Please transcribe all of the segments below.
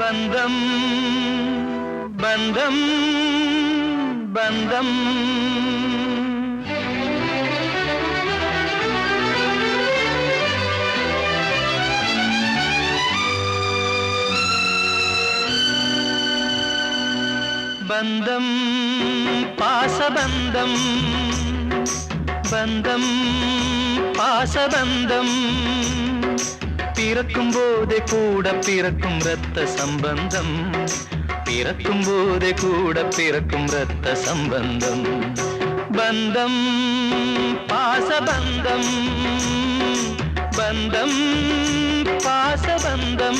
பந்தம் பந்தம் பந்தம் பந்தம் பாசபந்தம் பந்தம் பாசபந்தம் பிறக்கும் போதே கூட பிறக்கும் ரத்த சம்பந்தம் பிறக்கும் போதே கூட பிறக்கும் ரத்த சம்பந்தம் பந்தம் பாசபந்தம் பந்தம் பாசபந்தம்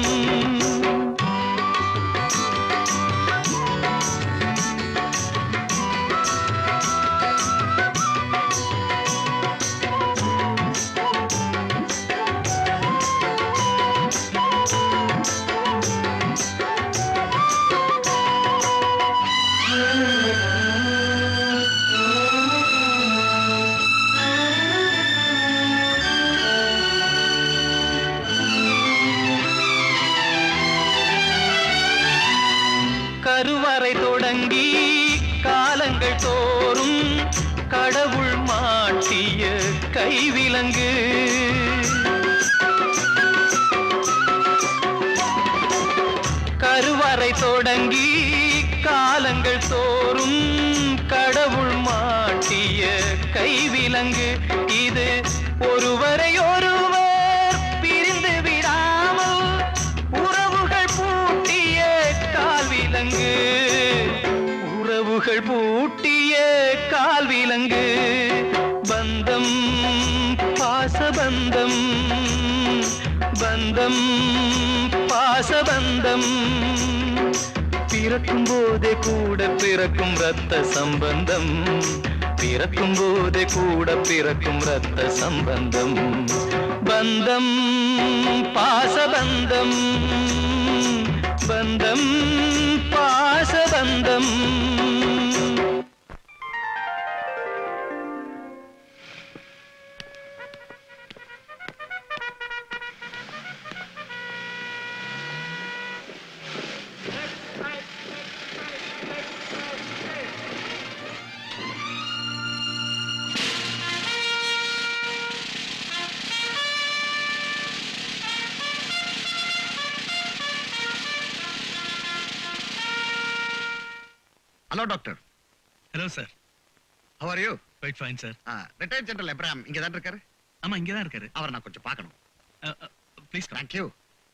கருவறை தொடங்கி காலங்கள் தோறும் கடவுள் மாட்டிய கைவிலங்கு கருவறை தொடங்கி காலங்கள் தோறும் கடவுள் மாட்டிய கைவிலங்கு இது ஒருவரை ஒருவர் பிரிந்து விடாமல் உறவுகள் பூட்டிய கால்விலங்கு உறவுகள் பூட்டிய கால்விலங்கு பந்தம் பாசபந்தம் பந்தம் பாசபந்தம் பிறக்கும் போதே கூட பிறக்கும் ரத்த சம்பந்தம் பிறக்கும் போதே கூட பிறக்கும் ரத்த சம்பந்தம் பந்தம் பாசபந்தம் பந்தம் பாசபந்தம் hello doctor hello sir how are you quite fine sir retired general Ephraim இங்க தான் இருக்காரு ஆமா இங்கே தான் இருக்காரு அவரை நான் கொஞ்சம் பார்க்கணும் please thank you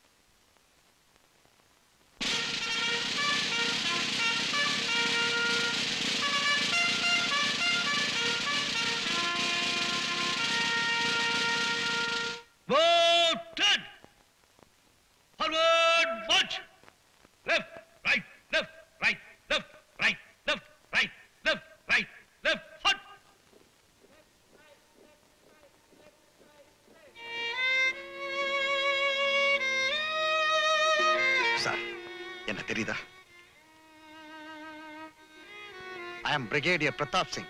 Voted! Forward, march! Left, right, left, right, left, right, left, right, left, right, left, hot! Sir என்ன தெரியுதா I am brigadier Pratap Singh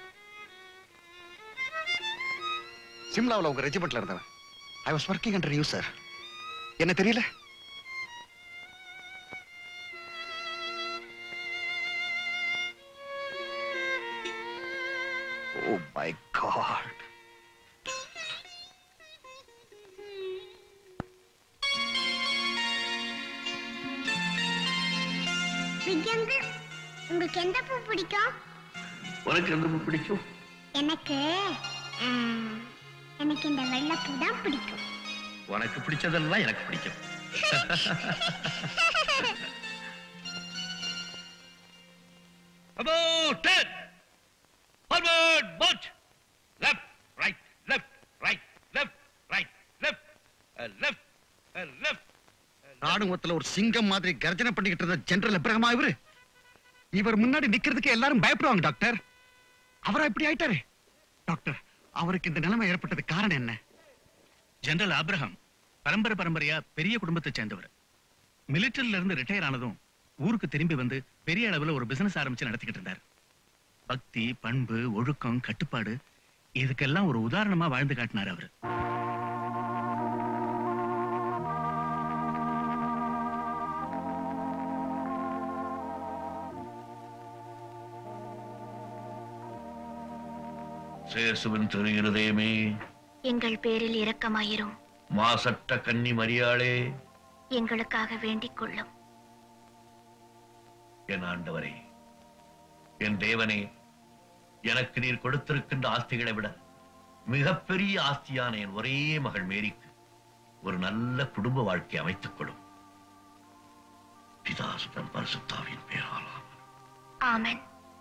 சிம்லாவில் உங்க ரெஜிமெண்ட்ல இருந்தவன் I was working under you sir என்ன தெரியல ஓ மை காட் விஜயங்கு உங்களுக்கு எந்த பூ பிடிக்கும் உனக்கு எந்த பூ பிடிக்கும் எனக்கு ம், எனக்கு இந்த வெள்ளைப்பூ தான் பிடிக்கும் உனக்கு பிடிச்சதெல்லாம் எனக்கு பிடிக்கும் Aborted! Forward, march! Left, right, left, right, left, right, left, uh, left, uh, left. ராணுவத்துல ஒரு சிங்கம் மாதிரி கர்ஜனை பண்ணிக்கிட்டு இருந்த ஜெனரல் எப்ரஹமா இவரு இவர் முன்னாடி நிக்கிறதுக்கு எல்லாரும் பயப்படுவாங்க டாக்டர் அவரா இப்படி ஆயிட்டாரு டாக்டர் அவருக்கு இந்த நிலைமை ஏற்பட்டது காரணம் என்ன ஜெனரல் ஆப்ரஹாம் பரம்பரை பரம்பரையா பெரிய குடும்பத்தை சேர்ந்தவர் மிலிட்டரியில இருந்து ரிட்டையர் ஆனதும் ஊருக்கு திரும்பி வந்து பெரிய அளவுல ஒரு பிசினஸ் ஆரம்பிச்சு நடத்திக்கிட்டு இருந்தார் பக்தி பண்பு ஒழுக்கம் கட்டுப்பாடு இதுக்கெல்லாம் ஒரு உதாரணமா வாழ்ந்து காட்டினார் அவரு சேசுவின் திரு இருதயமே எங்கள் பேரில் இரக்கமாயிரும் மாசற்ற கன்னி மரியாளே எங்களுக்காக வேண்டிக் கொள்ளும் என் ஆண்டவரே என் தேவனே எனக்கு நீர் கொடுத்திருக்கின்ற ஆஸ்திகளை விட மிகப்பெரிய ஆஸ்தியான என் ஒரே மகள் மேரிக்கு ஒரு நல்ல குடும்ப வாழ்க்கை அமைத்துக் கொடும் பிதாசுதன் பரிசுத்தாவின் பேராலாம் ஆமென்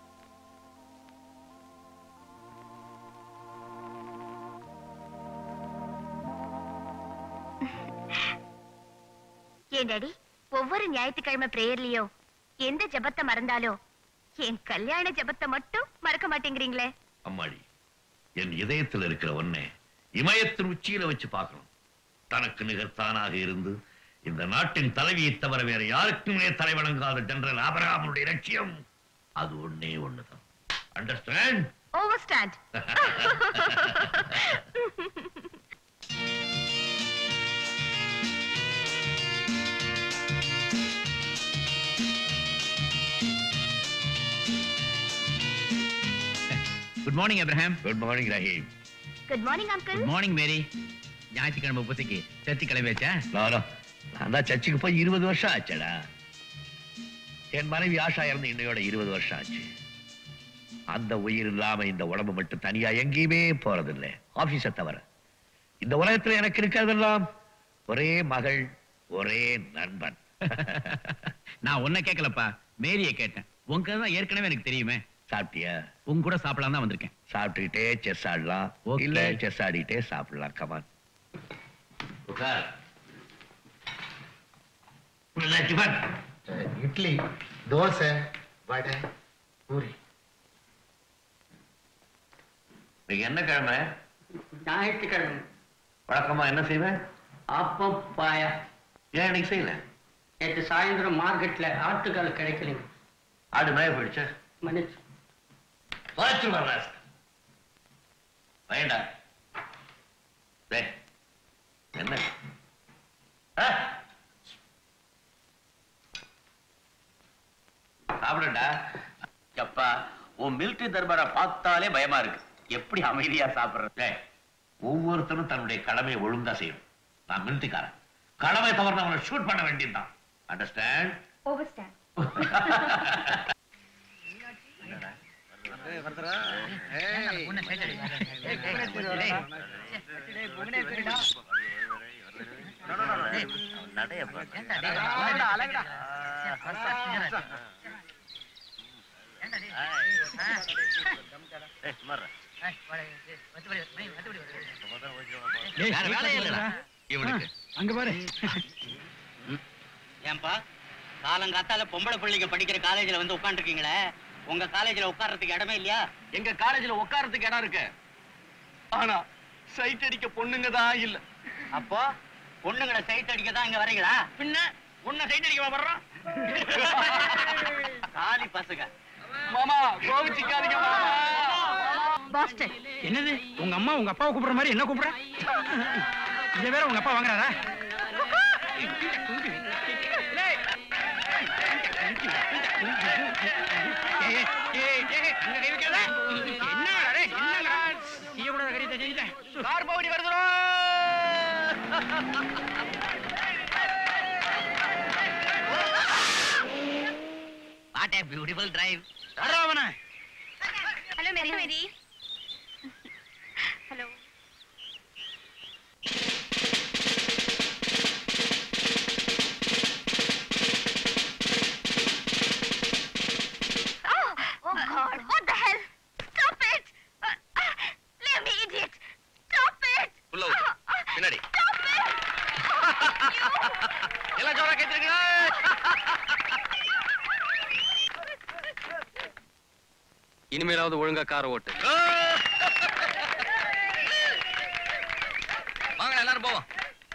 ஏன் டாடி ஒவ்வொரு ஞாயிற்றுக்கிழமை பிரேயர்லயோ எந்த ஜெபத்தை மறந்தாலோ என் கல்யாண ஜெபத்தை மட்டும் மறக்க மாட்டேங்கிறீங்களே அம்மாடி என் இதயத்தில் இருக்கிற ஒன்னே இமயத்தின் உச்சியில வச்சு பார்க்கணும் தனக்கு நிகர்த்தானாக இருந்து இந்த நாட்டின் தலைவியை தவிர வேற யாருக்குமே தலைவணங்காத ஜெனரல் ஆபரகாமனுடைய லட்சியம் அது ஒண்ணே ஒண்ணுதான் understand over stand good morning Abraham good morning Rahim good morning uncle good morning Mary ஞாயிற்றுக்கிழமை பூசைக்கு சர்ச்சு கிளம்பியாச்சா நானா நான் தான் சர்ச்சுக்கு போய் இருபது வருஷம் ஆச்சடா என் மனைவி ஆஷா இறந்து இன்னையோட இருபது வருஷம் ஆச்சு அந்த உயிர் இல்லாம இந்த உடம்பு மட்டும் தனியா எங்கேயுமே போறதில்லை ஆபீஸை தவிர இந்த உலகத்துல எனக்கு இருக்கிறதெல்லாம் ஒரே மகள் ஒரே நண்பன் நான் உன்னை கேட்கலப்பா மேரிய கேட்டேன் உங்க தான் ஏற்கனவே எனக்கு தெரியுமே சாப்பிட்டியா உங்க கூட சாப்பிடலாம் தான் வந்திருக்கேன் சாப்பிட்டுக்கிட்டே செஸ் ஆடலாம் Okay. இல்ல செஸ் ஆடிட்டே சாப்பிடலாம் கமான் உட்கார் உள்ள டிபன் இட்லி தோசை வடை பூரி இன்னைக்கு என்ன கிழமை ஞாயிற்றுக்கிழமை வழக்கமா என்ன செய்வேன் அப்பம் பாயா ஏன் இன்னைக்கு செய்யல நேற்று சாயந்தரம் மார்க்கெட்ல ஆட்டுக்கால் கிடைக்கலைங்க ஆடு மேய போயிடுச்சு மன்னிச்சு வச்சு வர்ற வேண்டாம் டேய், என்ன ஆ? சாப்பிடுடா அப்பா உன் மிலிட்டரி தர்பாரை பார்த்தாலே பயமா இருக்கு எப்படி அமைதியா சாப்பிடுறது டேய், ஒவ்வொருத்தரும் தன்னுடைய கடமையை ஒழுங்கா செய்யணும் நான் மிலிட்டிக்காரன் கடமை தவறுனவனை ஷூட் பண்ண வேண்டியதுதான் அண்டர்ஸ்டாண்ட் ஓவர் ஸ்டாண்ட் வேற வேலையே இல்லடா இவனுக்கு அங்க பாரு ஏன்பா காலங்காத்தால பொம்பளை பிள்ளைங்க படிக்கிற காலேஜ்ல வந்து உட்காந்துருக்கீங்களே உங்க காலேஜ்ல உட்கார்றதுக்கு இடமே இல்லையா எங்க காலேஜ்ல உட்கார்றதுக்கு இடம் இருக்கு ஆனா சைட் அடிக்க பொண்ணுங்க தான் இல்ல அப்போ பொண்ணுங்களை சைட் அடிக்க தான் இங்க வரீங்களா பின்ன உன்னை சைட் அடிக்க வர்றோம் காலி பசங்க மாமா கோவிச்சுக்காதீங்க மாமா பாஸ்டன் என்னது உங்க அம்மா உங்க அப்பாவை கூப்பிடுற மாதிரி என்ன கூப்பிடுற இத வேற உங்க அப்பா வாங்குறாரா கார் பவுடி வருதுடா what a beautiful drive hello Mary Mary hello Oh, oh God, what the hell? Stop it! Uh, uh, leave me, idiot! Stop it! உள்ள விட்டு. Uh, uh, பின்னாடி. Stop it! எல்லாம் ஜோரா கேட்டுருக்கீங்களா இனிமேலாவது ஒழுங்கா காரை ஓட்டு வாங்க எல்லாரும் போவோம்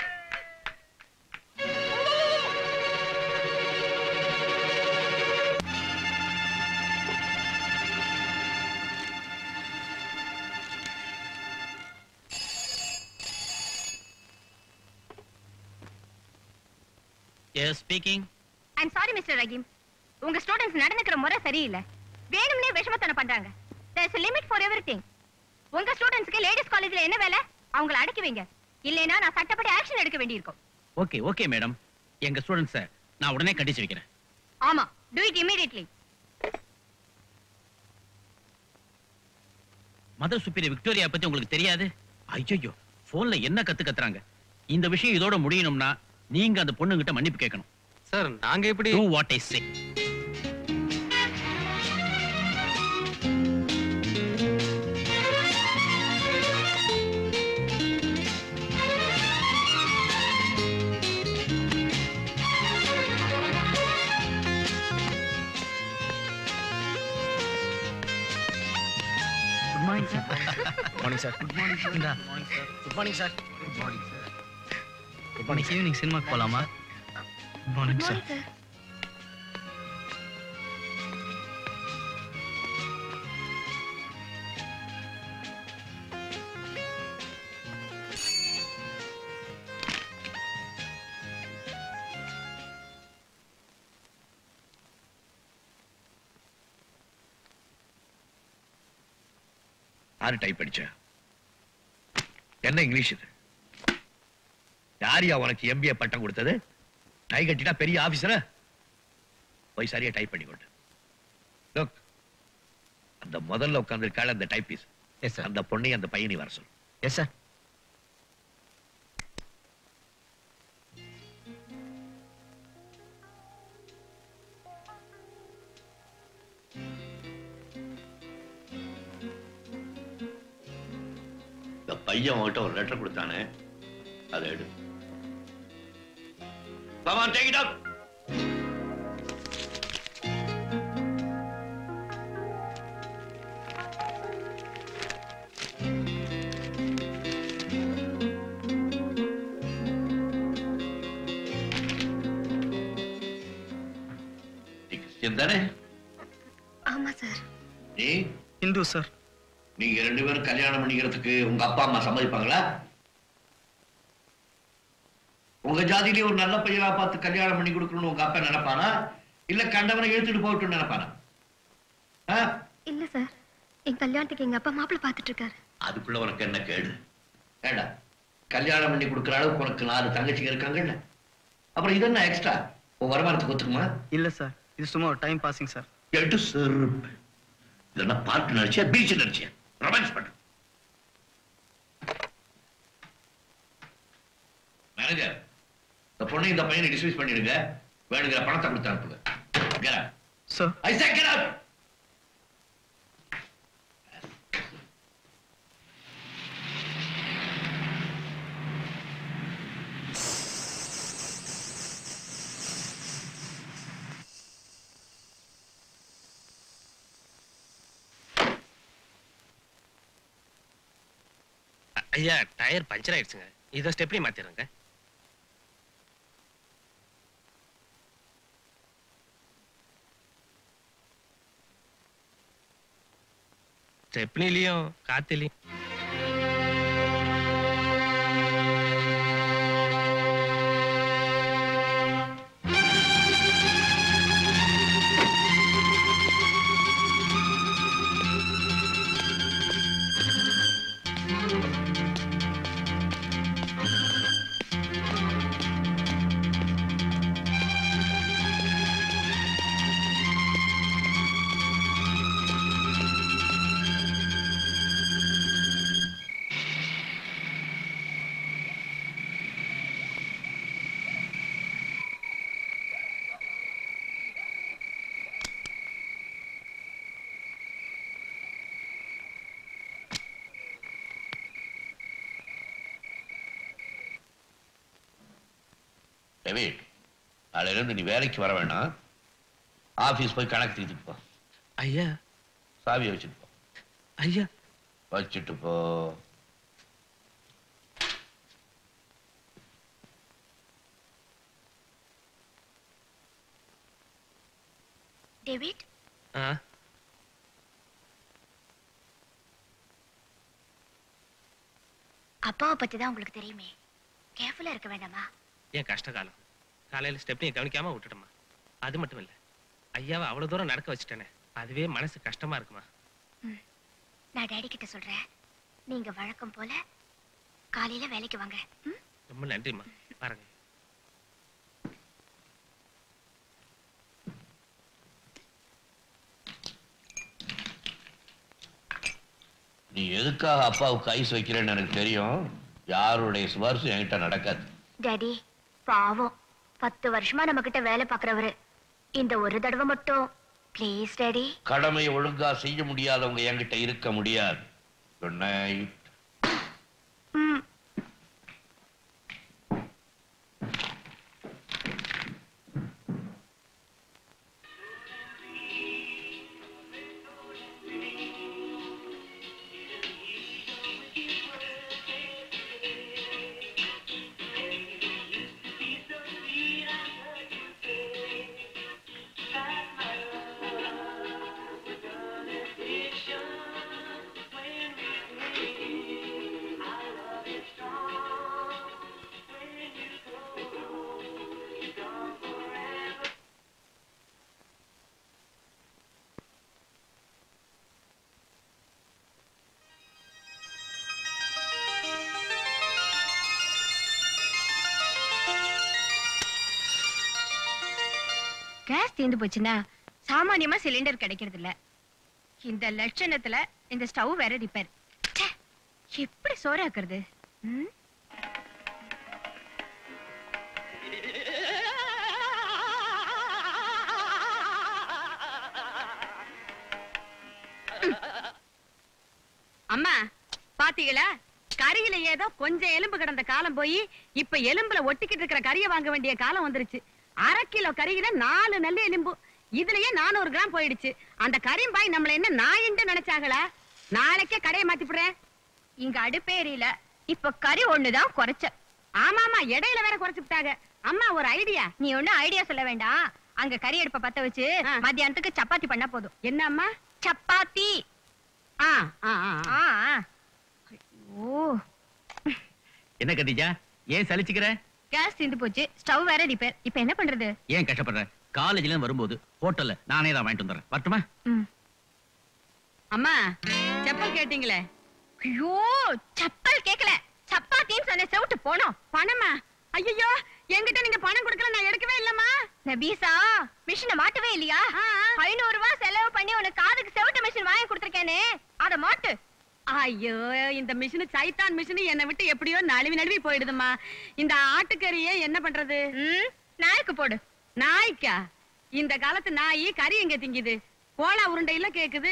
yes speaking I'm sorry, Mr. Rahim. உங்க ஸ்டூடெண்ட்ஸ் நடந்துக்கிற முறை சரியில்லை வேணும்னே விஷமத்தனம் பண்றாங்க there's a limit for everything உங்க ஸ்டூடெண்ட்ஸ்க்கு லேடிஸ் காலேஜ்ல என்ன வேலை அவங்கள அடக்கி வைங்க இல்லைன்னா நான் சட்டப்படி ஆக்ஷன் எடுக்க வேண்டியிருக்கும் ஓகே ஓகே மேடம் எங்க ஸ்டூடெண்ட்ஸ நான் உடனே கண்டிச்சு வைக்கிறேன் ஆமா do it immediately mother superior Victoria பத்தி உங்களுக்கு தெரியாது ஐயோ போன்ல என்ன கத்து கத்துறாங்க இந்த விஷயம் இதோட முடியணும்னா நீங்க அந்த பொண்ணுகிட்ட மன்னிப்பு கேட்கணும் சார் நாங்க எப்படி do what I say good morning sir morning sir good morning sir இந்தா. Good morning sir good morning sir good morning sir good morning evening சினிமாக்கு போலாமா குட் மார்னிங் சார் யாரு டைப் அடிச்ச என்ன இங்கிலீஷ் இது யாரியா உனக்கு எம்பிஏ பட்டம் கொடுத்தது டை கட்டினா பெரிய ஆபீசர போய் சரியா டைப் பண்ணி கொண்டு Look, அந்த முதல்ல உட்கார்ந்திருக்காள் அந்த டைப்பீஸ் எஸ் சார் அந்த பொண்ணை அந்த பையனை வர சொல்லு எஸ் சார் இந்த பையன் உன்கிட்ட ஒரு லெட்டர் கொடுத்தானே அதை எடு Come on, take it up. நீ கிறிஸ்டியன் தானே ஆமா சார் நீ ஹிந்து சார் நீங்க ரெண்டு பேரும் கல்யாணம் பண்ணிக்கிறதுக்கு உங்க அப்பா அம்மா சம்மதிப்பாங்களா உங்க ஜாதியிலே ஒரு நல்ல பையனா பார்த்து கல்யாணம் பண்ணி கொடுக்கணும்னு உங்க அப்பா நினைப்பானா இல்ல கண்டவனை இழுத்துட்டு போகட்டும்னு நினைப்பானா ஆ? இல்ல சார் என் கல்யாணத்துக்கு எங்க அப்பா மாப்பிள்ள பாத்துட்டு இருக்காரு அதுக்குள்ள உனக்கு என்ன கேடு ஏடா கல்யாணம் பண்ணி கொடுக்குற அளவுக்கு உனக்கு நாலு தங்கச்சிங்க இருக்காங்கல்ல அப்புறம் இது என்ன எக்ஸ்ட்ரா உன் வருமானத்துக்கு ஒத்துக்குமா இல்ல சார் இது சும்மா ஒரு டைம் பாசிங் சார் எட்டு செருப்பு இல்லைன்னா பார்க் நினைச்சியா பீச் நினைச்சியா ரொமான்ஸ் பண்ணு மேனேஜர் இந்த பொண்ணை இந்த பையனை டிஸ்மிஸ் பண்ணிடுங்க வேணுங்கிற பணத்தை கொடுத்து அனுப்புங்க Get out. Sir I said get out. ஐயா டயர் பஞ்சர் ஆயிடுச்சுங்க இதை ஸ்டெப்னி மாத்திடுங்க ஸ்டெப்னிலையும் காத்திலையும் டேவிட் நாளையில இருந்து நீ வேலைக்கு வர வேணாம் ஆபீஸ் போய் கணக்கு தீர்த்துட்டு போ ஐயா சாவியை வச்சுட்டு போ ஐயா வச்சுட்டு போ டேவிட் ஆ அப்பாவை பத்தி தான் உங்களுக்கு தெரியுமே கேர்ஃபுல்லா இருக்க வேண்டாமா ஏன் கஷ்ட காலம் காலையில ஸ்டெப்னியை கவனிக்காம விட்டுட்டோமா அது மட்டும் இல்ல ஐயாவை அவ்வளவு தூரம் நடக்க வச்சுட்டேனே அதுவே மனசு கஷ்டமா இருக்குமா நான் டேடி கிட்ட சொல்றேன் நீங்க வழக்கம் போல காலையில வேலைக்கு வாங்க ம்? ரொம்ப நன்றிம்மா பாருங்க நீ எதுக்காக அப்பாவுக்கு ஐஸ் வைக்கிறேன்னு எனக்கு தெரியும் யாருடைய சிபாரிசும் என்கிட்ட நடக்காது டாடி பாவம் பத்து வருஷமா நம்ம கிட்ட வேலை பாக்குறவரு இந்த ஒரு தடவை மட்டும் ப்ளீஸ் டாடி கடமையை ஒழுங்கா செய்ய முடியாதவங்க என்கிட்ட இருக்க முடியாது குட் நைட் ம் கேஸ் தீர்ந்து போச்சுன்னா சாமானியமா சிலிண்டர் கிடைக்கிறது இல்ல இந்த லட்சணத்துல இந்த ஸ்டவ் வேற ரிப்பேர் எப்படி சோறாக்குறது ம்? அம்மா பாத்தீங்களா கறியில ஏதோ கொஞ்சம் எலும்பு கிடந்த காலம் போய் இப்ப எலும்புல ஒட்டிக்கிட்டு இருக்கிற கறியை வாங்க வேண்டிய காலம் வந்துருச்சு அரை கிலோ கறியில நாலு நல்ல எலும்பு இதுலயே நானூறு கிராம் போயிடுச்சு அந்த கரிம்பாய் நம்மள என்ன நாயின்னு நினைச்சாங்களா நாளைக்கே கடையை மாத்திப்புறேன் இங்க அடுப்பே எரியல இப்ப கறி ஒண்ணுதான் குறைச்ச ஆமா ஆமா இடையில வேற குறைச்சு விட்டாங்க அம்மா ஒரு ஐடியா நீ ஒண்ணும் ஐடியா சொல்ல வேண்டாம் அங்க கறி அடுப்ப பத்த வச்சு ஆ. மத்தியானத்துக்கு சப்பாத்தி பண்ணா போதும் என்ன அம்மா சப்பாத்தி ஆ ஆ ஆ, ஆ. ஆ ஆ. ஐயோ என்ன கத்திஜா ஏன் சலிச்சுக்கிற கேஸ் தீர்ந்து போச்சு ஸ்டவ் வேற ரிப்பேர் இப்ப என்ன பண்றது ஏன் கஷ்டப்படுற காலேஜ்ல இருந்து வரும்போது ஹோட்டல்ல நானே தான் வாங்கிட்டு வந்துடுறேன் வரட்டுமா ம். அம்மா செப்பல் கேட்டீங்களே ஐயோ சப்பல் கேக்கல சப்பாத்தின்னு சொன்ன செவிட்டு போனோம் பணமா ஐயோ என்கிட்ட நீங்க பணம் கொடுக்கல நான் எடுக்கவே இல்லம்மா நபீசா மிஷினை மாட்டவே இல்லையா ஆ, ஆ. ஐநூறு ரூபாய் செலவு பண்ணி உனக்கு காதுக்கு செவிட்டு மிஷின் வாங்கி கொடுத்துருக்கேனே அத மாட்டு ஐயோ இந்த மிஷின் சைத்தான் மிஷின் என்னை விட்டு எப்படியோ நழுவி நழுவி போயிடுதும்மா இந்த ஆட்டுக்கறியை என்ன பண்றது ம், நாய்க்கு போடு நாய்க்கா இந்த காலத்து நாய் கறி எங்க திங்குது கோலா உருண்டையில கேக்குது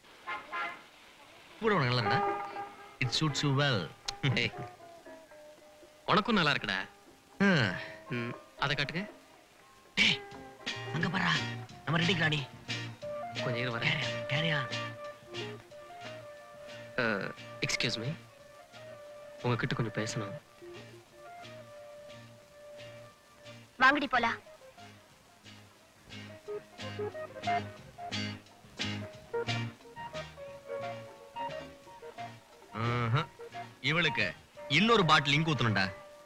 கூட உனக்கு நல்லா இருக்கா இட் சூட்ஸ் யூ வெல் ஏய், உனக்கும் நல்லா இருக்குடா ம், அதை காட்டுங்க அங்க பாரா நம்ம ரெடி ராணி கொஞ்சம் இரு வரேன் கேரியா எக்ஸ்கியூஸ் மீ உங்ககிட்ட கொஞ்சம் பேசணும் வாங்கடி போலாம் இவளுக்கு இன்னொரு பாட்டில் இங்கு ஊத்தணும்டா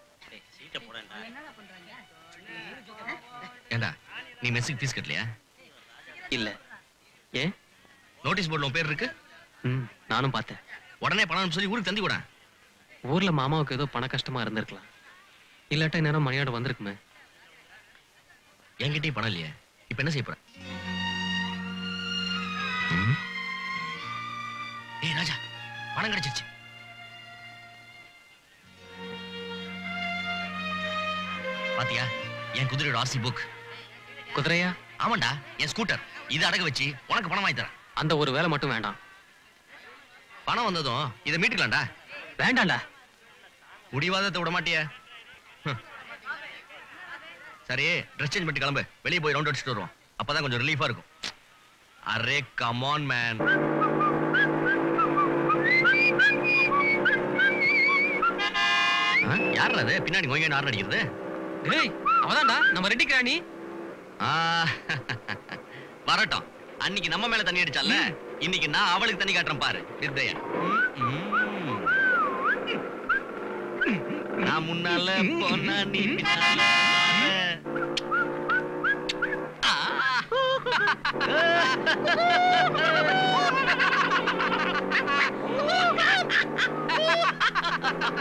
ஏண்டா நீ மெஸ்ஸுக்கு ஃபீஸ் கட்டலையா இல்ல ஏன் நோட்டீஸ் போர்டில் உன் பேர் இருக்கு ம் நானும் பார்த்தேன் உடனே பணம் சொல்லி ஊருக்கு தந்தி கூட ஊர்ல மாமாவுக்கு ஏதோ பண கஷ்டமா இருந்திருக்கலாம் இல்லாட்டா நேரம் மணியாடு வந்திருக்குமே என்கிட்டயும் பணம் இல்லையே இப்ப என்ன செய்ய போற ம்? ஏய் ராஜா பணம் கிடைச்சிருச்சு பாத்தியா என் குதிரையோட ஆர்சி புக் குதிரையா ஆமாண்டா என் ஸ்கூட்டர் இது அடக வச்சு உனக்கு பணம் வாங்கி தரேன் அந்த ஒரு வேலை மட்டும் வேண்டாம் பணம் வந்ததும் இதை மீட்டுக்கலாம்டா வேண்டாம்டா முடிவாதத்தை விட மாட்டிய சரி ட்ரெஸ் சேஞ்ச் பண்ணிட்டு கிளம்பு வெளியே போய் ரவுண்ட் அடிச்சுட்டு வருவோம் அப்பதான் கொஞ்சம் ரிலீஃபா இருக்கும் அரே கமான் மேன் யார் அது பின்னாடி கொஞ்சம் ஆறு அடிக்கிறது டேய் அவதான்டா நம்ம ரெட்டி கிராணி ஆ, வரட்டும் அன்னைக்கு நம்ம மேல தண்ணி அடிச்சால இன்னைக்கு நான் அவளுக்கு தண்ணி காட்டுறேன் பாரு வித்தைய நான் முன்னால போனா நீ பின்னால வார. ஆ.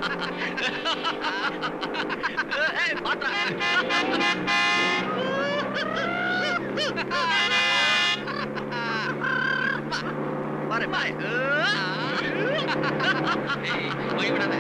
பாரு பாரு போய் விடாத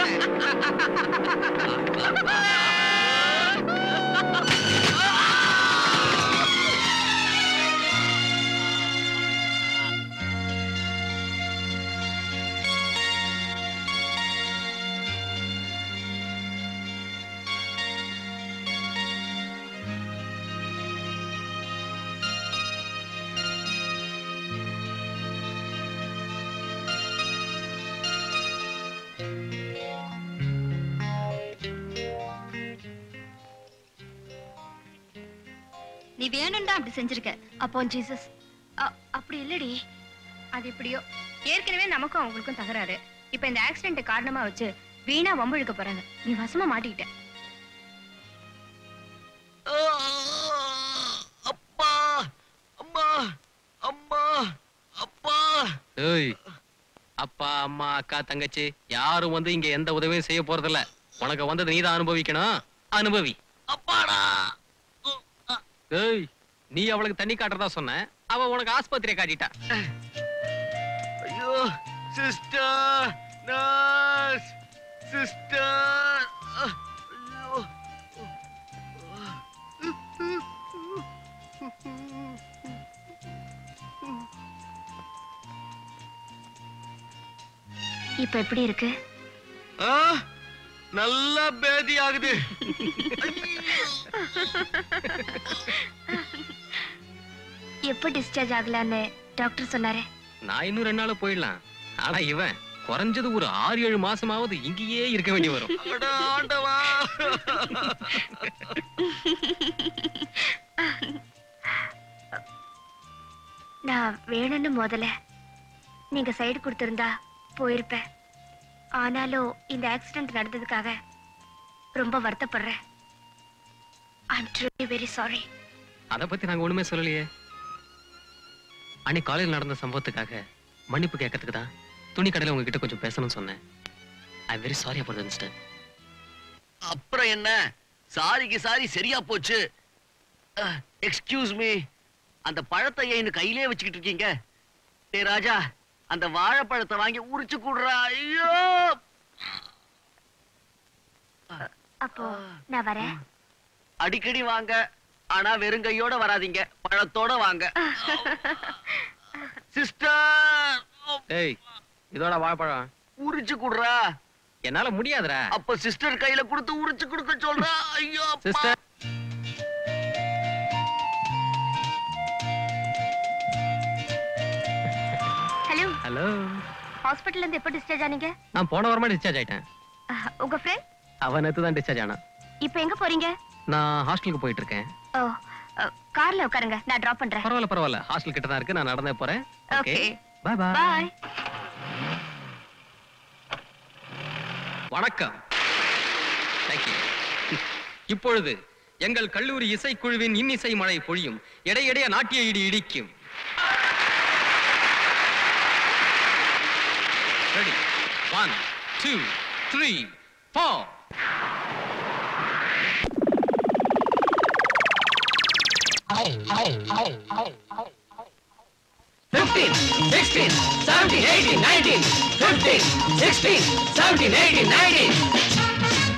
நீ வேணும்டா அப்படி செஞ்சிருக்க அப்போ ஜீசஸ் அ- அப்படி இல்லடி அது எப்படியோ ஏற்கனவே நமக்கும் அவங்களுக்கும் தகராறு இப்ப இந்த ஆக்சிடென்ட் காரணமா வச்சு வீணா வம்பு இழுக்க போறாங்க நீ வசமா மாட்டிக்கிட்ட அப்பா அம்மா அம்மா அப்பா ஏய் அப்பா அம்மா அக்கா தங்கச்சி யாரும் வந்து இங்க எந்த உதவியும் செய்ய போறதில்ல உனக்கு வந்தது நீதான் அனுபவிக்கணும் அனுபவி அப்பாடா ஏய் நீ அவளுக்கு தண்ணி காட்டுறதா சொன்ன அவ உனக்கு ஆஸ்பத்திரியை காட்டிட்டா ஐயோ சிஸ்டர் நர்ஸ் சிஸ்டர் ஐயோ இப்ப எப்படி இருக்கு ஆ, நல்லா பேதி ஆகுது எப்ப டிஸ்சார்ஜ் ஆகலான்னு டாக்டர் சொன்னாரு நான் இன்னும் ரெண்டு நாள் போயிடலாம் ஆனா இவன் குறைஞ்சது ஒரு ஆறு ஏழு மாசமாவது இங்கேயே இருக்க வேண்டி வரும் அட ஆண்டவா நான் வேணும்னு முதல்ல நீங்க சைடு கொடுத்திருந்தா போயிருப்பேன் ஆனாலும் இந்த ஆக்சிடென்ட் நடந்ததுக்காக ரொம்ப வருத்தப்படுறேன் ஐம் ட்ரூலி வெரி சாரி அத பத்தி நாங்க ஒண்ணுமே சொல்லலையே அன்னைக்கு காலையில் நடந்த சம்பவத்துக்காக மன்னிப்பு கேட்கறதுக்கு தான் துணி கடையில உங்ககிட்ட கொஞ்சம் பேசணும்னு சொன்னேன் I very sorry about instant அப்புறம் என்ன சாரிக்கு சாரி சரியா போச்சு எக்ஸ்கியூஸ் மீ அந்த பழத்தை ஏன் இன்னும் கையிலே வச்சுக்கிட்டு இருக்கீங்க டேய் ராஜா அந்த வாழைப்பழத்தை வாங்கி உரிச்சு கூடுறா ஐயோ அப்போ நான் வரேன் அடிக்கடி வாங்க ஆனா வெறுங்கையோட வராதீங்க பழத்தோட வாங்க சிஸ்டர் ஏய் இதோட வாழைப்பழம் உரிச்சு கூடுறா என்னால முடியாதுடா அப்ப சிஸ்டர் கையில கொடுத்து உரிச்சு கொடுக்க சொல்றா ஐயோ அப்பா. சிஸ்டர் ஹலோ ஹலோ ஹாஸ்பிட்டல்ல இருந்து எப்போ டிஸ்சார்ஜ் ஆனீங்க நான் போன வாரமா டிஸ்சார்ஜ் ஆயிட்டேன் அஹ், உங்க ஃப்ரெண்ட் அவன் நேத்து தான் டிஸ்சார்ஜ் ஆனா இப்போ எங்க போறீங்க நான் ஹாஸ்டலுக்கு போயிட்டு இருக்கேன் ஓ அஹ், கார்ல உட்காருங்க நான் டிராப் பண்றேன் பரவாயில்ல பரவாயில்ல ஹாஸ்டல் கிட்ட தான் இருக்கு நான் நடந்தே போறேன் okay okay bye bye bye வணக்கம் Thank you. இப்பொழுது எங்கள் கல்லூரி இசைக்குழுவின் இன்னிசை மழை பொழியும் இடையிடைய நாட்டிய இடி இடிக்கும் ready one two three four Fifteen, sixteen, seventeen, eighteen, nineteen. Fifteen, sixteen, seventeen, eighteen, nineteen.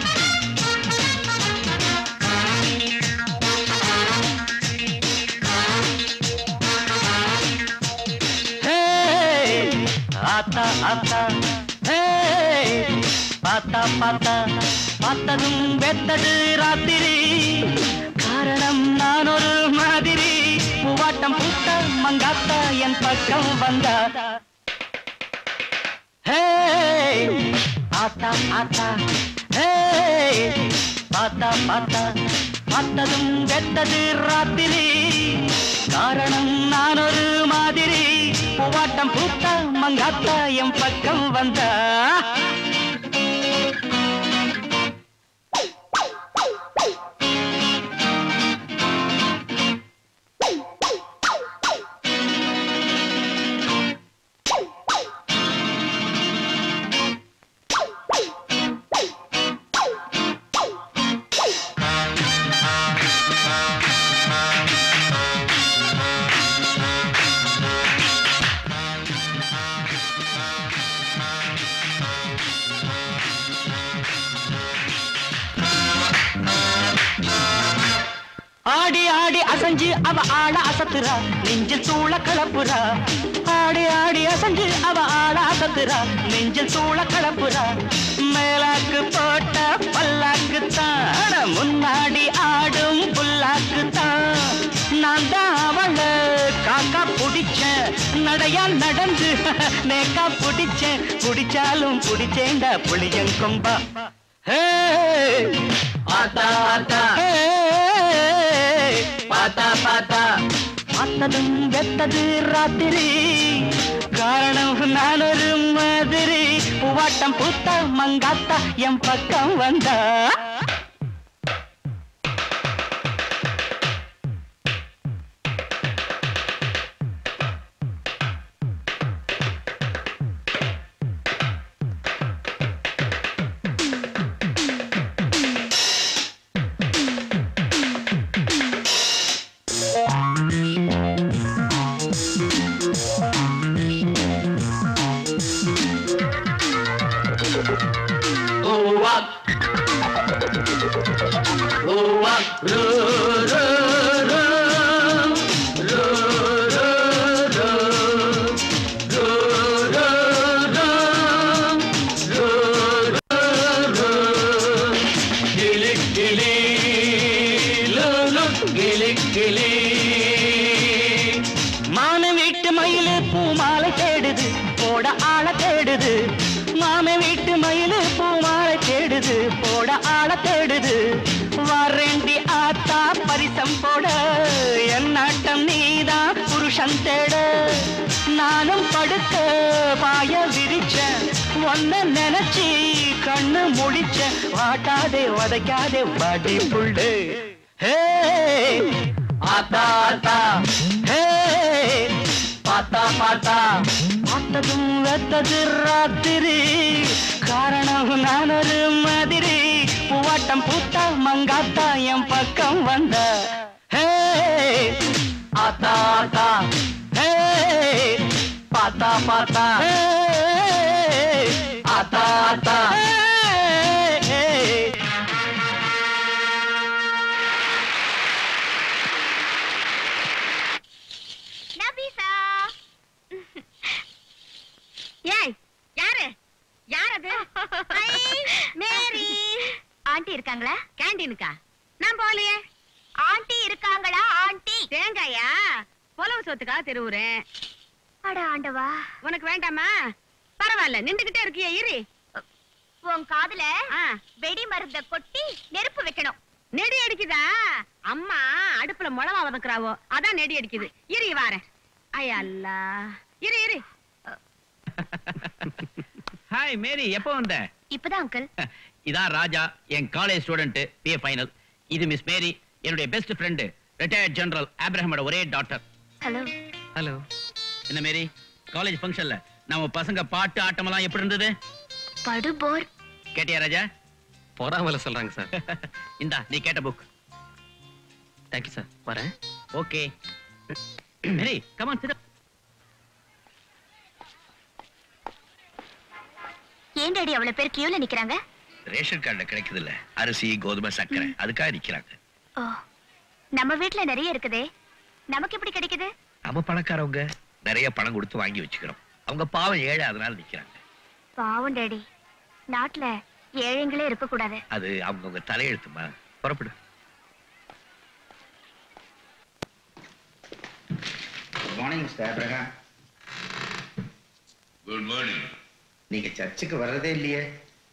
Hey, ஆத்தா ஆத்தா Hey, பாத்தா பாத்தா பார்த்ததும் வெத்தது ராத்திரி காரணம் நான் ஒரு மாதிரி பூவாட்டம் பூத்த மங்காத்தா என் பக்கம் வந்தா Hey, ஆத்தா ஆத்தா Hey, பாத்தா பாத்தா பார்த்ததும் வெத்தது ராத்திரி காரணம் நான் ஒரு மாதிரி பூவாட்டம் பூத்த மங்காத்தா என் பக்கம் வந்தா ஆடி ஆடி அசைஞ்சு அவ ஆள அசத்துறா நெஞ்சில் சூழ கலப்புறா ஆடி ஆடி அசைஞ்சு அவ ஆள அசத்துறா நெஞ்சில் சூழ கலப்புறா மேலாக்கு போட்ட பல்லாக்கு தான் முன்னாடி ஆடும் புல்லாக்கு தான் நான் தான் அவள காக்கா புடிச்சேன் நடையா நடந்து நேக்கா புடிச்சேன் புடிச்சாலும் புடிச்சேண்டா புளியங்கொம்பா ஹே ஆத்தா ஆத்தா ஹே பாத்தா பாத்தா பார்த்ததும் வெத்தது ராத்திரி காரணம் நான் ஒரு மாதிரி பூவாட்டம் பூத்தா மங்காத்தா என் பக்கம் வந்தா Ooh-wah. Ooh-wah. Ru-ru-ru. Ru-ru-ru. Ru-ru-ru. Ru-ru-ru. Gili, gili. Lu-lu. Gili, gili. மாம வீட்டு மயிலு பூமாலை தேடுது போட ஆள தேடுது மாம வீட்டு மயிலு பூமாலை தேடுது போட ஆள தேடுது வரேண்டி ஆத்தா பரிசம் போட என் நாட்டம் நீதான் புருஷன் தேட நானும் படுக்க பாய விரிச்சேன் ஒன்ன நினைச்சி கண்ணு முடிச்சேன் வாட்டாதே உதைக்காதே வாடி புள்ளு ஹே ஆத்தா ஆத்தா ஹே பாத்தா பாத்தா பார்த்ததும் வெத்தது ராத்திரி காரணம் நான் ஒரு மாதிரி பூவாட்டம் பூத்தா மங்காத்தா என் பக்கம் வந்த ஹே ஆத்தா ஆத்தா ஹே பாத்தா பாத்தா ஹே ஆத்தா ஆத்தா ஹே நபிசா ஏய் யாரு யார் அது மேரி ஆண்டி இருக்காங்களா கேண்டீனுக்கா நான் போகலையே ஆண்டி இருக்காங்களா ஆண்டி தேங்காயா புலவு சொத்துக்காக திருவுறேன் அட ஆண்டவா உனக்கு வேண்டாமா பரவாயில்ல நின்றுகிட்டே இருக்கியே இரு உன் காதுல வெடி மருந்த கொட்டி நெருப்பு வைக்கணும் நெடி அடிக்குதா அம்மா அடுப்புல முளவா வதக்குறாவோ அதான் நெடி அடிக்குது இரு வாரேன் ஐயா அல்லா இரு இரு ஹாய் மேரி எப்போ வந்த இப்பதான் அங்கிள் இதான் ராஜா என் காலேஜ் ஸ்டூடெண்ட் பிஏ ஃபைனல் இது மிஸ் மேரி என்னுடைய பெஸ்ட் ஃப்ரெண்டு ரிட்டையர்ட் ஜெனரல் ஆப்ரஹமோட ஒரே டாக்டர் ஹலோ ஹலோ என்ன மேரி காலேஜ் ஃபங்க்ஷன்ல நம்ம பசங்க பாட்டு ஆட்டமெல்லாம் எப்படி இருந்தது படு போர் கேட்டியா ராஜா பொறாமல சொல்றாங்க சார் இந்தா நீ கேட்ட புக் தேங்க்யூ சார் வரேன் ஓகே மேரி கமான் சிட் ஏன் டாடி அவ்வளவு பேர் கியூல நிக்கிறாங்க ரேஷன் கார்டுல கிடைக்குது இல்ல அரிசி கோதுமை சர்க்கரை அதுக்காக நிக்கிறாங்க ஓ நம்ம வீட்ல நிறைய இருக்குதே நமக்கு எப்படி கிடைக்குது நம்ம பணக்காரவங்க நிறைய பணம் கொடுத்து வாங்கி வச்சுக்கிறோம் அவங்க பாவம் ஏழை அதனால நிக்கிறாங்க பாவம் டாடி நாட்டுல ஏழைங்களே இருக்க கூடாது அது அவங்கவுங்க தலையெழுத்துமா புறப்படு good morning mister Abraham good morning நீங்க சர்ச்சுக்கு வர்றதே இல்லையே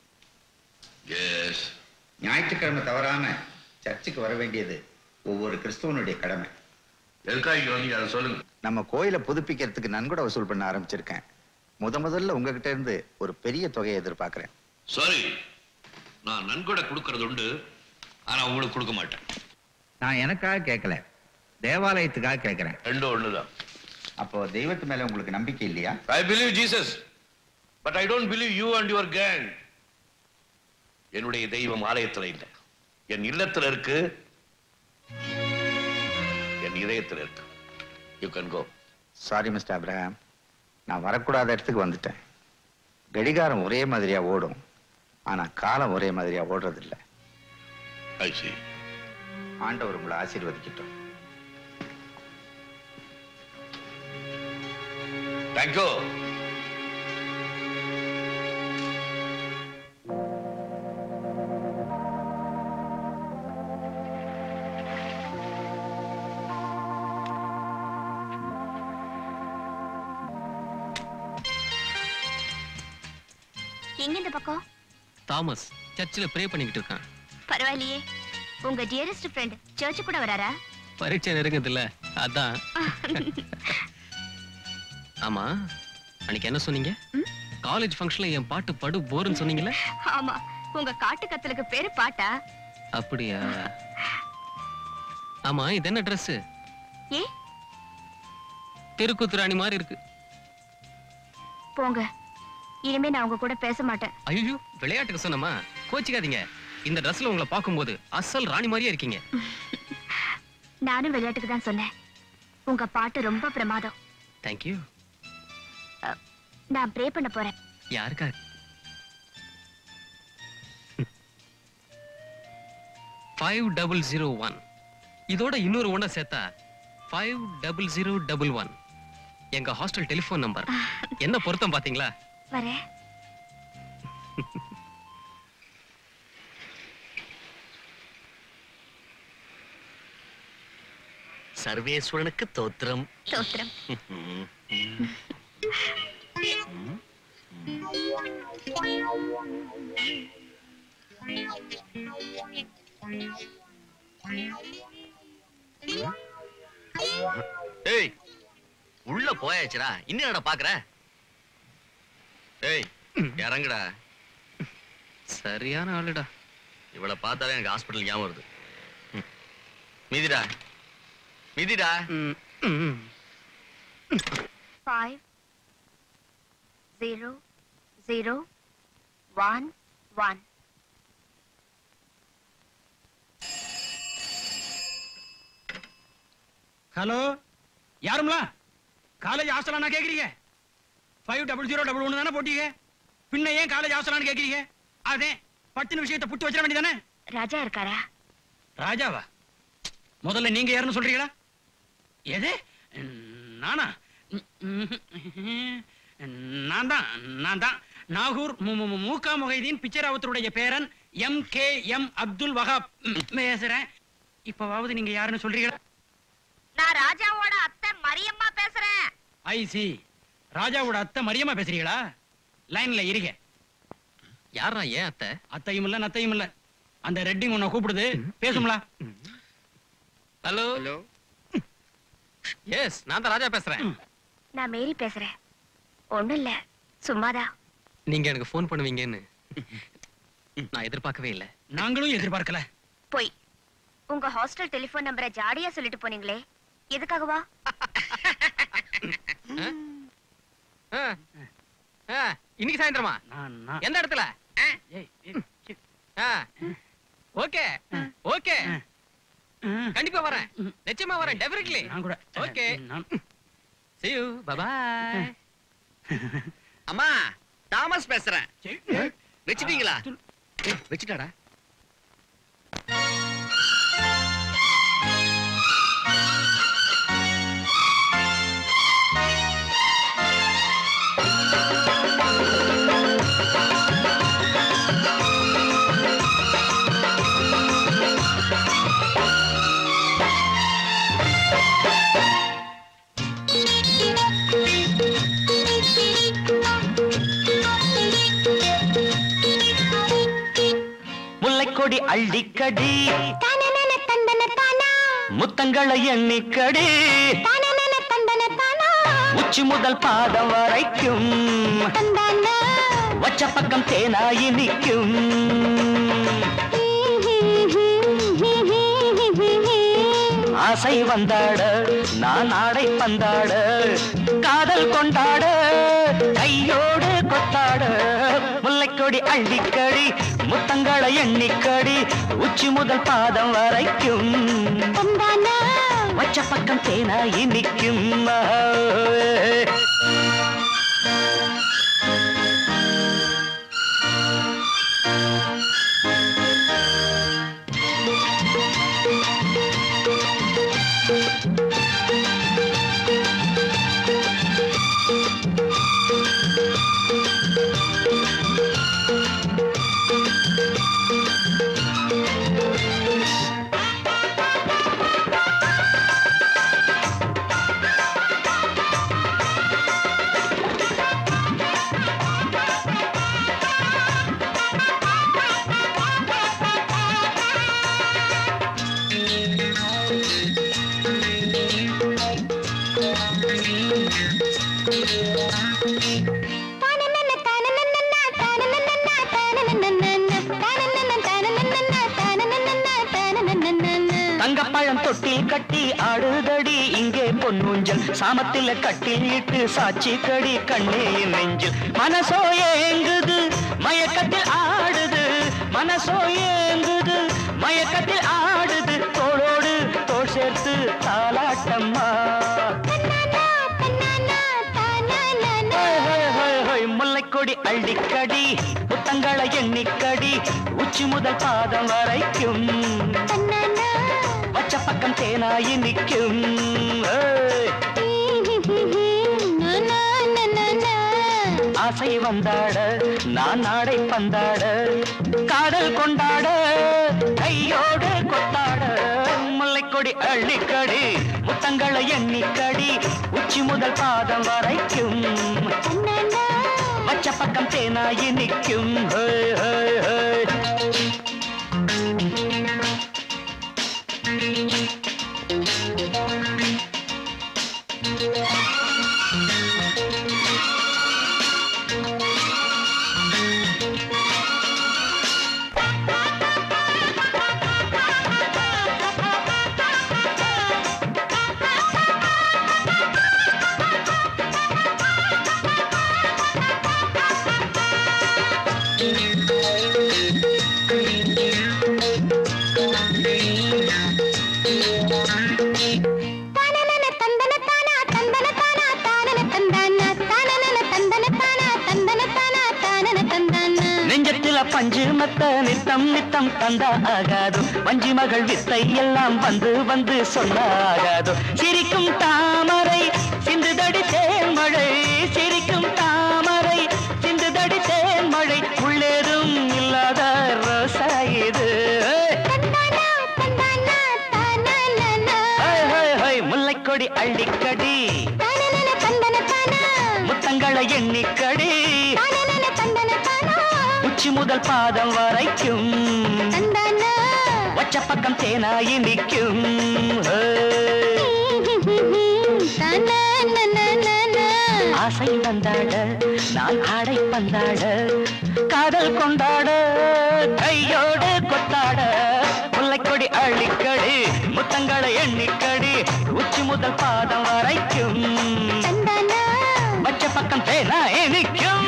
எஸ் ஞாயிற்றுக்கிழமை தவறாம சர்ச்சுக்கு வர வேண்டியது ஒவ்வொரு கிறிஸ்தவனுடைய கடமை எதுக்காக இங்க வந்தீங்க அதை சொல்லுங்க நம்ம கோயிலை புதுப்பிக்கிறதுக்கு நன்கொடை வசூல் பண்ண ஆரம்பிச்சிருக்கேன் முத முதல்ல உங்ககிட்ட இருந்து ஒரு பெரிய தொகையை எதிர்பார்க்கிறேன் சாரி நான் நன்கொடை கொடுக்கறது உண்டு ஆனா உங்களுக்கு கொடுக்க மாட்டேன் நான் எனக்காக கேட்கல தேவாலயத்துக்காக கேட்கிறேன் ரெண்டும் ஒண்ணுதான் அப்போ தெய்வத்து மேல உங்களுக்கு நம்பிக்கை இல்லையா I believe Jesus but I don't believe you and your gang என்னுடைய தெய்வம் ஆலயத்துல இல்ல என் இல்லத்துல இருக்கு என் இதயத்துல இருக்கு you can go sorry mister Abraham நான் வரக்கூடாத இடத்துக்கு வந்துட்டேன் கடிகாரம் ஒரே மாதிரியா ஓடும் ஆனா காலம் ஒரே மாதிரியா ஓடுறதில்ல ஐ see ஆண்டவர் உங்களை ஆசீர்வதிக்கட்டும் தேங்க்யூ எங்க இந்த பக்கம் தாமஸ் சர்ச்சில் ப்ரே பண்ணிக்கிட்டு இருக்கான் பரவாயில்லையே உங்க டியரஸ்ட் ஃப்ரெண்ட் சர்ச்சு கூட வராரா பரீட்சை நெருங்குதுல்ல அதான் ஆமா அன்னைக்கு என்ன சொன்னீங்க காலேஜ் ஃபங்க்ஷன்ல என் பாட்டு படு போர்னு சொன்னீங்கல்ல ஆமா உங்க காட்டு கத்தலுக்கு பேரு பாட்டா அப்படியா ஆமா இது என்ன Dress ஏ தெருக்குத்துராணி மாதிரி இருக்கு போங்க இனிமே நான் உங்க கூட பேச மாட்டேன் ஐயோ விளையாட்டுக்கு சொன்னமா கோச்சிக்காதீங்க இந்த ட்ரெஸ்ல உங்களை பார்க்கும்போது அசல் ராணி மாதிரியே இருக்கீங்க நானும் விளையாட்டுக்கு தான் சொன்னேன் உங்க பாட்டு ரொம்ப பிரமாதம் தேங்க்யூ நான் ப்ரே பண்ண போறேன் யாருக்கா ஃபைவ் டபுள் ஜீரோ ஒன் இதோட இன்னொரு ஒன்றை சேர்த்தா five double zero double one எங்க ஹாஸ்டல் டெலிஃபோன் நம்பர் என்ன பொருத்தம் பாத்தீங்களா வரேன் சர்வேஸ்வரனுக்கு தோத்திரம் தோத்திரம் ஏய் உள்ள போயாச்சுடா இன்னும் என்னடா பாக்குற ஏய் இறங்குடா சரியான ஆளுடா இவளை பார்த்தாலே எனக்கு ஹாஸ்பிட்டல் ஞாபகம் வருது ம். மிதிடா மிதிடா five zero zero one one hello யாருங்களா காலேஜ் ஹாஸ்டலானா கேக்குறீங்க ஃபைவ் டபுள் ஜீரோ டபுள் ஒன்று தானே போட்டீங்க பின்ன ஏன் காலேஜ் ஹாஸ்டலான்னு கேக்குறீங்க அதே பட்டின விஷயத்தை புட்டு வச்சிட வேண்டியதானே ராஜா இருக்காரா ராஜாவா முதல்ல நீங்க யாருன்னு சொல்றீங்களா எது நானா நான் தான் நான் தான் நாகூர் மு- மு- மு- மூகா முகைதீன் பிச்சராவத்தருடைய பேரன் M K M Abdul Wahab ம், பேசுறேன் இப்பவாவது நீங்க யாருன்னு சொல்றீங்களா நான் ராஜாவோட அத்தை மரியம்மா பேசுறேன் ஐசி ராஜாவோட அத்தை மரியம்மா பேசுறீங்களா லைன்ல இருங்க யாரா ஏன் அத்தை அத்தையும் இல்ல நத்தையும் இல்ல அந்த ரெட்டிங் உன்னை கூப்பிடுது பேசும்லா ஹலோ ஹலோ எஸ் நான் தான் ராஜா பேசுறேன் நான் மேரி பேசுறேன் ஒண்ணும் இல்ல சும்மாதான் நீங்க எனக்கு ஃபோன் பண்ணுவீங்கன்னு நான் எதிர்பார்க்கவே இல்லை நாங்களும் எதிர்பார்க்கல போய் உங்க ஹாஸ்டல் டெலிபோன் நம்பரை ஜாடியா சொல்லிட்டு போனீங்களே எதுக்காகவா ஆ, ஆ, இன்னைக்கு சாயந்தரமா எந்த இடத்துல ஓகே ஓகே கண்டிப்பா வரேன் நிச்சயமா வரேன் டெஃபினெட்லி நான் கூட okay see you bye bye அம்மா தாமஸ் பேசுறேன் வச்சிட்டீங்களா வச்சிட்டாடா முல்லைக்கொடி அள்ளிக்கடி முத்தங்களை எண்ணிக்கடி உச்சி முதல் பாதம் வரைக்கும் வச்ச பக்கம் தேனாயி நிற்கும் ஆசை வந்தாட நான் ஆடை பந்தாட காதல் கொண்டாட கையோடு கொத்தாட முல்லைக்கொடி அள்ளிக்கடி முத்தங்களை எண்ணிக்கடி உச்சி முதல் பாதம் வரைக்கும் வச்ச பக்கம் தேனாயி நிற்கும் தங்கப்பழம் தொட்டில் கட்டி ஆடுதடி இங்கே பொன்னூஞ்சல் சாமத்தில கட்டில் இட்டு சாட்சி கடி கண்ணே என் நெஞ்சில் மனசோ ஏங்குது மயக்கத்தில் ஆடுது மனசோ ஏங்குது மயக்கத்தில் ஆடுது தோளோடு தோள் சேர்த்து தாலாட்டம்மா ஹோய், ஹோய், ஹோய், ஹோய், முல்லைக்கொடி அள்ளிக்கடி புத்தங்களை எண்ணிக்கடி உச்சி முதல் பாதம் வரைக்கும் பச்சை பக்கம் தேனாயி நிற்கும் ஏய். ஆசை வந்தாட நான் நாடை பந்தாட காதல் கொண்டாட கையோடு கொத்தாட முல்லைக்கொடி அள்ளிக்கடி முத்தங்களை எண்ணிக்கடி உச்சி முதல் பாதம் வரைக்கும் வச்ச பக்கம் தேனாயி நிற்கும் ஹோய், ஹோய், ஹோய். நெஞ்சத்தில பஞ்சு மத்த நித்தம் நித்தம் தந்தா ஆகாது வஞ்சி மகள் வித்தை எல்லாம் வந்து வந்து சொன்னா ஆகாது சிரிக்கும் தாமரை சிந்துதடி தேன்மழை சிரிக்கும் தாமரை சிந்துதடி தேன்மழை உள்ளேதும் இல்லாத ரோசா இது ஹோய், ஹோய், ஹோய், முல்லைக்கொடி அள்ளிக்கடி முத்தங்களை எண்ணிக்கடி உச்சி முதல் பாதம் வரைக்கும் வச்ச பக்கம் தேனாயி நிற்கும் ஆசை வந்தாட நான் ஆடை பந்தாட காதல் கொண்டாட கையோடு கொத்தாட முல்லைக்கொடி அள்ளிக்கடி முத்தங்களை எண்ணிக்கடி உச்சி முதல் பாதம் வரைக்கும் வச்ச பக்கம் தேனாயி நிற்கும்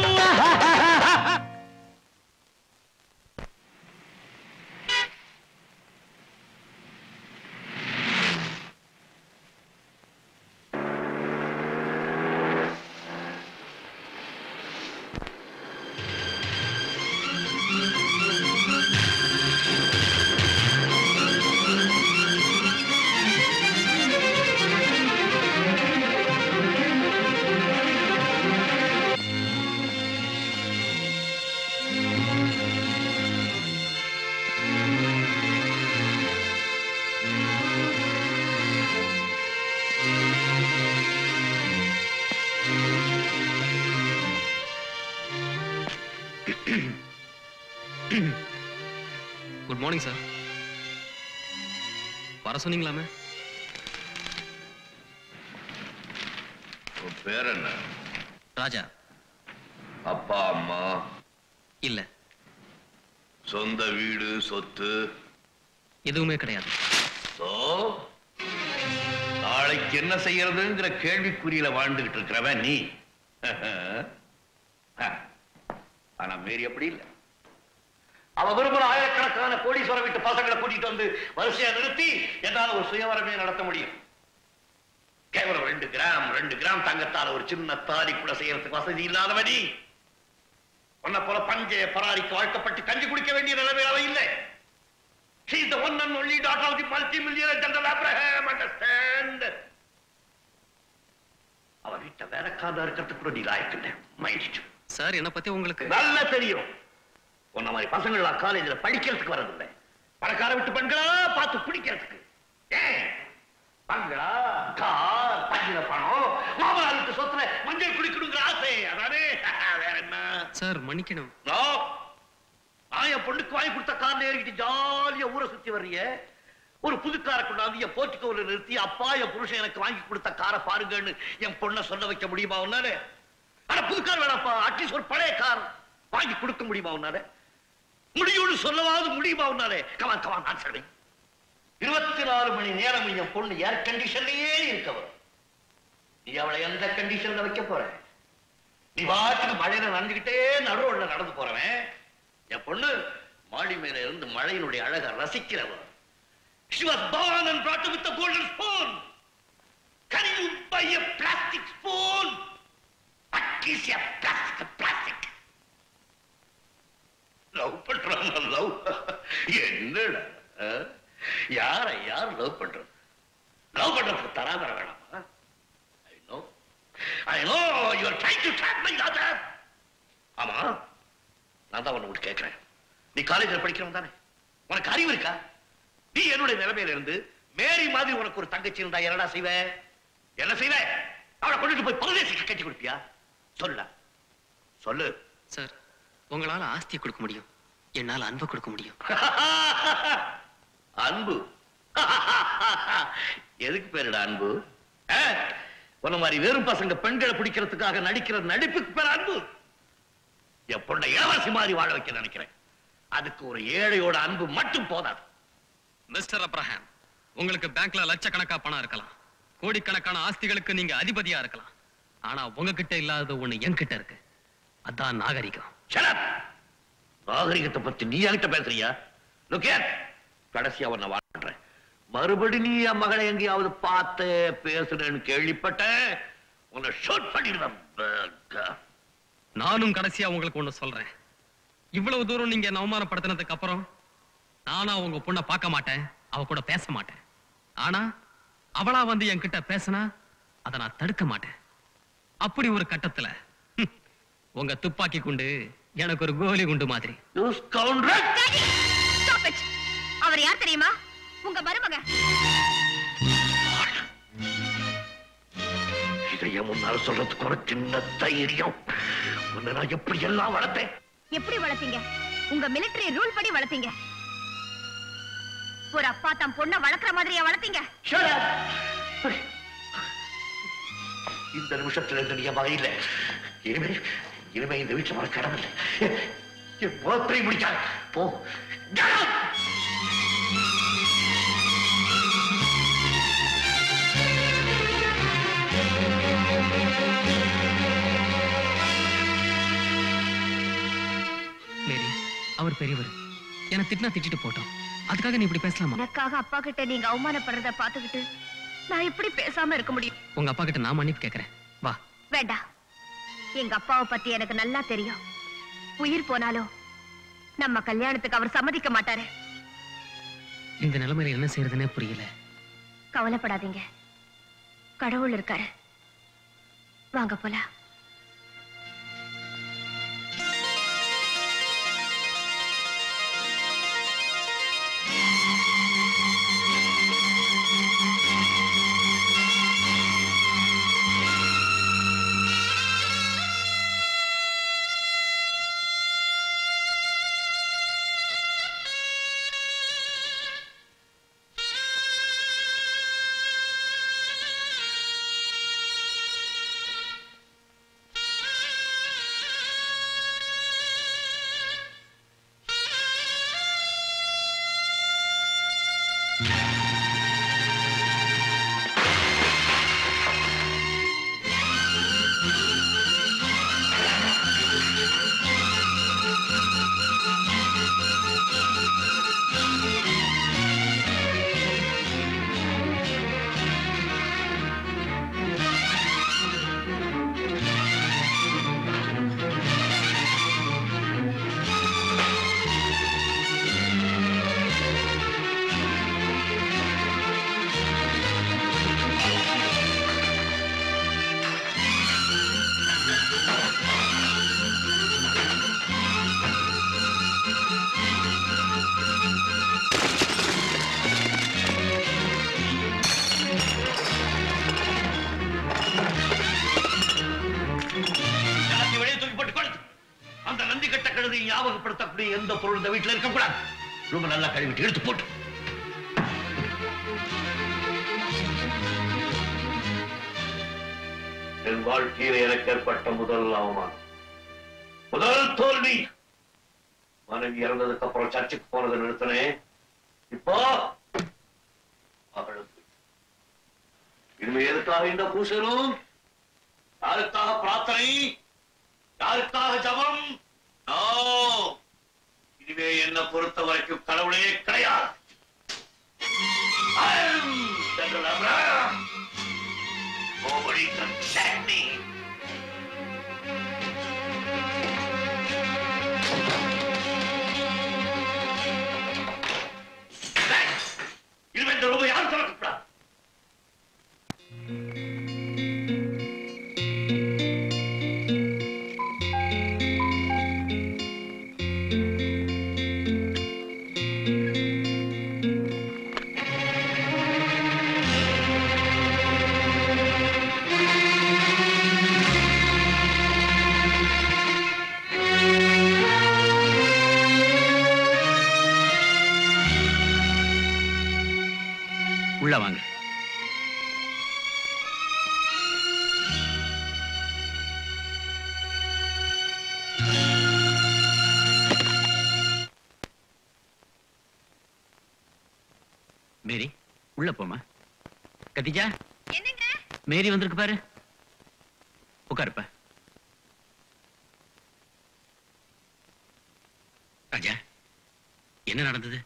குட் மார்னிங் சார் வர சொன்னீங்களாமே உன் பேர் என்ன ராஜா அப்பா அம்மா இல்ல சொந்த வீடு சொத்து எதுவுமே கிடையாது சோ நாளைக்கு என்ன செய்யறதுங்கிற கேள்விக்குறியில வாழ்ந்துகிட்டு இருக்கிறவன் நீ ஆனா மேரி அப்படி இல்ல அவ விரும்புற ஆயிரக்கணக்கான கோடீஸ்வரம் வீட்டு பசங்களை கூட்டிட்டு வந்து வரிசையா நிறுத்தி என்னால ஒரு சுயவரமே நடத்த முடியும் கேவலம் ரெண்டு கிராம் ரெண்டு கிராம் தங்கத்தால ஒரு சின்ன தாலி கூட செய்யறதுக்கு வசதி இல்லாதவடி உன்னை போல பஞ்சே பராரிக்கு வாழ்க்கப்பட்டு கஞ்சி குடிக்க வேண்டிய நிலைமை அவ இல்லை She is the one and only daughter of the multi-millionaire General Abraham and அப்படிப்பட்ட வேலைக்காரனா இருக்கிறதுக்கு கூட நீ லாயக்கில்லை மைண்ட் சார் என்ன பத்தி உங்களுக்கு நல்லா தெரியும் உன்ன மாதிரி பசங்கள்லாம் காலேஜ்ல படிக்கிறதுக்கு வரதில்லை பணக்கார விட்டு பெண்களா பார்த்து பிடிக்கிறதுக்கு ஏன் பங்களா கார் பஞ்சில பணம் மாமனாருக்கு சொத்துல மஞ்சள் குடிக்கணுங்கிற ஆசை அதானே வேற என்ன சார் மன்னிக்கணும் நோ. நான் என் பொண்ணுக்கு வாங்கி கொடுத்த கார்ல ஏறிக்கிட்டு ஜாலியா ஊரை சுத்தி வர்றிய ஒரு புது காரை கொண்டாந்து என் போர்ட்டிகோல நிறுத்தி அப்பா என் புருஷன் எனக்கு வாங்கி கொடுத்த காரை பாருங்கன்னு என் பொண்ணை சொல்ல வைக்க முடியுமா உன்னால ஆனா புது கார் வேணாப்பா அட்லீஸ்ட் ஒரு பழைய கார் வாங்கி கொடுக்க முடியுமா உன்னால முடியும்னு சொல்லவாவது முடியுமா உன்னாலே கமான் கமான் நான் சொல்றேன் இருபத்தி நாலு மணி நேரம் என் பொண்ணு ஏர் கண்டிஷன்லயே இருக்க வரும் நீ அவளை எந்த கண்டிஷன்ல வைக்க போற நீ பாட்டுக்கு மழையில நனைஞ்சுக்கிட்டே நடுரோட்ல நடந்து போறவன் என் பொண்ணு மாடி மேல இருந்து மழையினுடைய அழக ரசிக்கிறவன் She was born and brought up with a golden spoon. Can you buy a plastic spoon? What is a plastic? Plastic. Love பண்றான் லவ் என்னடா ஆ? யாரை யார் லவ் பண்றது லவ் பண்றதுக்கு தராதர வேணாமா I know I know you are trying to drop my daughter ஆமா நான் தான் உன்னை கேட்கிறேன் நீ காலேஜ்ல படிக்கிறவன் தானே உனக்கு அறிவு இருக்கா நீ என்னுடைய நிலைமையில இருந்து மேரி மாதிரி உனக்கு ஒரு தங்கச்சி இருந்தா என்னடா செய்வ என்ன செய்வ அவளை கொண்டுட்டு போய் பரதேசிக்கு கட்டி கொடுப்பியா சொல்லுடா சொல்லு சார் உங்களால ஆஸ்தியை கொடுக்க முடியும் என்னால அன்பை கொடுக்க முடியும் அன்பு எதுக்கு பேருடா அன்பு ஆ? உன்ன மாதிரி வெறும் பசங்க பெண்களை பிடிக்கிறதுக்காக நடிக்கிற நடிப்புக்கு பேர் அன்பு என் பொண்ணை இளவரசி மாதிரி வாழ வைக்க நினைக்கிறேன் அதுக்கு ஒரு ஏழையோட அன்பு மட்டும் போதாது மிஸ்டர் அப்ரஹாம் உங்களுக்கு பேங்க்ல லட்சக்கணக்கா பணம் இருக்கலாம் கோடிக்கணக்கான ஆஸ்திகளுக்கு நீங்க அதிபதியா இருக்கலாம் ஆனா உங்ககிட்ட இல்லாதது ஒண்ணு என்கிட்ட இருக்கு அதான் நாகரிகம் Shut up! நாகரிகத்தை பத்தி நீ என்கிட்ட பேசுறியா Look here. கடைசியா உன்னை வாழ்றேன் மறுபடி நீ என் மகளை எங்கேயாவது பார்த்து பேசுறேன்னு கேள்விப்பட்டேன் உன்னை ஷூட் பண்ணிடுவேன் பக்க. நானும் கடைசியா உங்களுக்கு ஒண்ணு சொல்றேன் இவ்வளவு தூரம் நீங்க என்ன அவமானப்படுத்தினதுக்கு அப்புறம் நானா உங்க பொண்ணை பார்க்க மாட்டேன் அவ கூட பேச மாட்டேன் ஆனா அவளா வந்து என்கிட்ட பேசினா அதை நான் தடுக்க மாட்டேன் அப்படி ஒரு கட்டத்துல ஹம், உங்க துப்பாக்கி குண்டு எனக்கு ஒரு கோலி குண்டு மாதிரி Stop it. அவர் யார் தெரியுமா உங்க மருமக இதை என் முன்னால சொல்றதுக்கு ஒரு சின்ன தைரியம் உன்னை நான் எப்படி எல்லாம் வளர்த்தேன் எப்படி வளர்த்தீங்க உங்க மிலிட்டரி ரூல் படி வளர்த்தீங்க ஒரு அப்பா தன் பொண்ணை வளர்க்குற மாதிரியா வளர்த்தீங்க Shut up! இந்த நிமிஷத்துல இருந்து நீ என் மகன் இல்லை இனிமே இனிமே இந்த வீட்டுல வர கடமில்லை என் முகத்தை முடிச்சா போ Get out! மேரி அவர் பெரியவர் என்ன திட்டினா திட்டிட்டு போட்டோம் அதுக்காக நீ இப்படி பேசலாமா எனக்காக அப்பா கிட்ட நீங்க அவமானப்படுறத பாத்துக்கிட்டு நான் எப்படி பேசாம இருக்க முடியும் உங்க அப்பா கிட்ட நான் மன்னிப்பு கேட்கறேன் வா வேண்டாம் எங்க அப்பாவை பத்தி எனக்கு நல்லா தெரியும் உயிர் போனாலும் நம்ம கல்யாணத்துக்கு அவர் சம்மதிக்க மாட்டாரு இந்த நிலைமையில என்ன செய்யறதுன்னே புரியல கவலைப்படாதீங்க கடவுள் இருக்காரு வாங்க போலாம் அப்படி எந்த பொருள் இந்த வீட்டுல இருக்க கூடாது ரொம்ப நல்லா கழுவிட்டு எடுத்து போட்டு என் வாழ்க்கையில எனக்கு ஏற்பட்ட முதல் அவமானம் முதல் தோல்வி மனைவி இறந்ததுக்கு அப்புறம் சர்ச்சுக்கு போனதை நிறுத்தினேன் இப்போ அவளுக்கு இனிமே எதுக்காக இந்த பூசலும் யாருக்காக பிரார்த்தனை யாருக்காக ஜபம் நோ இனிமே என்ன பொறுத்த வரைக்கும் கடவுளே கிடையாது I am General Abraham. Nobody can check me. இனிமே இந்த ரூபை யாரும் திறக்கக்கூடாது உள்ள வாங்க மேரி உள்ள போமா கத்திஜா மேரி வந்திருக்கு பாரு உட்காருப்பா ராஜா என்ன நடந்தது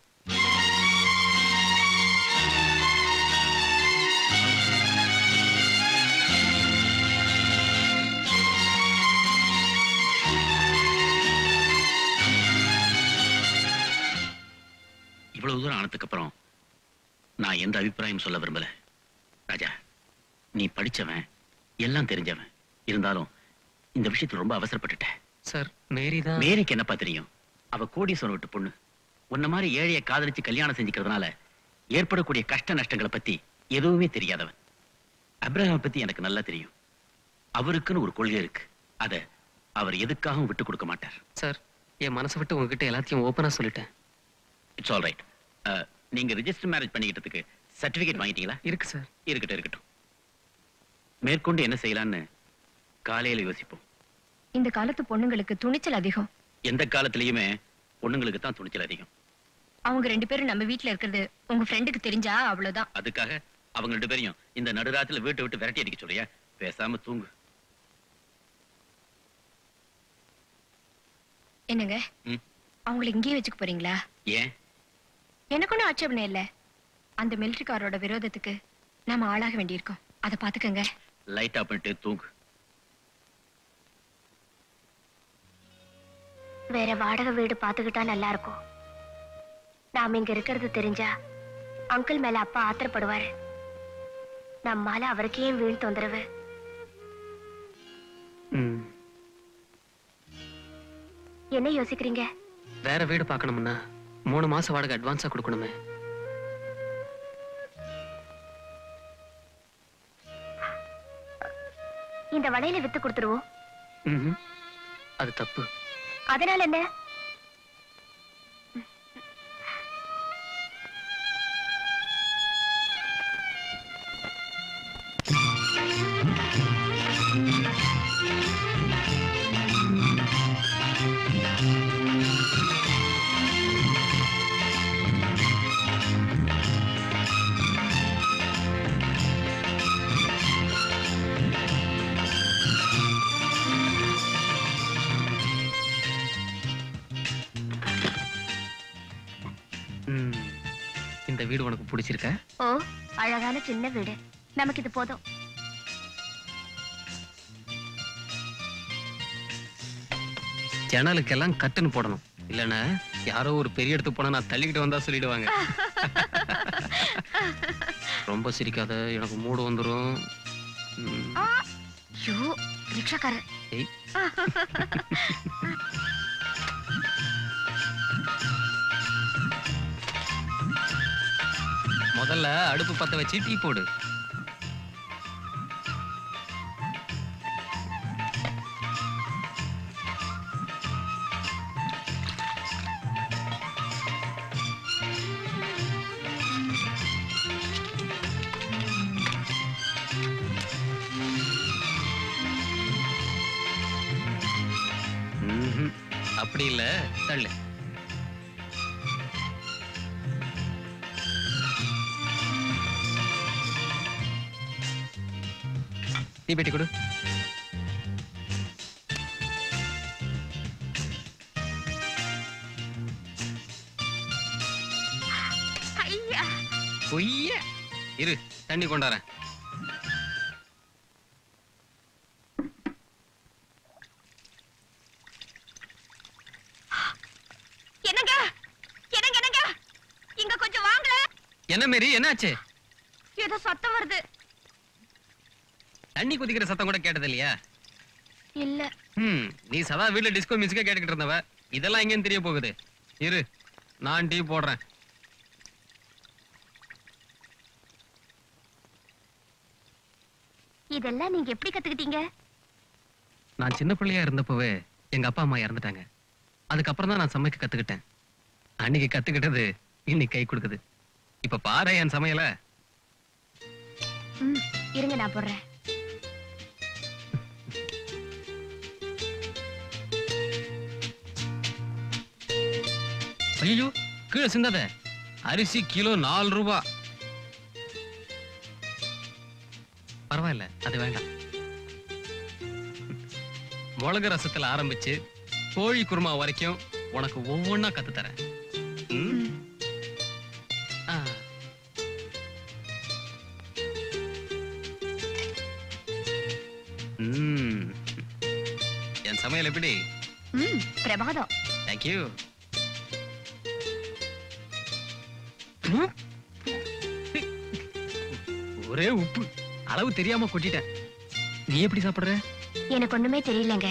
இவ்வளவு தூரம் ஆனதுக்கு அப்புறம் நான் எந்த அபிப்பிராயம் சொல்ல விரும்பல ராஜா நீ படிச்சவன் எல்லாம் தெரிஞ்சவன் இருந்தாலும் இந்த விஷயத்துல ரொம்ப அவசரப்பட்டுட்ட சார் மேரி தான் மேரிக்கு என்னப்பா தெரியும் அவ கோடீஸ்வரன் விட்டு பொண்ணு உன்ன மாதிரி ஏழைய காதலிச்சு கல்யாணம் செஞ்சுக்கிறதுனால ஏற்படக்கூடிய கஷ்ட நஷ்டங்களை பத்தி எதுவுமே தெரியாதவன் அப்ரஹாம் பத்தி எனக்கு நல்லா தெரியும் அவருக்குன்னு ஒரு கொள்கை இருக்கு அத அவர் எதுக்காகவும் விட்டு கொடுக்க மாட்டார் சார் என் மனசை விட்டு உங்ககிட்ட எல்லாத்தையும் ஓப்பனா சொல்லிட்டேன் இட்ஸ் ஆல் ரைட் நீங்க ரெஜிஸ்டர் மேரேஜ் பண்ணிக்கிட்டதுக்கு சர்டிபிகேட் வாங்கிட்டீங்களா இருக்கு சார் இருக்கட்டும் இருக்கட்டும் மேற்கொண்டு என்ன செய்யலாம்னு காலையில யோசிப்போம் இந்த காலத்து பொண்ணுங்களுக்கு துணிச்சல் அதிகம் எந்த காலத்திலயுமே பொண்ணுங்களுக்கு தான் துணிச்சல் அதிகம் அவங்க ரெண்டு பேரும் நம்ம வீட்ல இருக்கிறது உங்க ஃப்ரெண்டுக்கு தெரிஞ்சா அவ்வளவுதான் அதுக்காக அவங்க ரெண்டு பேரையும் இந்த நடுராத்துல வீட்டை விட்டு விரட்டி அடிக்க சொல்றியா பேசாம தூங்கு என்னங்க ம். அவங்கள இங்கேயே வச்சுக்க போறீங்களா ஏன் எனக்கு ஒன்றும் ஆட்சேபனை இல்ல அந்த மிலிட்டரிக்காரோட விரோதத்துக்கு நாம ஆளாக வேண்டியிருக்கோம் அதை பாத்துக்கங்க லைட் ஆஃப் பண்ணிட்டு தூங்கு வேற வாடகை வீடு பாத்துக்கிட்டா நல்லா இருக்கும் நாம இங்க இருக்கிறது தெரிஞ்சா அங்கிள் மேல அப்பா ஆத்திரப்படுவாரு நம்மால அவருக்கே ஏன் வீண் தொந்தரவு ம். என்ன யோசிக்கிறீங்க வேற வீடு பார்க்கணும்னா மூணு மாசம் வாடகை அட்வான்ஸா கொடுக்கணுமே இந்த வடையில வித்து கொடுத்துருவோம் ம்ஹும். அது தப்பு அதனால என்ன ம். இந்த வீடு உனக்கு பிடிச்சிருக்க ஓ அழகான சின்ன வீடு நமக்கு இது போதும் ஜன்னலுக்கெல்லாம் கட்டுன்னு போடணும் இல்லைன்னா யாரோ ஒரு பெரிய இடத்துக்கு போனா நான் தள்ளிக்கிட்டு வந்தா சொல்லிடுவாங்க ரொம்ப சிரிக்காத எனக்கு மூடு வந்துரும் ம். ஐயோ ரிக்ஷாக்காரர் ஏய். முதல்ல அடுப்பு பத்த வச்சு டீ போடு அப்படி இல்ல தள்ளு நீ பெட்டி கொடு ஐயா பொய்ய இரு தண்ணி கொண்டாரேன் என்னங்க என்னங்க என்னங்க இங்க கொஞ்சம் வாங்க என்ன மாரி என்னாச்சு ஏதோ சத்தம் வருது தண்ணி குதிக்கிற சத்தம் கூட கேட்டது இல்லையா இல்ல ம் நீ சதா வீட்ல டிஸ்கோ மியூசிக்கா கேட்டுக்கிட்டு இருந்தவ இதெல்லாம் எங்கேன்னு தெரிய போகுது இரு நான் டீ போடுறேன் இதெல்லாம் நீங்க எப்படி கத்துக்கிட்டீங்க நான் சின்ன பிள்ளையா இருந்தப்பவே எங்க அப்பா அம்மா இறந்துட்டாங்க அதுக்கப்புறம் தான் நான் சமைக்க கத்துக்கிட்டேன் அன்னைக்கு கத்துக்கிட்டது இன்னைக்கு கை கொடுக்குது இப்ப பாரு என் சமையல ம் இருங்க நான் போடுறேன் ஐயோ கீழே சிந்தாத அரிசி கிலோ நாலு ரூபா பரவாயில்ல அது வேண்டாம் மிளகு ரசத்துல ஆரம்பிச்சு கோழி குருமா வரைக்கும் உனக்கு ஒவ்வொன்னா கத்து தரேன் ம்? ஆ. ம். என் சமையல் எப்படி ம் பிரமாதம் தேங்க்யூ ஒரே உப்பு அளவு தெரியாம கொட்டிட்டேன் நீ எப்படி சாப்பிடுற எனக்கு ஒண்ணுமே தெரியலங்க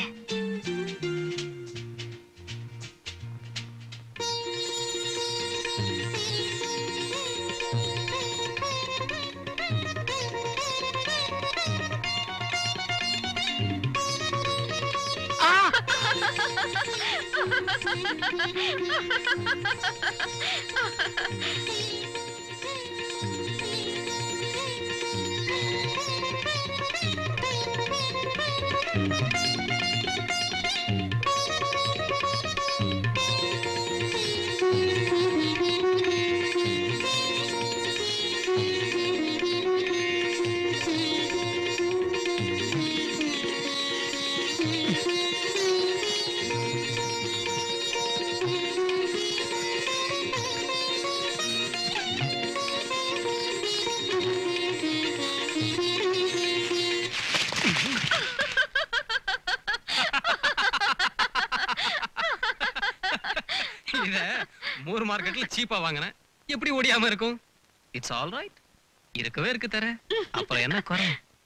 இத மூர் மார்க்கெட்ல சீப்பா வாங்கினேன் எப்படி ஓடியாம இருக்கும் இட்ஸ் ஆல் ரைட் இருக்கவே இருக்கு தர அப்புறம் என்ன குறை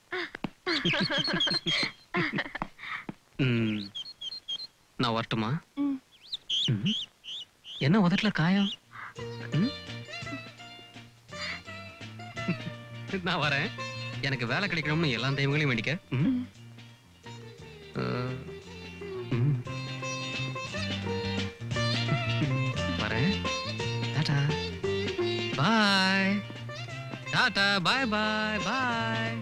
ம், நான் வரட்டுமா ம். ம். என்ன உதட்டுல காயம் ம்? நான் வரேன் எனக்கு வேலை கிடைக்கணும்னு எல்லா தெய்வங்களையும் வேண்டிக்க ம்? அஹ், ம். வரேன் tata bye tata bye bye bye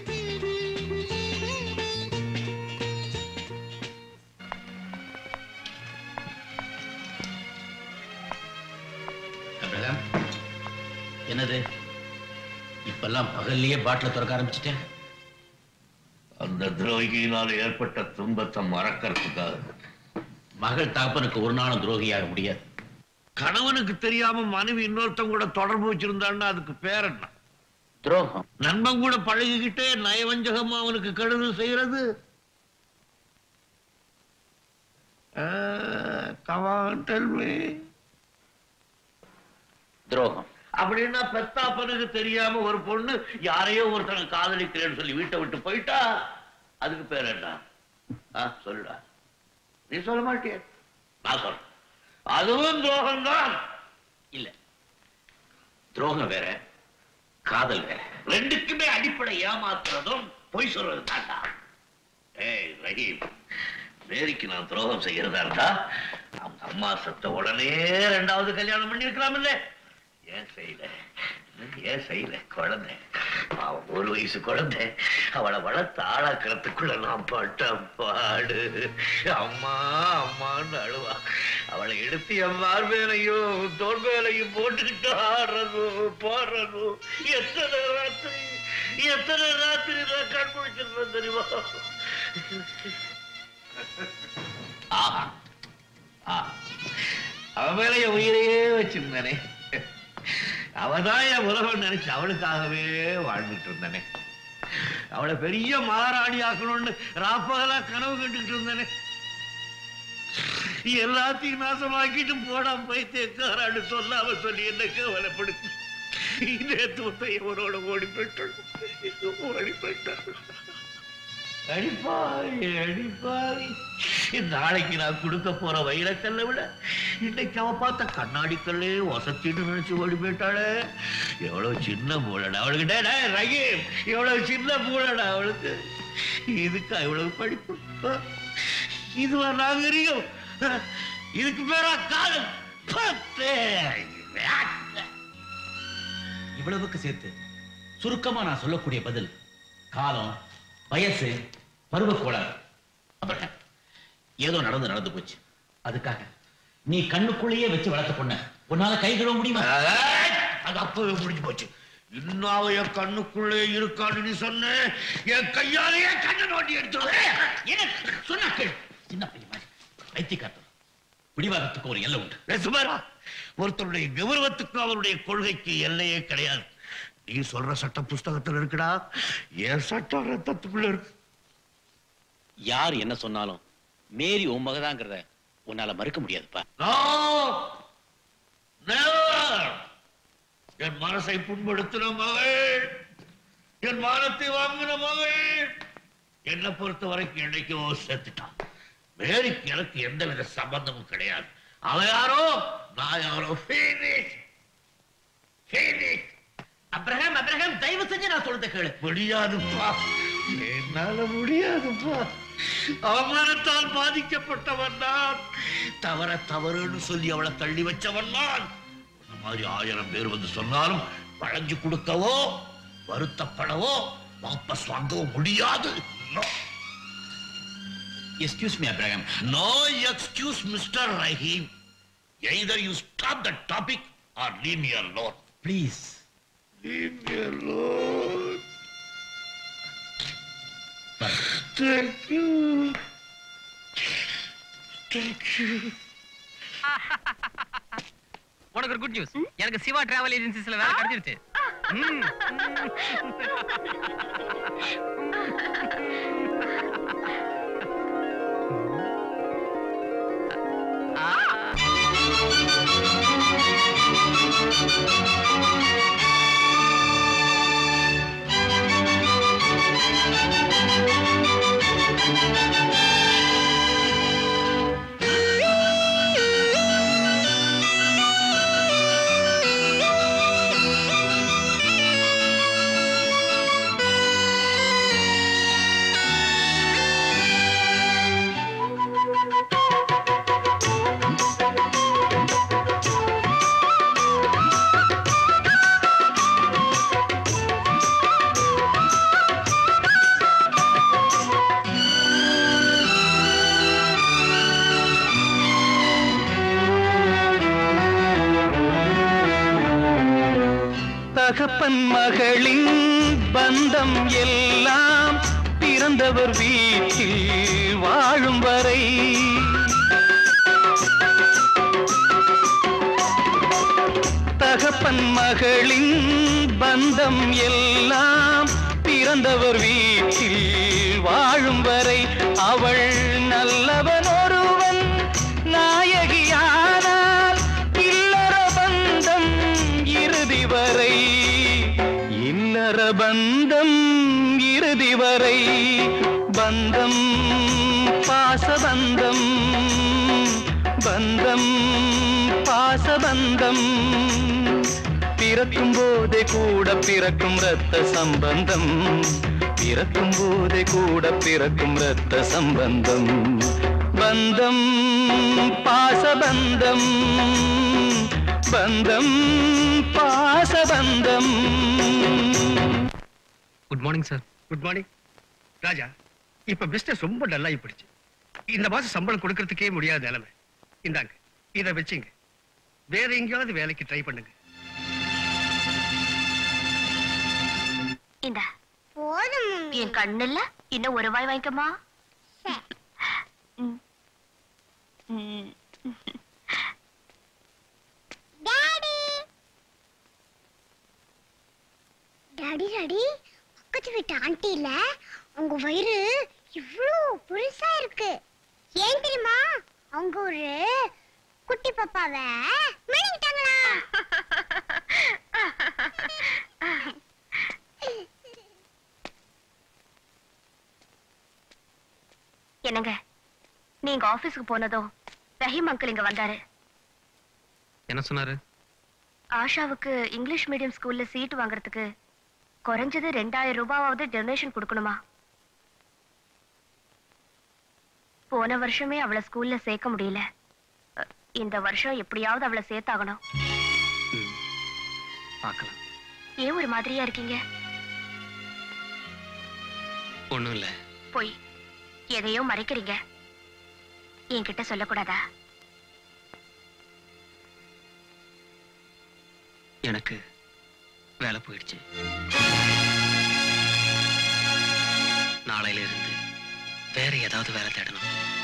Abraham என்னது இப்பெல்லாம் பகல்லையே பாட்டில திறக்க ஆரம்பிச்சிட்டேன் அந்த துரோகியினால் ஏற்பட்ட துன்பத்தை மறக்கறதுக்காக மகள் தகப்பனுக்கு ஒரு நாளும் துரோகியாக முடியாது கணவனுக்கு தெரியாம மனைவி இன்னொருத்தன் கூட தொடர்பு வச்சிருந்தான்னா அதுக்கு பேர் என்ன துரோகம் நண்பன் கூட பழகிக்கிட்டே நயவஞ்சகமா அவனுக்கு கெடுதல் செய்யறது கவான் டெல்மி துரோகம் அப்படின்னா பெத்தாப்பனுக்கு தெரியாம ஒரு பொண்ணு யாரையோ ஒருத்தனை காதலிக்கிறேன்னு சொல்லி வீட்டை விட்டு போயிட்டா அதுக்கு பேர் என்ன ஆ, சொல்லுடா நீ சொல்ல மாட்டிய நான் சொல்றேன் அதுவும் துரோகம்தான் இல்ல துரோகம் வேற காதல் வேற ரெண்டுக்குமே அடிப்படை ஏமாத்துறதும் பொய் சொல்றது தாண்டா ஏய் ரஹீம் மேரிக்கு நான் துரோகம் செய்யறதா இருந்தா அவங்க அம்மா செத்த உடனே ரெண்டாவது கல்யாணம் பண்ணி இருக்கலாம் இல்ல ஏன் செய்யல ஏன் செய்யல குழந்தை பாவம் ஒரு வயசு குழந்தை அவளை வளர்த்து ஆளாக்குறதுக்குள்ள நான் பட்ட பாடு அம்மா அம்மான்னு அழுவா அவளை எடுத்து என் மார்பேலையும் தோல் மேலையும் போட்டுக்கிட்டு ஆடுறதும் பாடுறதும் எத்தனை ராத்திரி எத்தனை ராத்திரி நான் கண் முடிச்சிருப்பேன் தெரியுமா ஆஹா ஆ அவன் மேல என் உயிரையே வச்சிருந்தானே அவதான் என் உலகம் நினைச்சு அவளுக்காகவே வாழ்ந்துட்டு இருந்தானே அவளை பெரிய மகாராணி ஆக்கணும்னு ராப்பகலா கனவு கண்டுகிட்டு இருந்தானே எல்லாத்தையும் நாசமாக்கிட்டு போடா போய் தேக்காரான்னு சொல்லாம சொல்லி என்ன கவலைப்படுத்து நேத்து ஒருத்தன் இவனோட ஓடி போயிட்டான் ஓடி போயிட்டான் அடிப்பாய் அடிப்பாய் நாளைக்கு நான் கொடுக்க போற வைரக்கல்லை விட இன்னைக்கு அவ பார்த்த கண்ணாடி கல்லே வசத்தின்னு நினைச்சு ஓடி போயிட்டாளே எவ்வளவு சின்ன மூளடா அவளுக்கு டேய், டேய், ரஹீம் எவ்வளவு சின்ன மூளடா அவளுக்கு இதுக்கா இவ்வளவு படிப்பு ஆ? இதுவா நாகரிகம் ஆ? இதுக்கு பேரா காலம் பத்தே. இவ்வளவுக்கு சேர்த்து சுருக்கமா நான் சொல்லக்கூடிய பதில் காலம் வயசு பருவ கோளாறு அப்புறம் ஏதோ நடந்து நடந்து போச்சு அதுக்காக நீ கண்ணுக்குள்ளேயே வச்சு வளர்த்த பொண்ண உன்னால கை கழுவ முடியுமா அது அப்பவே முடிஞ்சு போச்சு இன்னும் அவ என் கண்ணுக்குள்ளே இருக்கான்னு நீ சொன்ன என் கையாலேயே கண்ணை நோண்டி எடுத்துருவேன் எனக்கு சொன்னா கேளு சின்ன பையன் மாதிரி வைத்தியக்காரத்தம் பிடிவாதத்துக்கு ஒரு எல்லை உண்டு சுமாரா ஒருத்தருடைய கௌரவத்துக்கு அவருடைய கொள்கைக்கு எல்லையே கிடையாது நீ சொல்ற சட்ட புஸ்தகத்துல இருக்குடா என் சட்டம் ரத்தத்துக்குள்ள இருக்கு யார் என்ன சொன்னாலும் மேரி உன் மகதாங்கிறத உன்னால மறுக்க முடியாதுப்பா No! Never! என் மனசை புண்படுத்தின மகள் என் மானத்தை வாங்கின மகள் என்னை பொறுத்த வரைக்கும் என்னைக்கோ செத்துட்டான் மேரிக்கு எனக்கு எந்தவித சம்பந்தமும் கிடையாது அவ யாரோ நான் யாரோ Finish! Finish! அப்ரஹாம் அப்ரஹாம் தயவு செஞ்சு நான் சொல்றத கேளு முடியாதுப்பா என்னால முடியாதுப்பா அவமானத்தால் பாதிக்கப்பட்டவன் நான் தவற தவறுன்னு சொல்லி அவளை தள்ளி வச்சவன் நான் இந்த மாதிரி ஆயிரம் பேர் வந்து சொன்னாலும் வளைஞ்சு கொடுக்கவோ வருத்தப்படவோ வாபஸ் வாங்கவோ முடியாது excuse me Abraham no excuse mister Rahim either you stop the topic or leave me alone please Leave me alone. Thank you. Thank you. உனக்கு ஒரு குட் நியூஸ் எனக்கு சிவா டிராவல் ஏஜென்சிஸ்ல வேலை கிடைச்சிருச்சு ம். தகப்பன் மகளின் பந்தம் எல்லாம் பிறந்தவர் வீட்டில் வாழும் வரை தகப்பன் மகளின் பந்தம் எல்லாம் பிறந்தவர் வீட்டில் வாழும் வரை அவள் நல்லவன் ஒருவன் நாயகியானால் இல்லற பந்தம் இறுதி வரை இல்லற பந்தம் இறுதி வரை பந்தம் பாசபந்தம் பந்தம் பாசபந்தம் பிறக்கும் போதே கூட பிறக்கும் ரத்த சம்பந்தம் பிறக்கும் போதே கூட பிறக்கும் ரத்த சம்பந்தம் பந்தம் பாசபந்தம் பந்தம் பாசபந்தம் good morning sir good morning Raja இப்ப பிசினஸ் ரொம்ப டல்லாகி போயிடுச்சு இந்த மாசம் சம்பளம் கொடுக்கறதுக்கே முடியாத நிலைமை இந்தாங்க இதை வச்சுங்க வேற எங்கேயாவது வேலைக்கு ட்ரை பண்ணுங்க இந்த போதும் என் கண்ணுல இன்னும் ஒரு வாய் வாங்கிக்கமா டாடி டாடி பக்கத்து வீட்டு ஆண்டி இல்ல அவங்க வயிறு இவ்ளோ பெருசா இருக்கு ஏன் தெரியுமா அவங்க ஒரு குட்டி பாப்பாவை மணிக்கிட்டாங்களா என்னங்க நீங்க ஆபீஸ்க்கு போனதும் ரஹீம் அங்கிள் இங்க வந்தாரு என்ன சொன்னாரு ஆஷாவுக்கு இங்கிலீஷ் மீடியம் ஸ்கூல்ல சீட் வாங்குறதுக்கு குறைஞ்சது ரெண்டாயிரம் ரூபாவது டொனேஷன் கொடுக்கணுமா போன வருஷமே அவளை ஸ்கூல்ல சேர்க்க முடியல அ, இந்த வருஷம் எப்படியாவது அவளை சேர்த்தாகணும் பார்க்கலாம் ஏன் ஒரு மாதிரியா இருக்கீங்க ஒண்ணும் இல்ல போய் எதையோ மறைக்கிறீங்க என்கிட்ட சொல்லக்கூடாதா எனக்கு வேலை போயிடுச்சு நாளையில இருந்து வேற ஏதாவது வேலை தேடணும்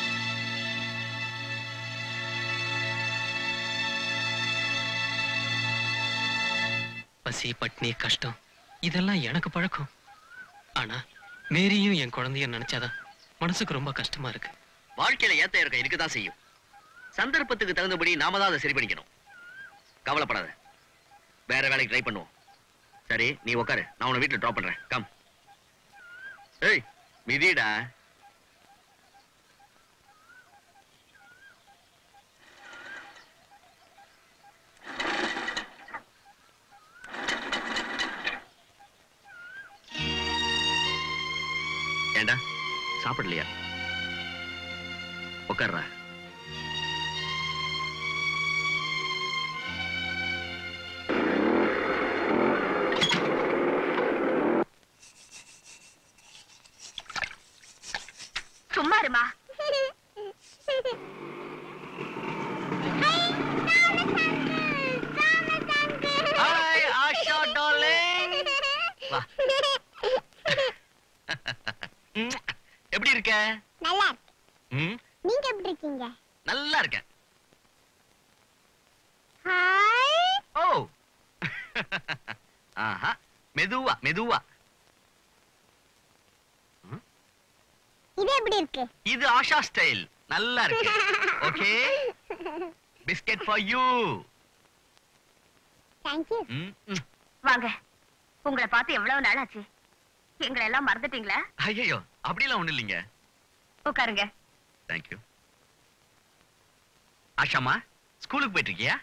பசி பட்னி கஷ்டம் இதெல்லாம் எனக்கு பழக்கம் ஆனா மேரியும் என் குழந்தையும் நினைச்சாதான் மனசுக்கு ரொம்ப கஷ்டமா இருக்கு வாழ்க்கையில ஏத்த இறக்கம் இருக்கதான் செய்யும் சந்தர்ப்பத்துக்கு தகுந்தபடி நாம தான் அதை சரி பண்ணிக்கணும் கவலைப்படாத வேற வேலைக்கு ட்ரை பண்ணுவோம் சரி நீ உட்காரு நான் உன்னை வீட்டுல ட்ராப் பண்றேன் கம் ஏய் மிதிடா ஏண்டா சாப்பிடலையா உட்கார்றா சும்மா இருமா ஹாய் ஆஷா டார்லிங் வா ம், எப்படி இருக்க நல்லா இருக்கு ம், நீங்க எப்படி இருக்கீங்க நல்லா இருக்கேன் ஹாய் ஓ ஆஹா மெதுவா மெதுவா இது எப்படி இருக்கு இது ஆஷா ஸ்டைல் நல்லா இருக்கு okay biscuit for you thank you வாங்க உங்களை பார்த்து எவ்வளவு நாள் ஆச்சு எங்களை எல்லாம் மறந்துட்டீங்களா ஐயோ அப்படிலாம் ஒண்ணு இல்லைங்க உட்காருங்க தேங்க்யூ ஆஷாமா ஸ்கூலுக்கு போயிட்டு இருக்கியா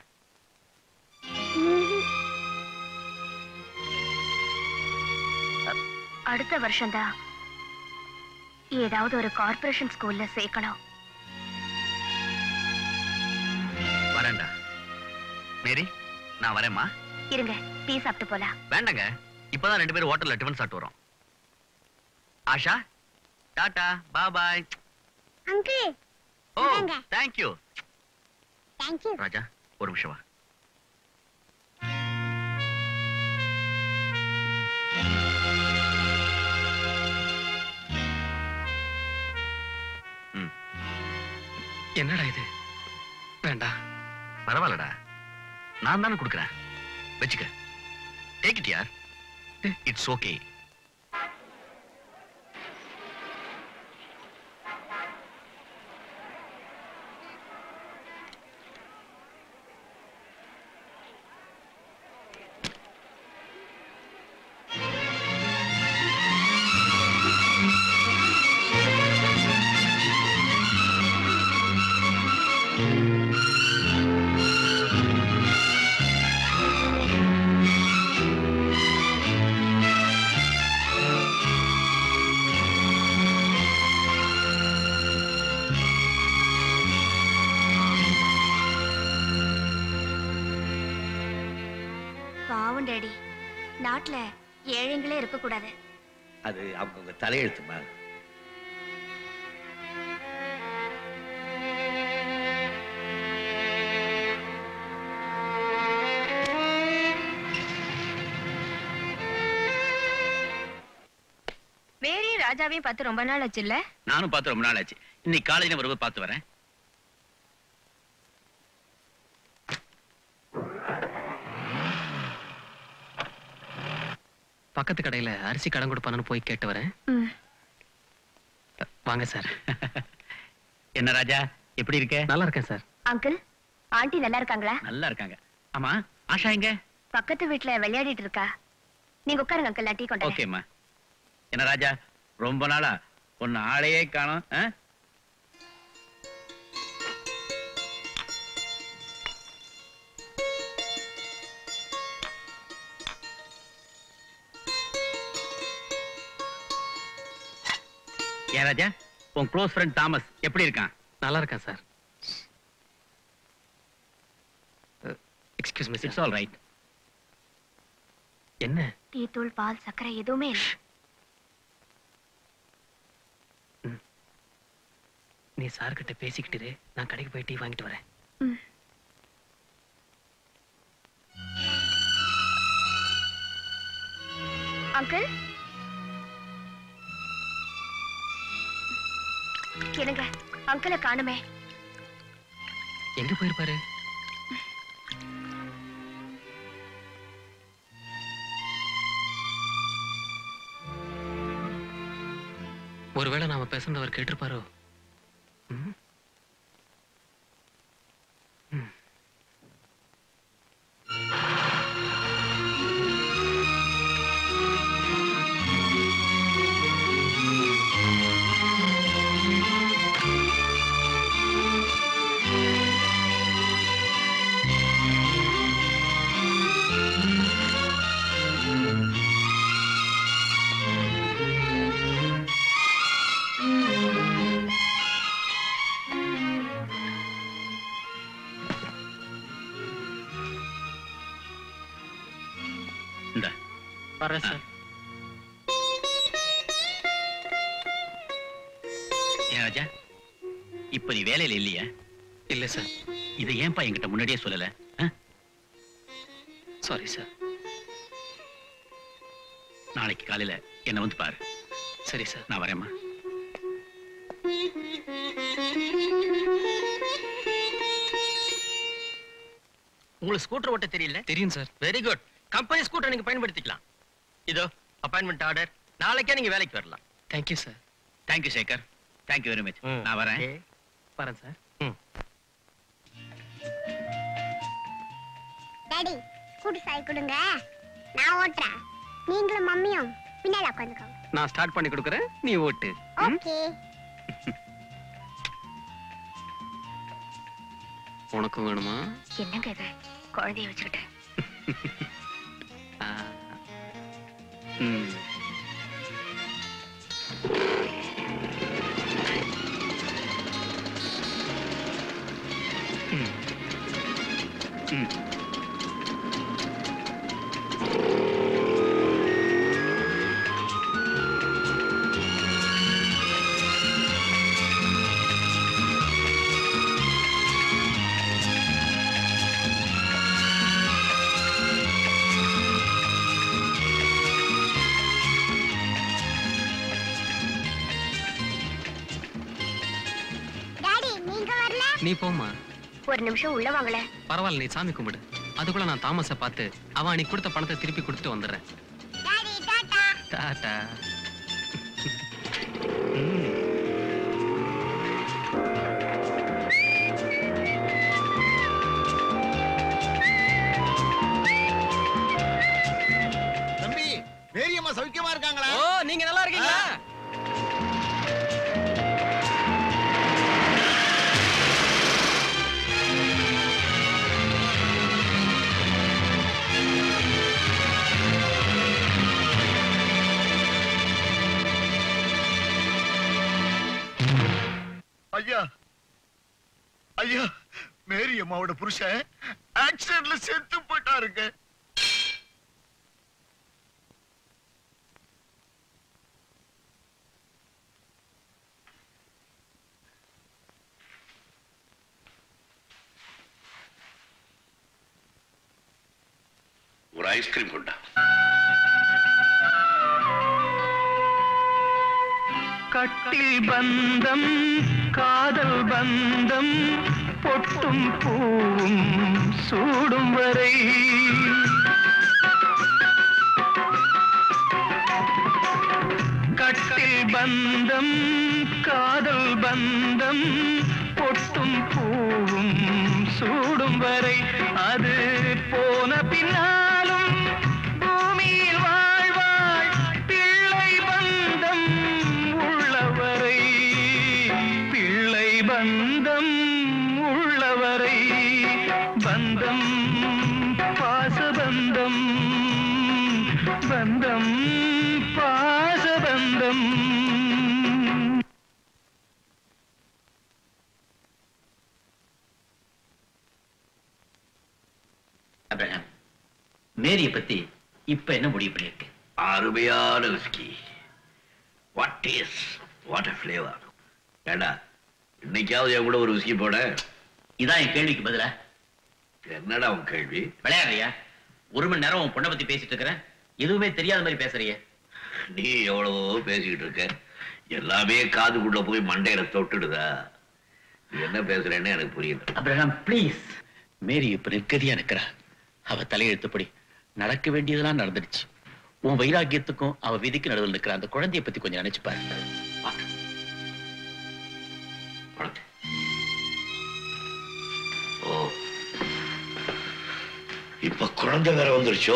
அடுத்த வருஷம்தான் ஏதாவது ஒரு கார்ப்பரேஷன் ஸ்கூல்ல சேர்க்கணும் வரேன்டா மேரி நான் வரேம்மா இருங்க டீ சாப்பிட்டு போலாம் வேண்டாங்க இப்பதான் ரெண்டு பேரும் ஹோட்டல்ல டிஃபன் சாப்பிட்டு வரோம் ஆஷா டாடா பா பாய் அங்கிள் ஓ இந்தாங்க. தேங்க்யூ தேங்க்யூ ராஜா ஒரு நிமிஷம் வா என்னடா இது வேண்டாம் பரவாயில்லடா நான் தானே கொடுக்குறேன் வச்சுக்க டேக் இட் யார் இட்ஸ் ஓகே பாவம் டேடி நாட்டுல ஏழைங்களே இருக்கக்கூடாது அது அவங்க தலையெழுத்துமா மேரி ராஜாவையும் பார்த்து ரொம்ப நாள் ஆச்சுல்ல நானும் பார்த்து ரொம்ப நாள் ஆச்சு இன்னைக்கு காலையில வரும்போது பார்த்து வரேன் பக்கத்து கடையில அரிசி கடன் கொடுப்பானு போய் கேட்டு வரேன் வாங்க சார் என்ன ராஜா எப்படி இருக்க நல்லா இருக்கேன் சார் அங்கிள் ஆண்டி நல்லா இருக்காங்களா நல்லா இருக்காங்க ஆமா ஆஷா எங்க பக்கத்து வீட்ல விளையாடிட்டு இருக்கா நீங்க உட்காருங்க அங்கிள் நான் டீ கொண்டு வரேன். ஓகேம்மா என்ன ராஜா ரொம்ப நாளா உன்னை ஆளையே காணோம் ஆ? ஏன் ராஜா உன் க்ளோஸ் ஃப்ரெண்ட் தாமஸ் எப்படி இருக்கான் நல்லா இருக்கேன் sir excuse me it's all right என்ன டீ தூள் பால் சர்க்கரை எதுவுமே இல்லை நீ சார் கிட்ட பேசிக்கிட்டு இரு. நான் கடைக்கு போய் டீ வாங்கிட்டு வரேன் அங்கிள் என்னங்க அங்கிளை காணுமே எங்க போயிருப்பாரு ஒருவேளை நாம பேசுனது அவர் கேட்டிருப்பாரோ ம்? ம். இந்த வரேன் சார் ஏன் ராஜா இப்ப நீ வேலையில இல்லையா இல்ல சார் இதை ஏன்பா என்கிட்ட முன்னாடியே சொல்லல ஆ? சாரி சார் நாளைக்கு காலையில என்ன வந்து பாரு சரி சார் நான் வரேம்மா உங்களுக்கு ஸ்கூட்டர் ஓட்ட தெரியல தெரியும் sir very good company scooter நீங்க பயன்படுத்திக்கலாம் இதோ அப்பாயின்மெண்ட் ஆர்டர் நாளைக்கே நீங்க வேலைக்கு வரலாம் thank you sir thank you Sekar thank you very much நான் வரேன் வரேன் சார் டாடி ஸ்கூட்டர் சாய் கொடுங்க நான் ஓட்டுறேன் நீங்களும் மம்மியும் பின்னால உட்காந்துக்கோங்க நான் ஸ்டார்ட் பண்ணி கொடுக்குறேன் நீ ஓட்டு ம்? ஓகே உனக்கும் வேணுமா என்னங்க இது குழந்தைய வச்சுக்கிட்டு ஆ. ம். ம். ம். டாடி நீங்க வரல நீ போம்மா ஒரு நிமிஷம் உள்ள வாங்களேன் பரவாயில்ல நீ சாமி கும்பிடு அதுக்குள்ள நான் தாமஸை பார்த்து அவன் அன்னைக்கு கொடுத்த பணத்தை திருப்பி கொடுத்துட்டு வந்துடுறேன் டாடி டாடா டாடா தம்பி மேரியம்மா சௌக்கியமா இருக்காங்களா ஓ நீங்க நல்லா இருக்கீங்களா ஐயா ஐயா மேரி அம்மாவோட புருஷன் ஆக்சிடென்ட்ல செத்து போயிட்டாருங்க ஐஸ்கிரீம் கொண்டா கட்டில் பந்தம் காதல் பந்தம் பொட்டும் பூவும் சூடும் வரை கட்டில் பந்தம் காதல் பந்தம் பொட்டும் பூவும் சூடும் வரை அது போன பின்னாலும் பூமியில் வாழ்வாள் பிள்ளை பந்தம் உள்ளவரை பிள்ளை பந்தம் உள்ளவரை பந்தம் பாசபந்தம் பந்தம் பாசபந்தம் அப்ரஹாம் மேரிய பத்தி இப்ப என்ன முடிவு பண்ணிருக்கு அருமையான whisky what taste what a flavour ஏண்டா இன்னைக்காவது என் கூட ஒரு விஸ்கி போட இதான் என் கேள்விக்கு பதிலா என்னடா உன் கேள்வி விளையாடுறியா ஒரு மணி நேரம் உன் பொண்ணை பத்தி பேசிட்டு இருக்கிறேன் எதுவுமே தெரியாத மாதிரி பேசுறியே நீ எவ்வளவோ பேசிக்கிட்டு இருக்க எல்லாமே காதுக்குள்ள போய் மண்டையில தொட்டுடுதா நீ என்ன பேசுறேன்னு எனக்கு புரியல அப்ரஹாம் ப்ளீஸ் மேரி இப்ப நிற்கதியா நிக்கிறா அவ தலையெழுத்துப்படி நடக்க வேண்டியதெல்லாம் நடந்துடுச்சு உன் வைராக்கியத்துக்கும் அவ விதிக்கு நடுவில் நிக்கிற அந்த குழந்தைய பத்தி கொஞ்சம் நினைச்சு பாரு வா. ஓ இப்ப குழந்தை வேற வந்துருச்சோ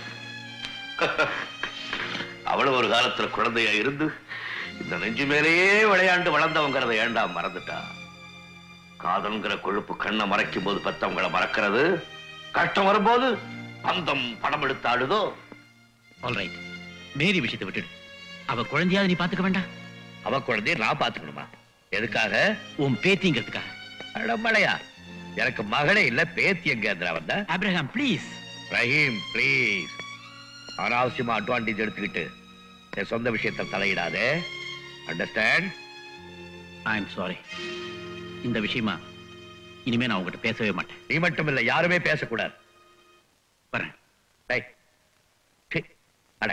அவளும் ஒரு காலத்துல குழந்தையா இருந்து இந்த நெஞ்சு மேலேயே விளையாண்டு வளர்ந்தவங்கிறத ஏண்டா மறந்துட்டா காதல்ங்கிற கொழுப்பு கண்ணை மறைக்கும் போது பெத்தவங்களை மறக்கிறது கஷ்டம் வரும்போது பந்தம் படம் எடுத்து ஆடுதோ ஆல்ரைட் மேரி விஷயத்தை விட்டுடு அவ குழந்தையாவது நீ பாத்துக்க வேண்டாம் அவ குழந்தைய நான் பாத்துக்கணுமா எதுக்காக உன் பேத்திங்கிறதுக்காக அடமலையா எனக்கு மகளே இல்ல பேத்தி எங்க வந்த அப்ரஹாம் ப்ளீஸ் ரஹீம் ப்ளீஸ் அனாவசியமா அட்வான்டேஜ் எடுத்துக்கிட்டு என் சொந்த விஷயத்தை தலையிடாதே அண்டர்ஸ்டாண்ட் ஐ எம் சாரி இந்த விஷயமா இனிமே நான் உங்ககிட்ட பேசவே மாட்டேன் நீ மட்டும் இல்ல யாருமே பேசக்கூடாது வரேன் டேய் சி, அடை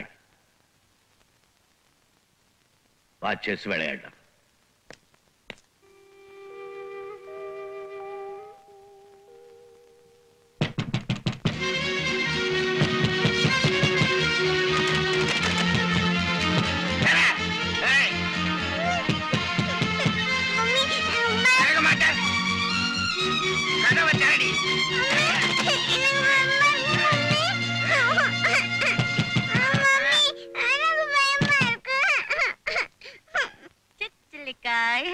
வா செஸ் விளையாடு திறக்க மாட்டேன் கதவை திறடி சில்லிக்காய்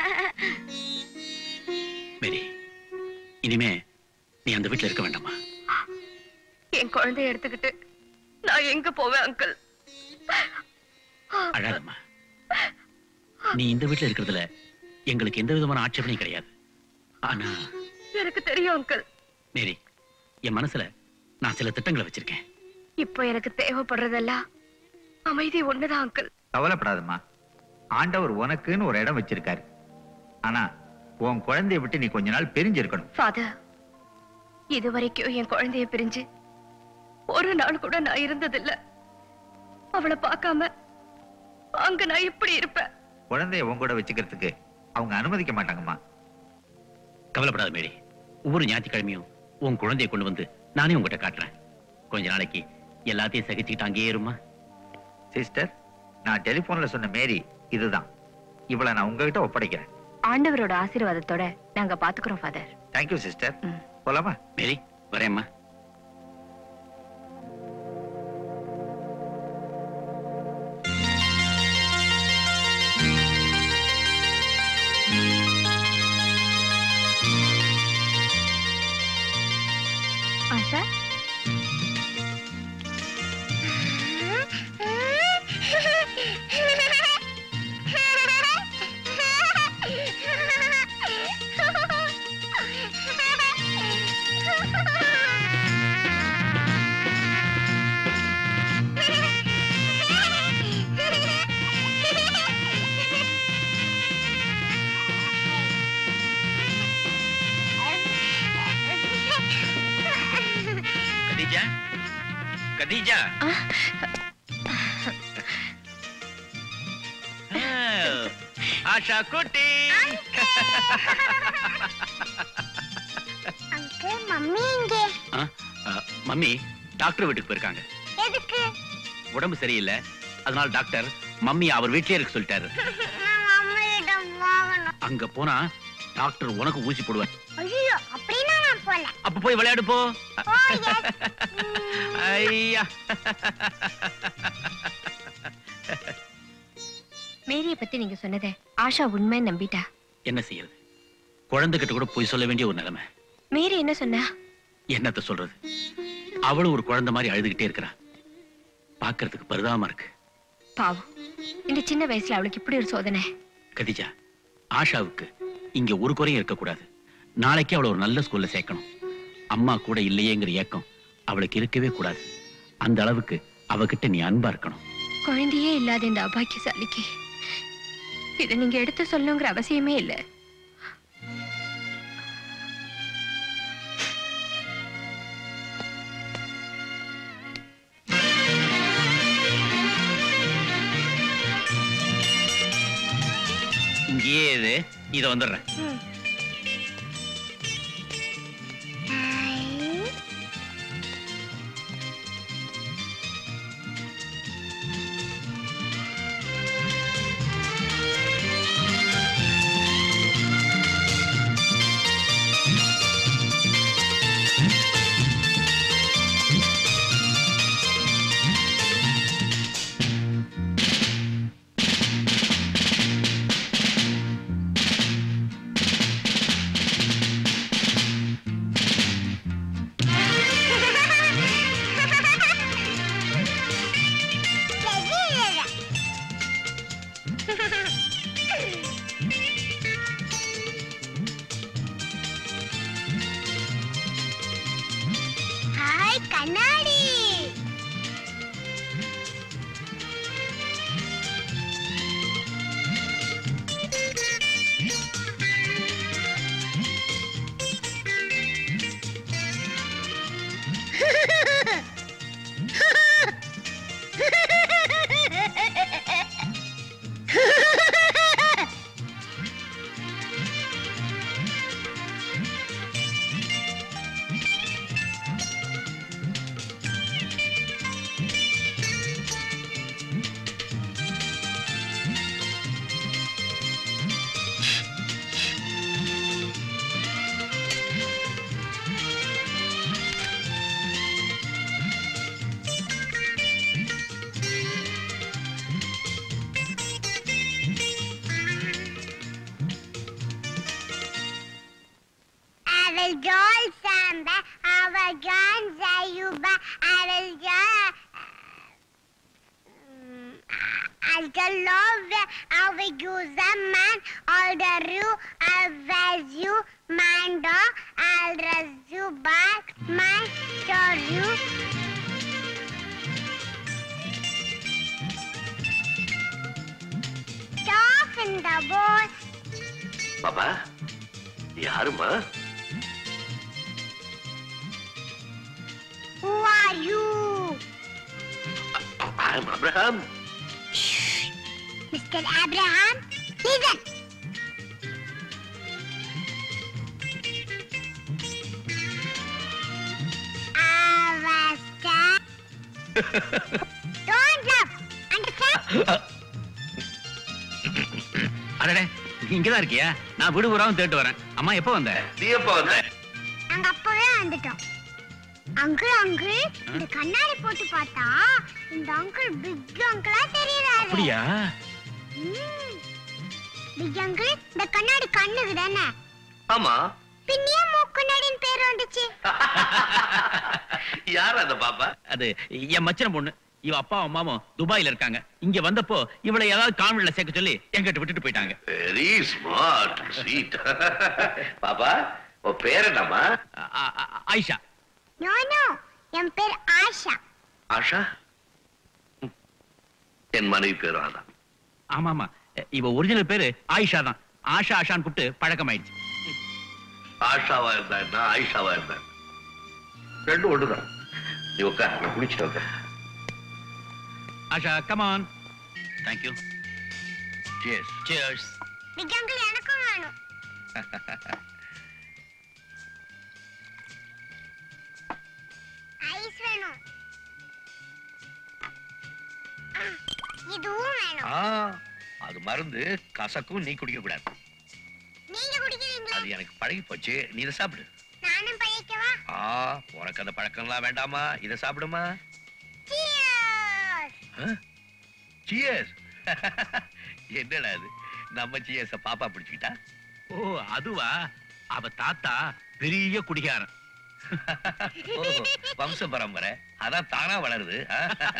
மேரி இனிமே நீ அந்த வீட்டுல இருக்க வேண்டாமா என் குழந்தைய எடுத்துக்கிட்டு நான் எங்க போவேன் அங்கிள் அழாதம்மா நீ இந்த வீட்டுல இருக்கிறதுல எங்களுக்கு எந்த விதமான ஆட்சேபனையும் கிடையாது ஆனா எனக்கு தெரியும் அங்கிள் மேரி என் மனசுல நான் சில திட்டங்களை வச்சிருக்கேன் இப்போ எனக்கு தேவைப்படுறதெல்லாம் அமைதி ஒண்ணுதான் அங்கிள் கவலைப்படாதம்மா ஆண்டவர் உனக்குன்னு ஒரு இடம் வச்சிருக்காரு ஆனா உன் குழந்தைய விட்டு நீ கொஞ்ச நாள் பிரிஞ்சிருக்கணும் ஃபாதர் இதுவரைக்கும் என் குழந்தைய பிரிஞ்சு ஒரு நாள் கூட நான் இருந்ததில்ல அவளை பார்க்காம அங்க நான் இப்படி இருப்பேன் குழந்தைய உன் கூட வச்சுக்கிறதுக்கு அவங்க அனுமதிக்க மாட்டாங்கம்மா கவலைப்படாத மேரி ஒவ்வொரு ஞாயிற்றுக்கிழமையும் உன் குழந்தையை கொண்டு வந்து நானே உங்ககிட்ட காட்டுறேன் கொஞ்ச நாளைக்கு எல்லாத்தையும் சகிச்சுக்கிட்டு அங்கேயே இருமா சிஸ்டர் நான் டெலிபோன்ல சொன்ன மேரி இதுதான் இவளை நான் உங்ககிட்ட ஒப்படைக்கிறேன் ஆண்டவரோட ஆசீர்வாதத்தோட நாங்க பாத்துக்கிறோம் ஃபாதர் தேங்க்யூ சிஸ்டர் போலாமா மேரி வரேம்மா ஆஷா Ha கதீஜா ஆஷா குட்டி அங்கிள் மம்மி எங்கே ஆ, ஆ, மம்மி டாக்டர் வீட்டுக்கு போயிருக்காங்க எதுக்கு உடம்பு சரியில்லை அதனால டாக்டர் மம்மி அவர் வீட்லயே இருக்க சொல்லிட்டாரு நான் மம்மியிடம் போகணும் அங்க போனா டாக்டர் உனக்கு ஊசி போடுவார் ஐயோ அப்படின்னா நான் போல அப்ப போய் விளையாடு போ ஓ yes. ஐயா மேரிய பத்தி நீங்க சொன்னதை ஆஷா உண்மைன்னு நம்பிட்டா என்ன செய்யறது குழந்தைகிட்ட கூட போய் சொல்ல வேண்டிய ஒரு நிலைமை மேரி என்ன சொன்னா என்னத்த சொல்றது அவளும் ஒரு குழந்தை மாதிரி அழுதுகிட்டே இருக்கிறா பாக்குறதுக்கு பரிதாபமா இருக்கு பாவம் இந்த சின்ன வயசுல அவளுக்கு இப்படி ஒரு சோதனை கதிஜா ஆஷாவுக்கு இங்க ஒரு குறையும் இருக்கக்கூடாது நாளைக்கு அவளை ஒரு நல்ல ஸ்கூல்ல சேர்க்கணும் அம்மா கூட இல்லையேங்கிற ஏக்கம் அவளுக்கு இருக்கவே கூடாது அந்த அளவுக்கு அவகிட்ட நீ அன்பா இருக்கணும் குழந்தையே இல்லாத இந்த அபாக்கியசாலிக்கு இதை நீங்க எடுத்து சொல்லணுங்கிற அவசியமே இல்லை இங்கேயே இது இதை வந்துடுறேன் ஹாய் கண்ணாடி அவள் ஜால் சாம்ப அவள் ஜான் ஜாயுபா அவள் ஜா Alta love av Guzaman, Aldaru, Alvazu, Mando, Alrazubar, Man, Toru. Stop in the boat. பாப்பா யாருமா Who are you? I'm Abraham. Mr. Abraham, listen. Avasta. Don't laugh. Understand? அடடே நீ இங்கதான் இருக்கியா நான் வீடு பூராவும் தேட்டு வரேன் அம்மா எப்போ வந்த நீ எப்போ வந்த நாங்க அப்பவே வந்துட்டோம் அங்கிள் அங்கிள் இந்த கண்ணாடி போட்டு பார்த்தா இந்த அங்கிள் பிக் அங்கிளா தெரியறாரு அப்படியா பிக் அங்கிள் இந்த கண்ணாடி கண்ணுக்கு தானே ஆமா பின்னியே மூக்கண்ணாடின்னு பேர் வந்துச்சு யார் அந்த பாப்பா அது என் மச்சன பொண்ணு இவ அப்பா அம்மாவும் துபாயில இருக்காங்க இங்க வந்தப்போ இவளை ஏதாவது கான்வென்ட்ல சேர்க்க சொல்லி எங்கிட்ட விட்டுட்டு போயிட்டாங்க வெரி ஸ்மார்ட் ஸ்வீட் பாப்பா உன் பேர் என்னம்மா ஆயிஷா நோ நோ என் பேர் ஆஷா ஆஷா ம். என் மனைவி பேர் ராதா ஆமா ஆமா இவ ஒரிஜினல் பேரு ஆயிஷா தான் ஆஷா ஆஷான்னு கூப்பிட்டு பழக்கமாயிடுச்சு ஆஷாவா இருந்தா என்ன ஆயிஷாவா இருந்தா ரெண்டும் ஒண்ணுதான் நீ உட்கார் நான் குடிச்சிட்டு வந்துடுறேன் Asha come on thank you cheers cheers big uncle எனக்கும் வேணும் ஐஸ் வேணும் ஆ, இதுவும் வேணும் ஆ அது மருந்து கசக்கும் நீ குடிக்க கூடாது நீங்க குடிக்கிறீங்களா அது எனக்கு பழகி போச்சு நீ இதை சாப்பிடு நானும் பழக்கவா ஆ உனக்கு அந்த பழக்கம்லாம் வேண்டாமா இதை சாப்பிடுமா Cheers! சியர்ஸ் என்னடா அது நம்ம சியர்ஸ பாப்பா பிடிச்சுக்கிட்டா ஓ அதுவா அவ தாத்தா பெரிய குடிகாரன் ஓ, வம்ச பரம்பரை அதான் தானா வளருது ஆ?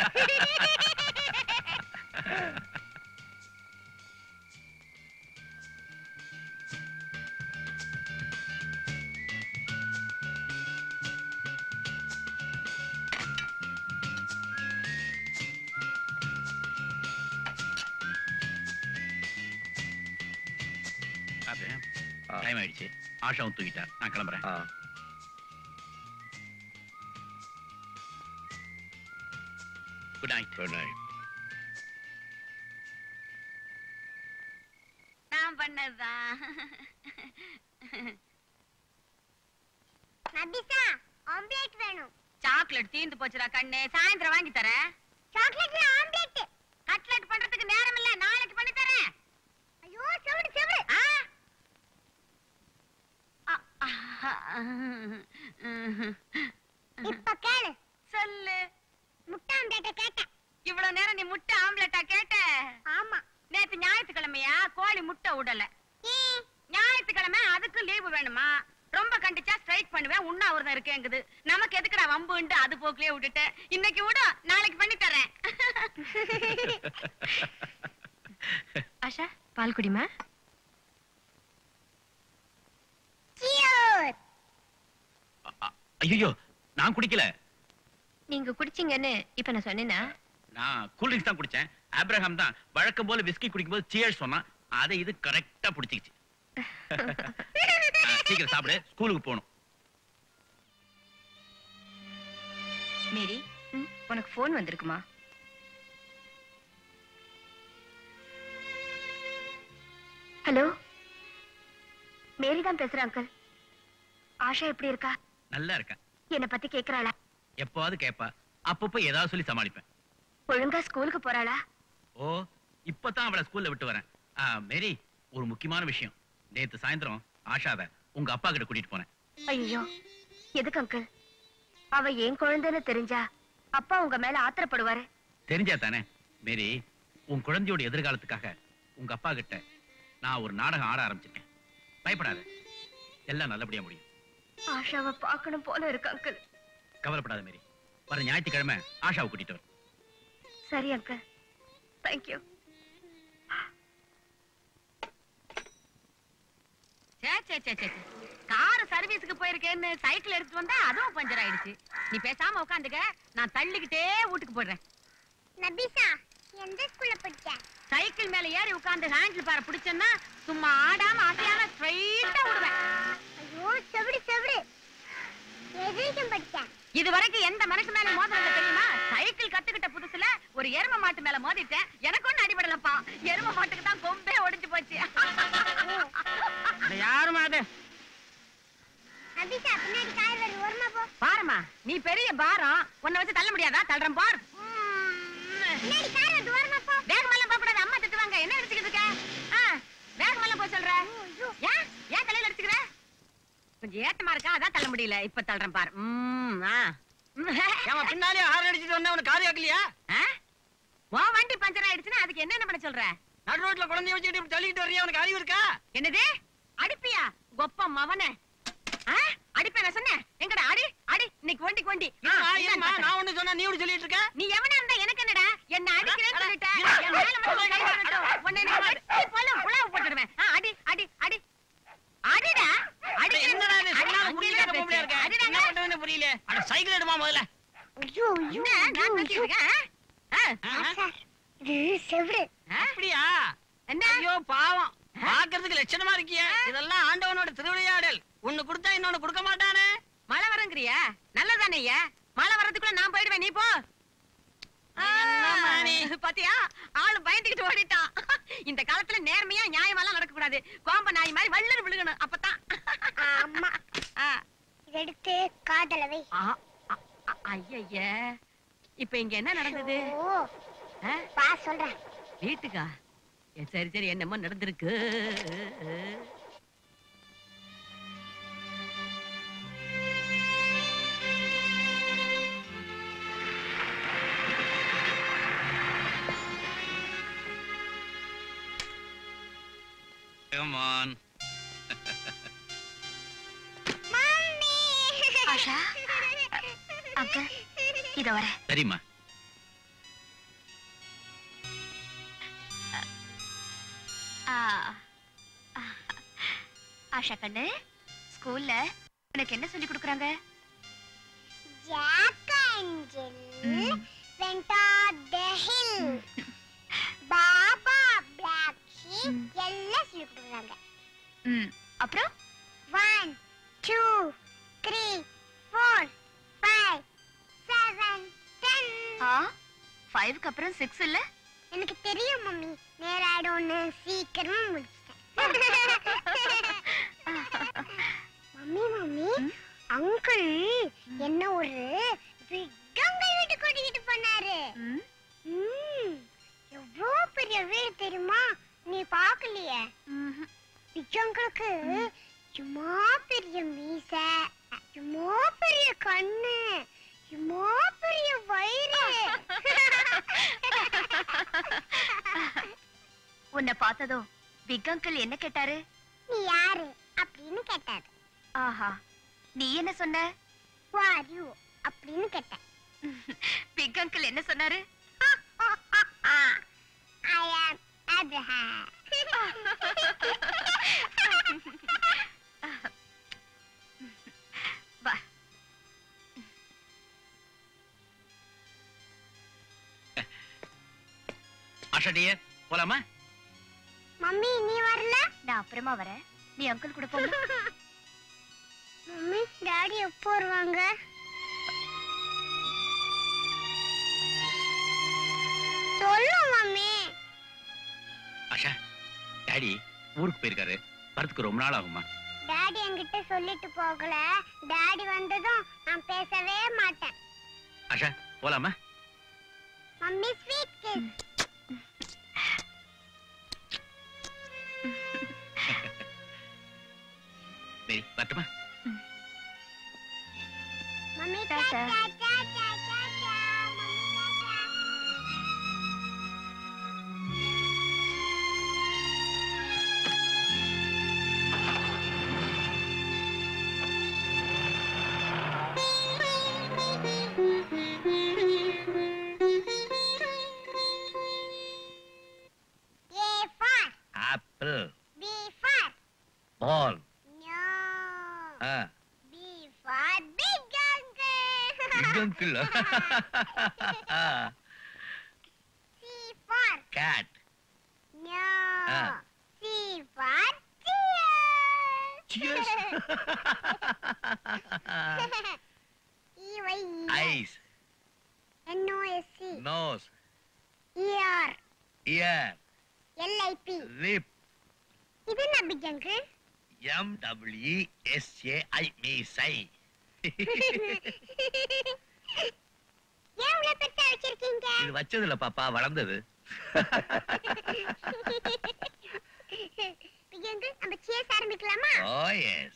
டைம் ஆயிடுச்சு ஆஷாவும் தூக்கிட்டார் நான் கிளம்புறேன் குட் நைட் குட் நைட் நான் பண்ணதுதான் நபிசா ஆம்லெட் வேணும் சாக்லேட் தீந்து போச்சுடா கண்ணு சாயந்தரம் வாங்கி தரேன் சாக்லேட்ல ஆம்லெட் கட்லெட் பண்றதுக்கு நேரம் இல்ல நாளைக்கு பண்ணி தரேன் ஐயோ செவிடு செவிடு இப்ப கேளு சொல்லு முட்டை ஆம்லெட்ட கேட்டேன் இவ்வளவு நேரம் நீ முட்டை ஆம்லெட்டா கேட்ட ஆமா நேத்து ஞாயிற்றுக்கிழமையா கோழி முட்டை விடல ஞாயிற்றுக்கிழமை அதுக்கு லீவு வேணுமா ரொம்ப கண்டிச்சா ஸ்ட்ரைக் பண்ணுவேன் உண்ணாவிரதம் இருக்கேங்குது நமக்கு எதுக்குடா வம்புண்டு அது போக்குலயே விட்டுட்டேன் இன்னைக்கு விடு நாளைக்கு பண்ணி தரேன் ஆஷா பால் குடிமா Cheers! ஐயோ நான் குடிக்கல நீங்க குடிச்சீங்கன்னு இப்ப நான் சொன்னேனா நான் கூல் ட்ரிங்க்ஸ் தான் குடிச்சேன் ஆப்ரஹாம் தான் வழக்கம் போல விஸ்கி குடிக்கும்போது சியர்ஸ் சொன்னான் அதை இது கரெக்டா பிடிச்சிக்கிச்சு ஆ, சீக்கிரம் சாப்பிடு ஸ்கூலுக்கு போகணும் மேரி உனக்கு ஃபோன் வந்திருக்குமா ஹலோ மேரி தான் பேசுறேன் அங்கிள் ஆஷா எப்படி இருக்கா நல்லா இருக்கேன் என்னை பத்தி கேக்குறாளா எப்பவாவது கேட்பா அப்பப்போ ஏதாவது சொல்லி சமாளிப்பேன் ஒழுங்கா ஸ்கூலுக்கு போறாளா ஓ இப்பதான் அவளை ஸ்கூல்ல விட்டு வரேன் ஆ, மேரி ஒரு முக்கியமான விஷயம் நேத்து சாயந்தரம் ஆஷாவை உங்க அப்பா கிட்ட கூட்டிட்டு போனேன் ஐயோ எதுக்கு அங்கிள் அவ என் குழந்தைன்னு தெரிஞ்சா அப்பா உங்க மேல ஆத்திரப்படுவாரு தெரிஞ்சா தானே மேரி உன் குழந்தையோட எதிர்காலத்துக்காக உங்க அப்பா கிட்ட நான் ஒரு நாடகம் ஆட ஆரம்பிச்சிருக்கேன் பயப்படாத எல்லாம் நல்லபடியா முடியும் ஆஷாவை பார்க்கணும் போல இருக்கு அங்கிள் கவலைப்படாத மேரி வர ஞாயிற்றுக்கிழமை ஆஷாவை கூட்டிட்டு வர சரி அங்கிள் தேங்க்யூ சே சே சே சே கார் சர்வீஸ்க்கு போயிருக்கேன்னு சைக்கிள் எடுத்துட்டு வந்தா அதுவும் பஞ்சர் ஆயிடுச்சு நீ பேசாம உட்காந்துக்க நான் தள்ளிக்கிட்டே வீட்டுக்கு போடுறேன் நபிசா எந்த ஸ்கூல்ல படிச்ச சைக்கிள் மேல ஏறி உட்கார்ந்து ஹேண்டில் பார பிடிச்சேன்னா சும்மா ஆடாம அசையாம ஸ்ட்ரைட்டா விடுவேன் ஐயோ செவிடு செவிடு எதுக்கும் படிச்ச இது வரைக்கும் எந்த மனுஷன் மேல மோதினது தெரியுமா சைக்கிள் கத்துக்கிட்ட புதுசுல ஒரு எரும மாட்டு மேல மோதிட்டேன் எனக்கு ஒண்ணு அடிபடலப்பா எரும மாட்டுக்கு தான் கொம்பே ஒடிஞ்சு போச்சு யாருமா அது நபிசா பின்னாடி கார் வருது ஓரமா போ பாருமா நீ பெரிய பாரம் உன்னை வச்சு தள்ள முடியாதா தள்ளுறேன் பார் பின்னாடி கார் வருது ஓரமா போ வேகமெல்லாம் போக கூடாது அம்மா திட்டுவாங்க என்ன நினைச்சுக்கிட்டு இருக்க ஆ, வேகமெல்லாம் போக சொல்ற ஏன் ஏன் தலையில அடிச்சுக்கிற கொஞ்சம் ஏத்தமா இருக்கா அதான் தள்ள முடியல இப்ப தள்ளுறேன் பார் ம், ஆ. ஏமா பின்னாலே ஹார்ன் அடிச்சிட்டு வந்தா உனக்கு காது கேட்கலையா ஆ? உன் வண்டி பஞ்சர் ஆயிடுச்சுன்னா அதுக்கு என்ன பண்ண சொல்ற நடு ரோட்ல குழந்தைய வச்சுட்டு இப்படி தள்ளிட்டு வர்றியா உனக்கு அறிவு இருக்கா என்னது அடிப்பியா கொப்ப மவனே ஆ? அடிப்பேன் நான் சொன்னேன் எங்கடா அடி அடி இன்னைக்கு வண்டி வண்டி இருமா, இருமா, நான் ஒண்ணு சொன்னா நீ ஒண்ணு சொல்லிட்டு இருக்க நீ எவனா இருந்தா எனக்கு என்னடா என்ன அடிக்கிறேன்னு சொல்லிட்டேன் என் மேல மட்டும் கை வரட்டும் உன்னை நீ அடிச்சு போல புலாவு போட்டுடுவேன் ஆ, அடி அடி அடி அடிடா அடி என்னடா இது சொன்னாலும் புரியல பொம்பளையா இருக்க என்ன பண்றதுன்னு புரியல அட சைக்கிள் எடுமா முதல்ல ஐயோ என்ன நான் பேசிட்டு இருக்கேன் ஆ? ஆ? இது செவிடு அப்படியா என்ன ஐயோ பாவம் பாக்குறதுக்கு லட்சணமா இருக்கியே இதெல்லாம் ஆண்டவனோட திருவிளையாடல் ஒண்ணு கொடுத்தா இன்னொன்னு கொடுக்க மாட்டானே மழை வரங்கிறியா நல்லதானே ஐயா மழை வர்றதுக்குள்ள நான் போயிடுவேன் நீ போ ஆ, பாத்தியா ஆளு பயந்துகிட்டு ஓடிட்டான் இந்த காலத்துல நேர்மையா நியாயமெல்லாம் நடக்க கூடாது கோம்ப நாய் மாதிரி வள்ளல் விழுகணும் அப்பதான் அம்மா இதை எடுத்து காதல வை ஐய இப்ப இங்க என்ன நடந்தது ஆ? பா சொல்றேன் வீட்டுக்கா ஏ, சரி சரி என்னமோ நடந்திருக்கு Come on. ஆஷா அங்கிள் இத வர சரிம்மா ஆஷா கண்ணு ஸ்கூல்ல உனக்கு என்ன சொல்லி கொடுக்குறாங்க Jack and Jill went on the hill. Baba black sheep எல்லாம் சொல்லி கொடுக்குறாங்க ம் அப்புறம் one two three four five seven ten ஆ ஃபைவ்க்கு அப்புறம் சிக்ஸ் இல்ல எனக்கு தெரியும் மம்மி நேராயிடும்னு சீக்கிரமா முடிச்சிட்டேன் மம்மி மம்மி அங்கிள் என்ன ஒரு விக்கங்கள் வீட்டு கூட்டிக்கிட்டு போனாரு ம், எவ்வளோ பெரிய வீடு தெரியுமா நீ பார்க்கலையே விக்கங்களுக்கு சும்மா பெரிய மீசை சும்மா பெரிய கண்ணு சும்மா பெரிய வயிறு உன்னை பார்த்ததும் பிக் அங்கிள் என்ன கேட்டாரு நீ யாரு அப்படின்னு கேட்டாரு ஆஹா நீ என்ன சொன்ன வார் யூ அப்படின்னு கேட்டேன் பிக் அங்கிள் என்ன சொன்னாரு ஐ ஆம் அப்ரஹாம் வா ஆஷா டியர் போலாமா மம்மி நீ வரல நான் அப்புறமா வரேன் நீ அங்கிள் கூட போங்க மம்மி டாடி எப்போ வருவாங்க சொல்லு மம்மி ஆஷா டாடி ஊருக்கு போயிருக்காரு வரதுக்கு ரொம்ப நாள் ஆகுமா டாடி என்கிட்ட சொல்லிட்டு போகல டாடி வந்ததும் நான் பேசவே மாட்டேன் ஆஷா போலாமா மம்மி ஸ்வீட் கிஸ் சரி வரட்டுமா mummy tata. Tata tata tata mummy tata A for apple B for ball no ஆ B for big uncle uncle C for cat no Ah. C for cheers Cheers. E Y eyes N O S C nose E R ear L I P lip இது என்ன big uncle M W S A I மீசை ஏன் இவ்வளவு பெருசா வச்சிருக்கீங்க இது வச்சதுல பாப்பா வளர்ந்தது big uncle நம்ம cheers ஆரம்பிக்கலாமா oh yes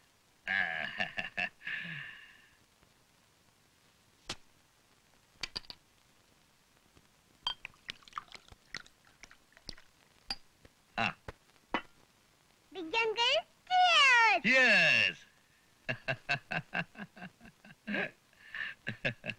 big uncle cheers yes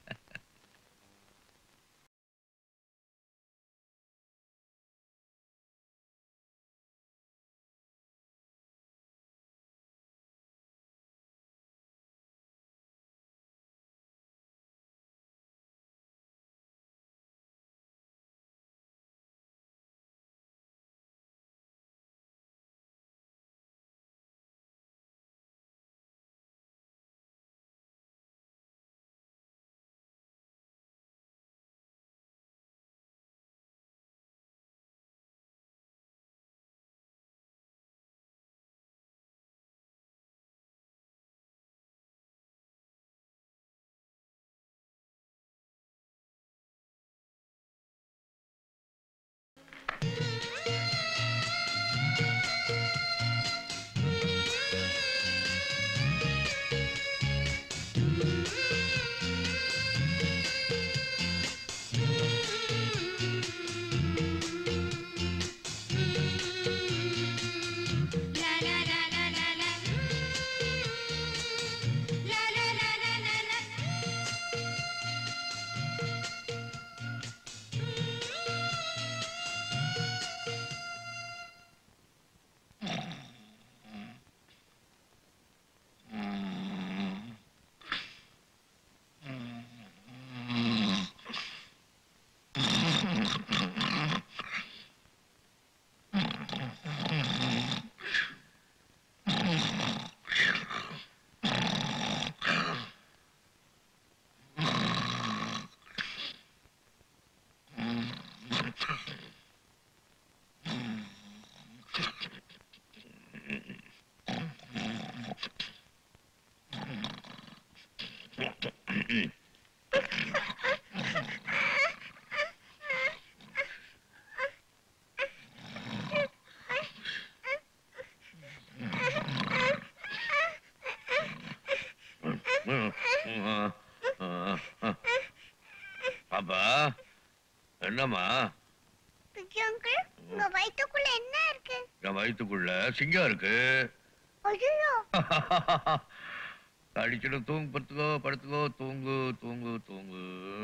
பாப்பா என்னம்மா பிக்கி அங்கிள் உங்க வயித்துக்குள்ள என்ன இருக்கு என் வயித்துக்குள்ள சிங்கம் இருக்கு ஐயோ அடிச்சுட்டு தூங்கு படுத்துக்கோ படுத்துக்கோ தூங்கு தூங்கு தூங்கு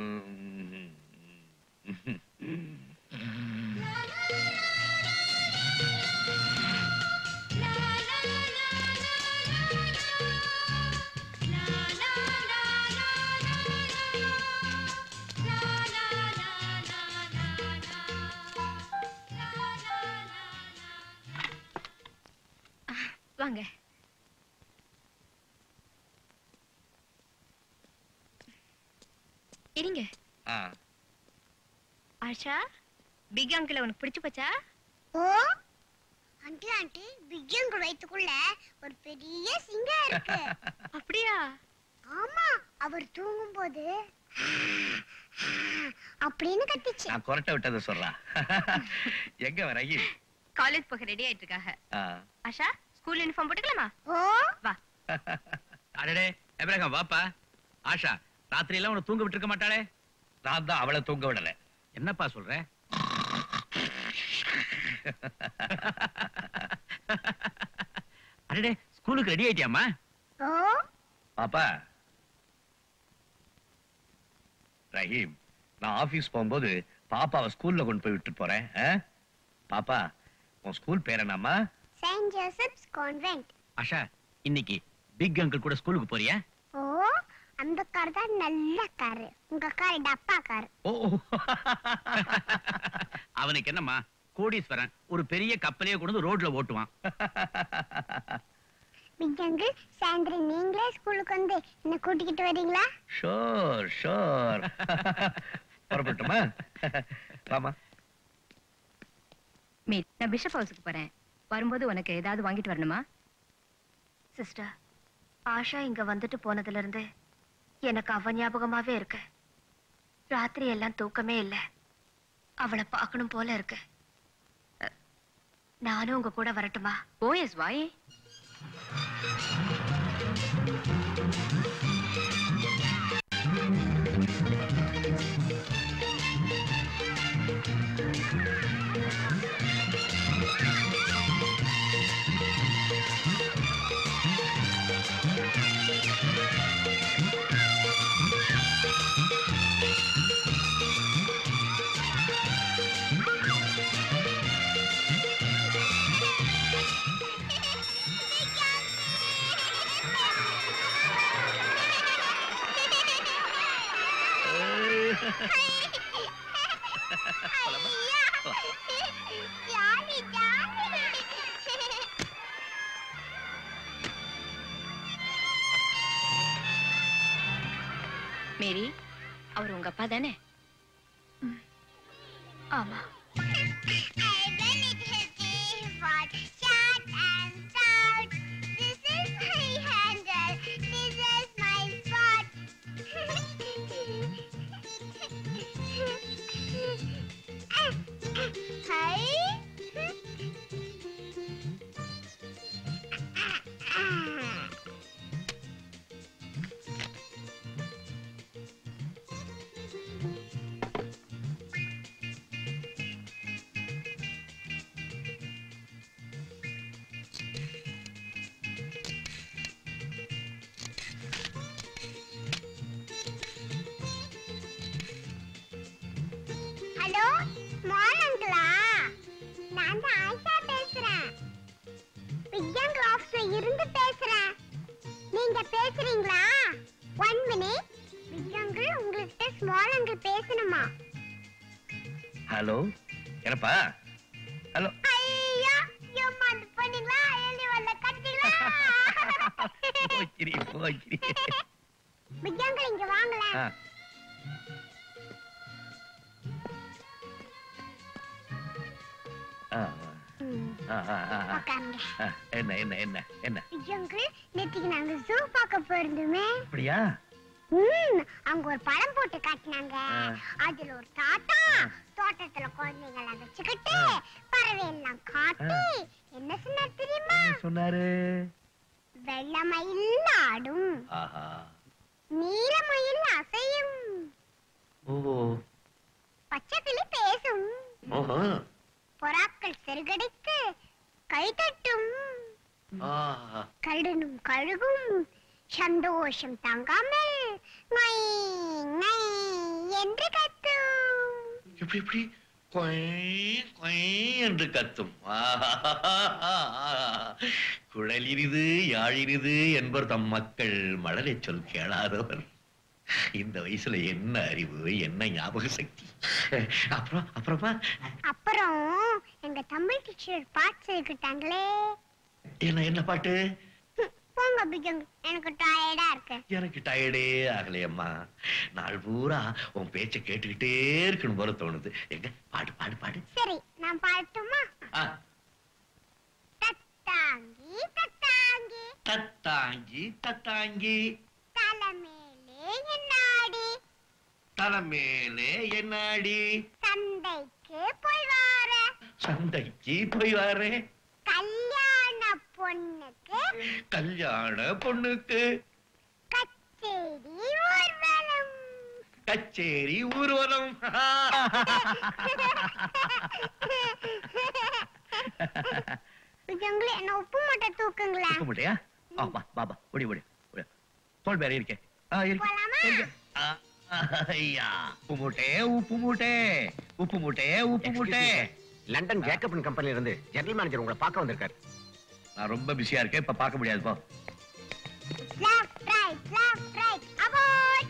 வாங்க இருங்க ஆ ஆஷா பிக் அங்கிள் உனக்கு பிடிச்சு போச்சா oh aunty aunty piggy uncle வயித்துக்குள்ள ஒரு பெரிய சிங்கம் இருக்கு அப்படியா ஆமா அவர் தூங்கும்போது அப்படின்னு கத்திச்சு நான் கொரட்டை விட்டதை சொல்றா எங்க வரகி காலேஜ் போக ரெடி ஆயிட்டு இருக்காங்க ஆஷா ஸ்கூல் யூனிஃபார்ம் போட்டுக்கலாமா ஓ வா அடடே எப்ரஹாம் வாப்பா ஆஷா ராத்திரி எல்லாம் உன்னை தூங்க விட்டுருக்க மாட்டாளே நான் தான் அவளை தூங்க விடல என்னப்பா சொல்ற அடடே ஸ்கூலுக்கு ரெடி ஆயிட்டியாமா ஓ பாப்பா ரஹீம் நான் ஆபீஸ் போகும்போது பாப்பாவை ஸ்கூல்ல கொண்டு போய் விட்டு போறேன் ஆ? பாப்பா உன் ஸ்கூல் பேர் என்னம்மா செயின்ட் ஜோசப்ஸ் கான்வென்ட் ஆஷா இன்னைக்கு பிக் அங்கிள் கூட ஸ்கூலுக்கு போறியா ஓ அந்த கார் தான் நல்ல காரு உங்க கார் டப்பா கார் ஓ அவனுக்கு என்னம்மா கோடீஸ்வரன் ஒரு பெரிய கப்பலையே கொண்டு வந்து ரோட்ல ஓட்டுவான் பிஜங்கு சாயந்தரம் நீங்களே ஸ்கூலுக்கு வந்து என்ன கூட்டிக்கிட்டு வரீங்களா ஷோர் ஷோர் புறப்பட்டுமா வாமா மீட் நான் பிஷப் ஹவுஸுக்கு போறேன் வரும்போது உனக்கு ஏதாவது வாங்கிட்டு வரணுமா சிஸ்டர் ஆஷா இங்க வந்துட்டு போனதுல இருந்து எனக்கு அவ ஞாபகமாவே இருக்கு ராத்திரி எல்லாம் தூக்கமே இல்ல அவளை பார்க்கணும் போல இருக்கு அ, நானும் உங்க கூட வரட்டுமா ஓ எஸ் வாயே ஜாலி ஜாலி மேரி அவர் உங்க அப்பா தானே ஆமா ஹலோ மார்னிங்களா நான் தான் ஆயிஷா பேசுறேன் விக்யாங் ஆஃபீஸ்ல இருந்து பேசுறேன் நீங்க பேசுறீங்களா ஒன் மினிட் விக்யாங்கிள் உங்ககிட்ட ஸ்மால் அங்கிள் பேசணுமா ஹலோ என்னப்பா ஹலோ ஐயா ஏம்மா அது பண்ணீங்களா எழுதி வரல கட்டிங்களா போச்சிரி போச்சிரி விக்யாங்கிள் இங்க வாங்களேன் ஆ ஆ ஆ, ஆ, ஆ, ஆ. உட்காருங்க ஆ, என்ன என்ன என்ன என்ன அங்கிள் நேற்றுக்கு நாங்க ஜூ பார்க்க போயிருந்தோமே அப்படியா ம் அங்க ஒரு படம் போட்டு காட்டினாங்க ஆ. அதுல ஒரு தாத்தா தோட்டத்துல குழந்தைங்களை வச்சுக்கிட்டு பறவை எல்லாம் காட்டி என்ன சொன்னார் தெரியுமா என்ன சொன்னாரு வெள்ளமயில் ஆடும் ஆஹா நீலமயில் அசையும் ஓ பச்சைக்கிளி பேசும் ஓஹோ புறாக்கள் செருகடித்து கைதட்டும் ஆஹா கழுனும் கழுகும் சந்தோஷம் தாங்காமல் ngை, ngை என்று கத்தும் இப்படி இப்படி கொய் கொய் என்று கத்தும் ஆஹா. குழலிரிது யாழிரிது என்பர் தம் மக்கள் மழலை சொல் கேளாதவர் இந்த வயசுல என்ன அறிவு என்ன ஞாபக சக்தி அப்புறம் அப்புறமா அப்புறம் எங்க தமிழ் டீச்சர் பாட்டு சொல்லிக்கிட்டாங்களே என்ன என்ன பாட்டு போங்க பிஜங் எனக்கு டயர்டா இருக்கு எனக்கு டயர்டே ஆகலையம்மா நாள் பூரா உன் பேச்ச கேட்டுக்கிட்டே இருக்கணும் போல தோணுது எங்க பாடு பாடு பாடு சரி நான் பாடட்டுமா ஆ, தத்தாங்கி தத்தாங்கி தத்தாங்கி தத்தாங்கி தலைமேலே என்னாடி தலைமேலே என்னாடி சந்தைக்கு போய் வார சந்தைக்கு போய் வரேன் கல்யாண பொண்ணுக்கு கல்யாண பொண்ணுக்கு கச்சேரி ஊர்வலம் கச்சேரி ஊர்வலம் பிஜங்களே என்ன உப்பு மூட்டை தூக்குங்களேன் உப்பு முட்டையா ஆ, வா வா வா ஓடி ஓடி ஓடி. தோல் வேற இருக்கே ஆ இருக்கு போலாமா? இருக்கு. ஆ, ஐயா உப்பு மூட்டை உப்பு மூட்டை உப்பு மூட்டை உப்பு மூட்டை லண்டன் ஜேக்கப் கம்பெனில இருந்து ஜெனரல் மேனேஜர் உங்களை பார்க்க வந்திருக்காரு நான் ரொம்ப பிஸியா இருக்கேன் இப்ப பார்க்க முடியாது போ left right left right about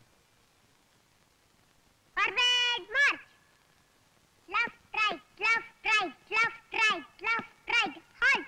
forward march left right left right left right left right halt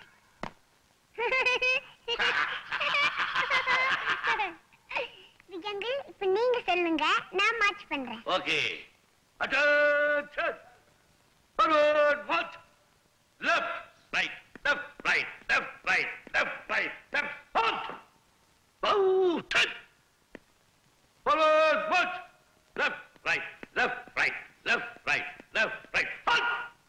விஜயங்கள் இப்ப நீங்க சொல்லுங்க நான் மார்ச் பண்றேன் okay attention forward march left right left right left right left right left march out forward march left right left right left right left right halt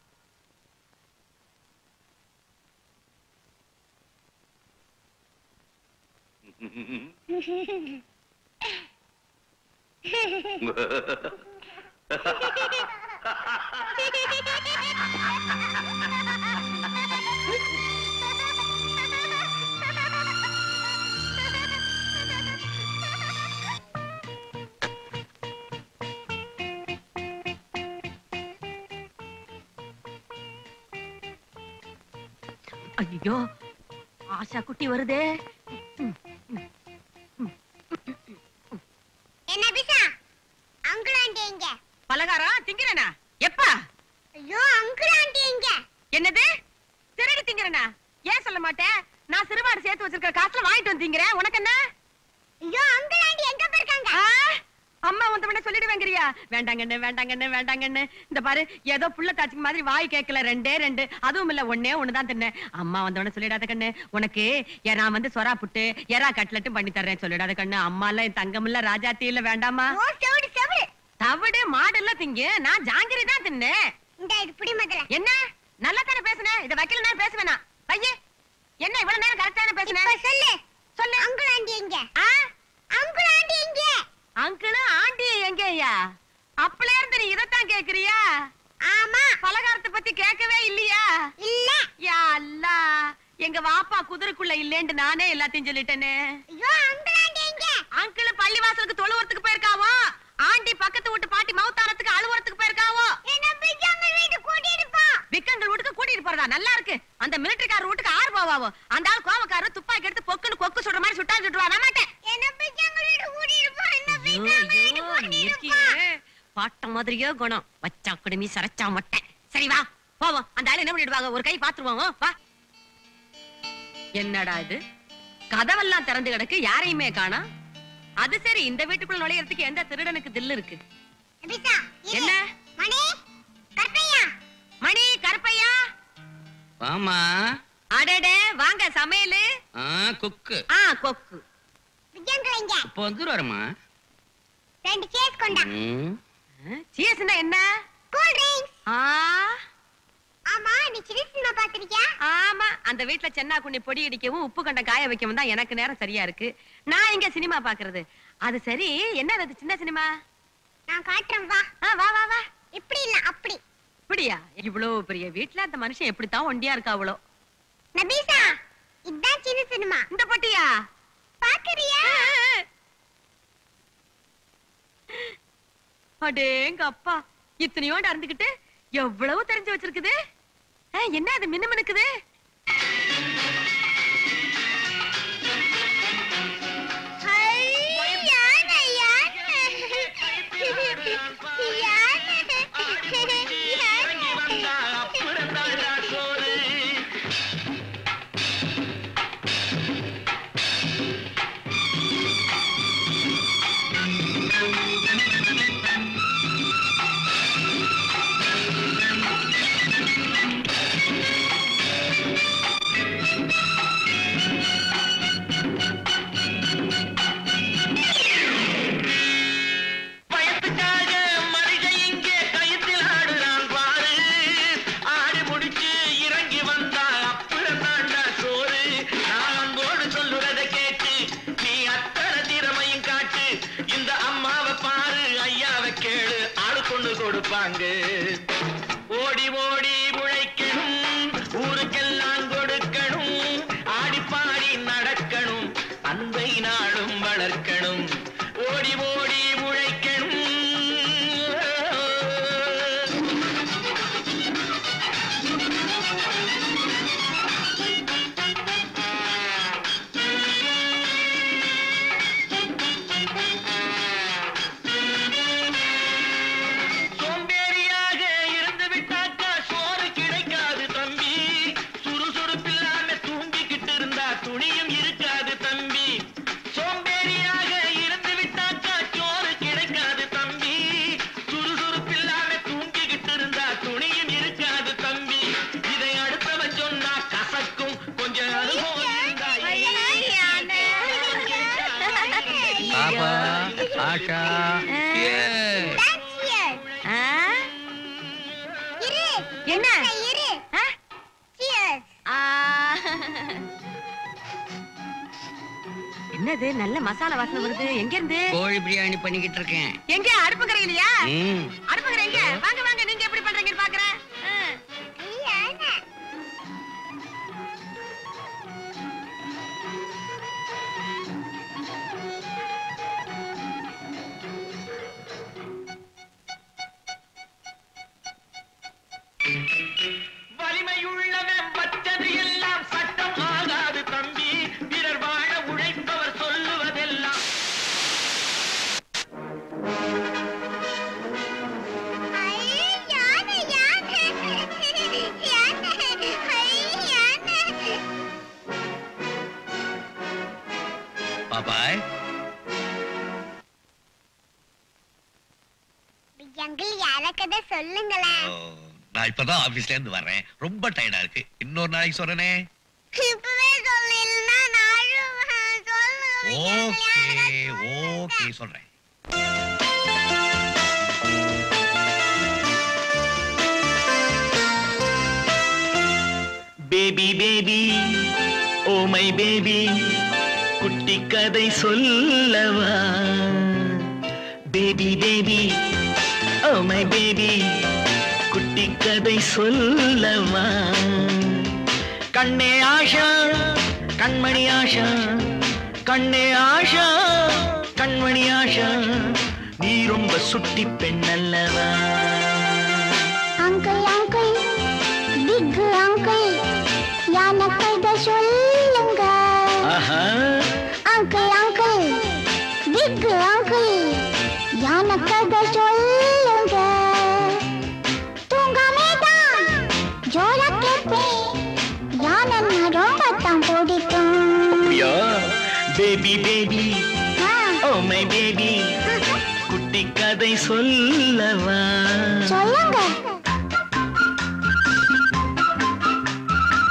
ஐயோ ஆஷா குட்டி வருதே என்ன பிசா அங்கிள் ஆண்டி எங்க பலகாரம் திங்கிறனா எப்பா ஐயோ அங்கிள் ஆண்டி எங்க என்னது திருடி திங்கிறனா ஏன் சொல்ல மாட்டேன் நான் சிறுவாடு சேர்த்து வச்சிருக்கிற காசுல வாங்கிட்டு வந்து திங்கிறேன் உனக்கு என்ன ஐயோ அங்கிள் ஆண்டி எங்க போயிருக்காங்க அம்மா உன் முன்ன சொல்லிடுவேங்கிறியா வேண்டாங்கண்ணு வேண்டாங்கண்ணு வேண்டாங்கண்ணு இந்த பாரு ஏதோ புள்ள தாச்சிக்கு மாதிரி வாய் கேட்கல ரெண்டே ரெண்டு அதுவும் இல்ல ஒண்ணே ஒண்ணுதான் தின்னேன் அம்மா வந்தவன சொல்லிடாத கண்ணு உனக்கு ஏ, நான் வந்து சொரா புட்டு எறா கட்லட்டும் பண்ணி தர்றேன் சொல்லிடாத கண்ணு அம்மா எல்லாம் என் தங்கம் இல்ல ராஜாத்தி இல்ல வேண்டாமா செவிடு செவிடு தவிடு மாடு இல்ல திங்க நான் ஜாங்கிரி தான் தின்னேன் இந்த இது புடி முதல்ல என்ன நல்லா தானே பேசுனேன் இத வைக்கல நேரம் பேசுவேனா ஐயே என்ன இவ்வளவு நேரம் கரெக்டான பேசுனேன் இப்ப சொல்லு சொல்லு அங்கிள் ஆண்டி எங்க ஆ அங்கிள் ஆண்டி எங்க அங்கிளும் ஆண்டி எங்கய்யா அப்பல இருந்து நீ இதத்தான் கேக்குறியா ஆமா பலகாரத்தை பத்தி கேட்கவே இல்லையா இல்ல யா அல்லா எங்க வாப்பா குதிரைக்குள்ள இல்லேன்னு நானே எல்லாத்தையும் சொல்லிட்டேனே ஐயோ அங்கிள் ஆண்டி எங்க அங்கிள் பள்ளிவாசலுக்கு தொழுவறதுக்கு போயிருக்காவோ ஆண்டி பக்கத்து வீட்டு பாட்டி மவுத்தாரத்துக்கு அழுவுறதுக்கு போயிருக்காவோ என்ன பிஜாங்க வீட்டு கூட்டிட்டு போ விக்கங்கள் வீட்டுக்கு கூட்டிட்டு போறதா நல்லா இருக்கு அந்த மிலிட்டரிக்கார வீட்டுக்கு ஆறு போவாவோ அந்த ஆள் கோவக்காரரு துப்பாக்கி எடுத்து பொக்குன்னு கொக்கு சுடுற மாதிரி சுட்டா சுட்டுவா நான் மாட்டேன் என்ன பிஜாங்க வீட்டு கூட்டிட்டு போ என்ன ஐயோ, பிஜாங்க வீட்டு ஐயோ, நீ கூட்டிட்டு போ இருக்கியே. பாட்ட மாதிரியே குணம் வச்சா குடுமி சரைச்சா மொட்டை சரி வா போவோம் அந்த ஆளு என்ன பண்ணிடுவாங்க ஒரு கை பாத்துருவோம் வா என்னடா இது கதவெல்லாம் திறந்து கிடக்கு யாரையுமே காணா அது சரி இந்த வீட்டுக்குள்ள நுழையறதுக்கு எந்த திருடனுக்கு தில்லு இருக்கு பிசா என்ன மணி கற்பையா மணி கருப்பையா ஆமா அடடே வாங்க சமையலு ஆ குக்கு ஆ கொக்கு விஜயங்களைங்க இப்போ வந்துருவாருமா ரெண்டு சேஸ் கொண்டா சீஸ்னா என்ன கூல் ட்ரிங்க்ஸ் ஆ ஆமா நீ சின்ன சினிமா பாத்திருக்கியா ஆமா அந்த வீட்ல சென்னா குண்ணி பொடி அடிக்கவும் உப்பு கண்டம் காய வைக்கவும் தான் எனக்கு நேரம் சரியா இருக்கு நான் எங்க சினிமா பாக்குறது அது சரி என்ன அது சின்ன சினிமா நான் காட்டுறேன் வா வா வா வா இப்படி இல்ல அப்படி இப்படியா இவ்வளவு பெரிய வீட்ல அந்த மனுஷன் எப்படித்தான் ஒண்டியா இருக்கா அவ்வளோ நபீசா இதான் சின்ன சினிமா இந்த பட்டியா பாக்குறியா அடேங்க அப்பா இத்தனையோண்டு அறந்துகிட்டு எவ்வளவு தெரிஞ்சு வச்சிருக்குது ஆ, என்ன அது மின்னு மினுக்குது பயத்துக்காக மனிதன் இங்கே கயிற்றில் ஆடுறான் பாரு ஆடி முடிச்சு இறங்கி வந்தா அப்புறம் தாண்டா சோறு நான் அன்போடு சொல்லுறத கேட்டு நீ அத்தனை திறமையும் காட்டு இந்த அம்மாவை பாரு ஐயாவை கேளு ஆளு கொண்டு கொடுப்பாங்க ஓடி ஓடி உழைக்கணும் ஊருக்கெல்லாம் கொடுக்கணும் ஆடி பாடி நடக்கணும் அன்பை நாளும் வளர்க்கணும் ஓடி ஓடி உழைக்கணும் சோம்பேறியாக இருந்து விட்டாக்கா சோறு கிடைக்காது தம்பி சுறுசுறுப்பில்லாம தூங்கிக்கிட்டு இருந்தா துணியும் இருக்காது தம்பி சோம்பேறியாக இருந்து விட்டாக்கா சோறு கிடைக்காது தம்பி சுறுசுறுப்பில்லாம தூங்கிக்கிட்டு இருந்தா துணியும் இருக்காது தம்பி இதை அடுத்தவன் சொன்னா கசக்கும் கொஞ்சம் அனுபவம் இருந்தா பாபா ஆஷா ஆ? என்ன இரு ஆ? சியர்ஸ் ஆ. என்னது நல்ல மசாலா வாசனை வருது எங்க இருந்து கோழி பிரியாணி பண்ணிக்கிட்டு இருக்கேன் எங்க அடுப்பு கரையிலையா ம். அடுப்பு கரை எங்க வாங்க வாங்க நீங்க எப்படி பண்றீங்கன்னு பாக்குறேன் ஆ. வலிமையுள்ளவன் வச்சது எல்லாம் சட்டம் ஆகாது தம்பி பிறர் வாழ உழைப்பவர் சொல்லுவதெல்லாம் பாபாய் எங்கள் யார கதை சொல்லுங்களேன் நான் இப்பதான் ஆபீஸ்ல இருந்து வர்றேன் ரொம்ப டயர்டா இருக்கு இன்னொரு நாளைக்கு சொல்றேனே இப்பவே சொல்லலைன்னா நானும் சொல்லுங்க ஓகே ஓகே சொல்றேன் baby baby oh my baby குட்டி கதை சொல்லவா baby baby oh my baby குட்டி கதை சொல்லவா கண்ணே ஆஷா கண்மணி ஆஷா கண்ணே ஆஷா கண்மணி ஆஷா நீ ரொம்ப சுட்டி பெண் அல்லவா அங்கிள் அங்கிள் பிக் அங்கிள் யானை கதை சொல்லுங்க ஆஹா அங்கிள் அங்கிள் பிக் அங்கிள் யானை கதை சொல்லுங்க தூங்காமே தான் ஜோரா கேட்பேன் யானை நான் ரொம்ப தான் பிடிக்கும் அப்படியா baby baby oh my baby குட்டி கதை சொல்லவா சொல்லுங்க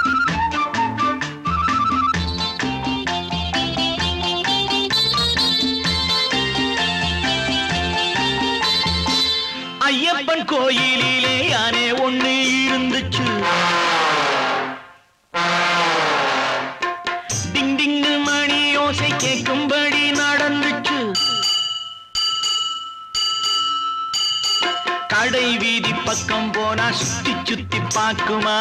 சுத்தி சுத்தி பார்க்குமா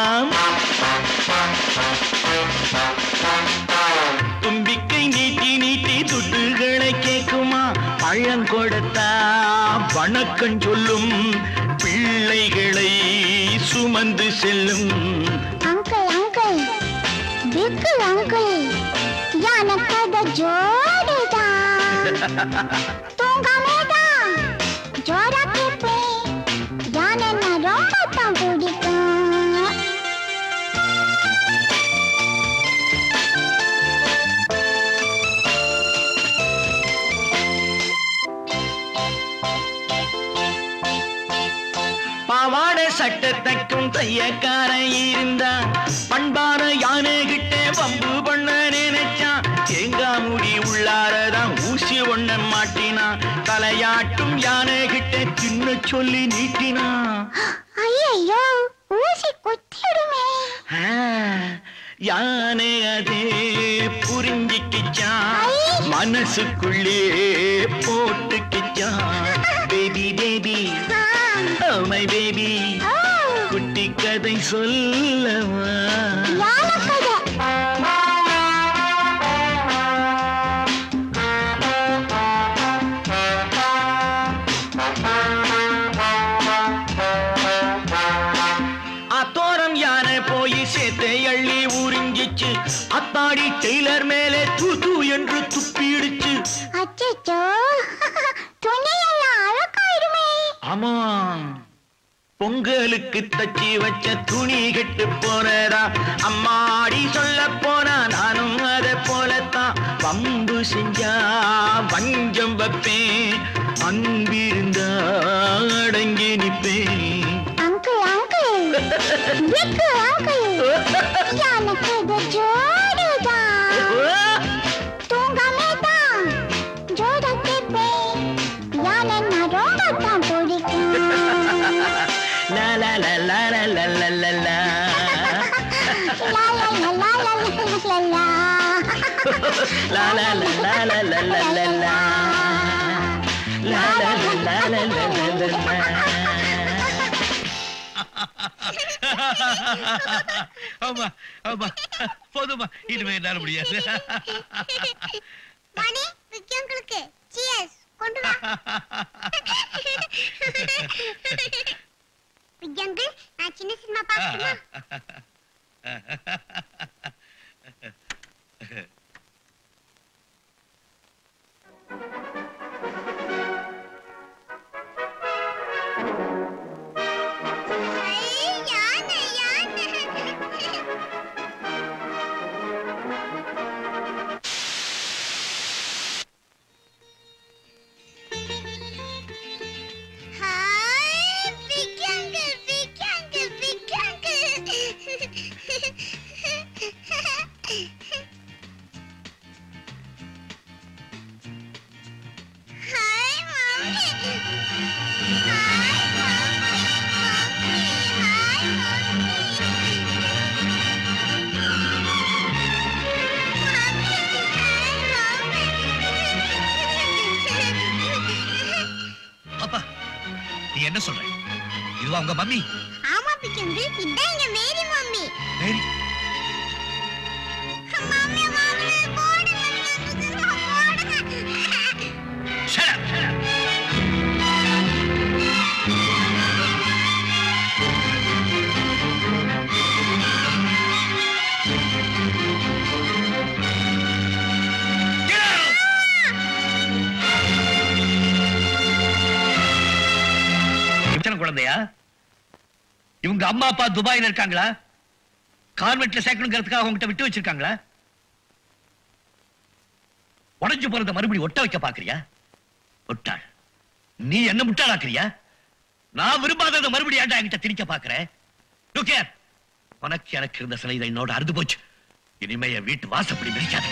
தும்பிக்கை நீட்டி நீட்டி துட்டுகளை கேக்குமா பழம் கொடுத்தா வணக்கம் சொல்லும் பிள்ளைகளை சுமந்து செல்லும் அங்கிள் அங்கிள் பிக் அங்கிள் எனக்கத ஜோடிதான் தூங்காமேதான் ஜோரா கேப்பேன் யானை நான் ரொம்ப தான் பிடிக்கும் பாவாடை சட்டை தைக்கும் தையக்காரன் இருந்தா பண்பான யானை கிட்ட வம்பு பண்ண நினைச்சான் தேங்காய் முடி உள்ளாரதான் ஊசி ஒண்ண மாட்டினா தலையாட்டும் யானை கிட்ட சின்ன சொல்லி நீட்டினா ஐயோ ஊசி குத்திடுமே ஆ, யானை அதே புரிஞ்சிக்கிச்சான் மனசுக்குள்ளே போட்டுக்கிச்சான் baby baby oh my baby குட்டி கதை சொல்லவா அத்தோரம் யானை போய் சேத்தை அள்ளி உறிஞ்சிச்சு அத்தாடி டெய்லர் மேலே தூ தூ என்று துப்பிடுச்சு அச்சோ துணியெல்லாம் அழகாயிடுமே ஆமா பொங்கலுக்கு தச்சி வச்ச துணி கெட்டு போனதா அம்மாடி சொல்ல போனா நானும் அதை போலத்தான் வம்பு செஞ்சா வஞ்சம் வைப்பேன் அன்பிருந்தா அடங்கி நிப்பேன் அங்கிள் அங்கிள் பிக் அங்கிள் எனக்கு இது ஜோடிதான் தூங்காமேதான் ஜோடா கேப்பேன் யானை நான் ரொம்ப தான் பிடிக்கும் லா லா லா லா லா லா லா லா லா லா லா லா லா லா லா லா La la la la la la la la la. La la la la la la la la la. ஆமா ஆமா போதுமா இனிமே என்னால முடியாது மணி பிக் அங்கிளுக்கு சியர்ஸ் கொண்டு வா பிக் அங்கிள் நான் சின்ன சினிமா பார்க்கணுமா யானை யானை Hi, big uncle, big uncle, big uncle. Hi, mommy. அப்பா நீ என்ன சொல்ற இதுவா உங்க மம்மி ஆமா பிக்கங்கு இதான் எங்க Mary mummy Mary mummy mummy போடு போடுங்க Shut up, shut up. இத்தனை குழந்தையா இவங்க அம்மா அப்பா துபாயில இருக்காங்களா கான்வென்ட்ல சேர்க்கணுங்கிறதுக்காக உங்ககிட்ட விட்டு வச்சிருக்காங்களா உடைஞ்சு போறத மறுபடியும் ஒட்ட வைக்க பாக்குறியா முட்டாள் நீ என்ன முட்டாளாக்குறியா நான் விரும்பாததை மறுபடியும் ஏன்டா என்கிட்ட திணிக்க பாக்குறேன் Look here. உனக்கு எனக்கு இருந்த சிலை இதை என்னோட அறுது போச்சு இனிமே என் வீட்டு வாசப்படி மிதிக்காத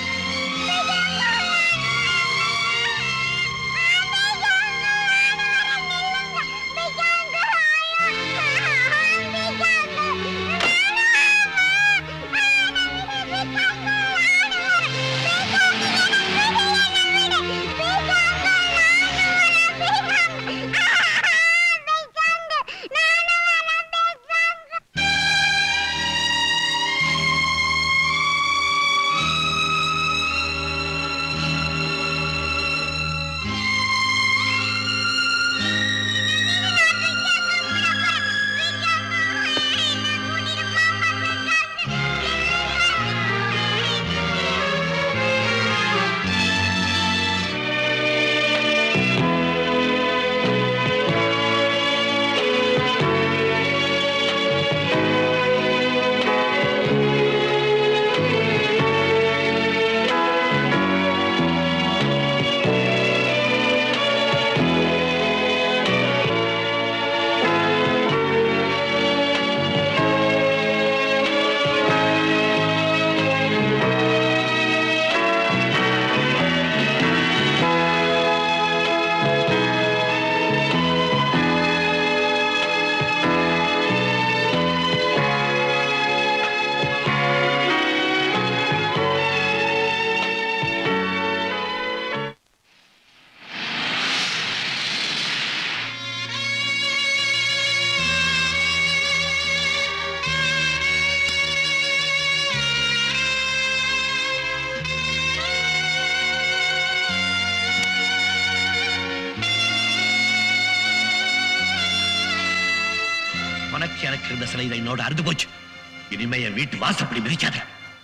இருந்த சிலை இதை என்னோட அறுந்து போச்சு இனிமே என் வீட்டு வாசப்படி மிதிக்காத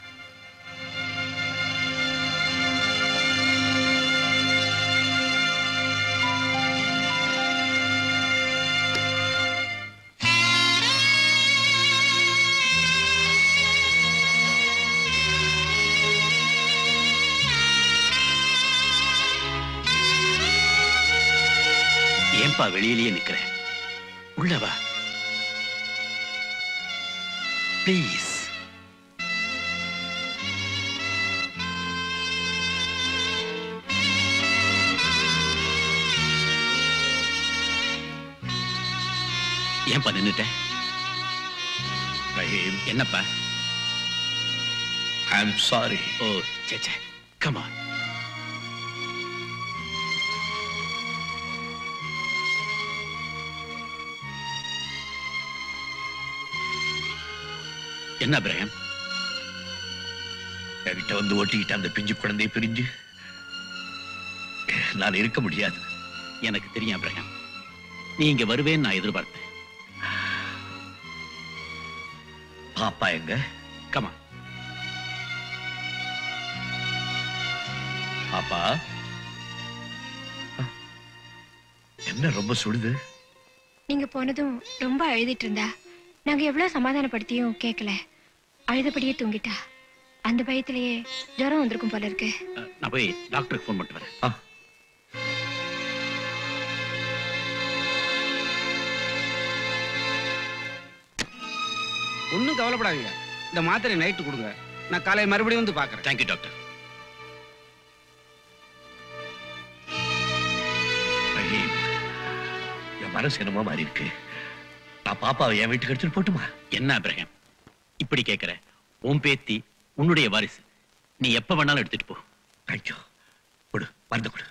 ஏன்பா வெளியிலேயே நிக்கிற உள்ள வா ப்ளீஸ் ஏன்பா நின்னுட்ட ரஹீம் என்னப்பா ஐ அம் சாரி ஓ சேச்சே கமான் என்ன அபிரகம் என்கிட்ட வந்து ஓட்டிக்கிட்ட அந்த பிஞ்சு குழந்தையை பிரிஞ்சு நான் இருக்க முடியாது எனக்கு தெரியும் அபிரகம் நீ இங்க வருவேன்னு நான் எதிர்பார்த்தேன் பாப்பா எங்க கமா பாப்பா என்ன ரொம்ப சுடுது நீங்க போனதும் ரொம்ப அழுதிட்டு இருந்தா நாங்க எவ்வளவு சமாதானப்படுத்தியும் கேட்கல அழுதபடியே தூங்கிட்டா அந்த பயத்திலேயே ஜுரம் வந்திருக்கும் போல இருக்கு நான் போய் டாக்டருக்கு ஃபோன் பண்ணிட்டு வரேன் ஒன்றும் கவலைப்படாதீங்க இந்த மாத்திரை நைட்டு கொடுங்க நான் காலையில் மறுபடியும் வந்து பார்க்குறேன் தேங்க்யூ டாக்டர் ரஹீம் என் மனசு என்னமோ மாறி இருக்கு நான் பாப்பாவை என் வீட்டுக்கு எடுத்துட்டு போட்டுமா என்ன அபிரகம் இப்படி கேட்கிற உன் பேத்தி உன்னுடைய வாரிசு நீ எப்ப வேணாலும் எடுத்துட்டு போ தேங்க்யூ கொடு மருந்து கொடு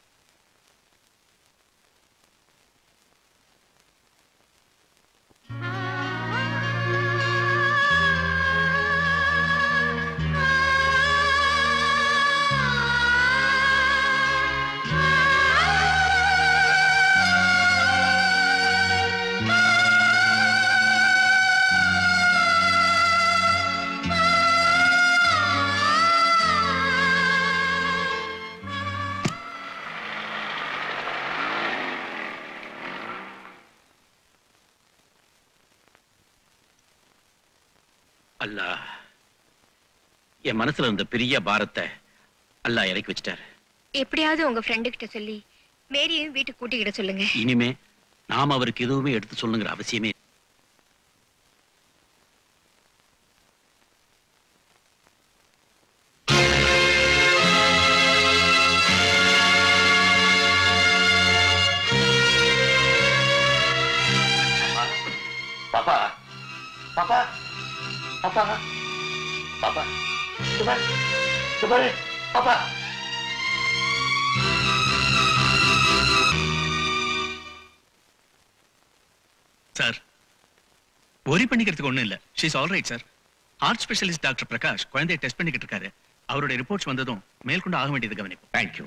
அல்லாஹ் என் மனசுல இருந்த பெரிய பாரத்தை அல்லாஹ் இறக்கி வச்சிட்டாரு எப்படியாவது உங்க ஃப்ரெண்டு கிட்ட சொல்லி மேரியையும் வீட்டுக்கு கூட்டிக்கிட சொல்லுங்க இனிமே நாம அவருக்கு எதுவுமே எடுத்து சொல்லுங்கிற அவசியமே இல்ல. பாப்பா பாப்பா பாப்பா பாப்பா சுபார் சுபார் பாப்பா சார் ஒரி பண்ணிக்கிறதுக்கு ஒண்ணும் இல்ல she's all right sir heart specialist doctor Prakash குழந்தைய டெஸ்ட் பண்ணிக்கிட்டு இருக்காரு அவருடைய ரிப்போர்ட்ஸ் வந்ததும் மேற்கொண்டு ஆக வேண்டியது கவனிப்போம் thank you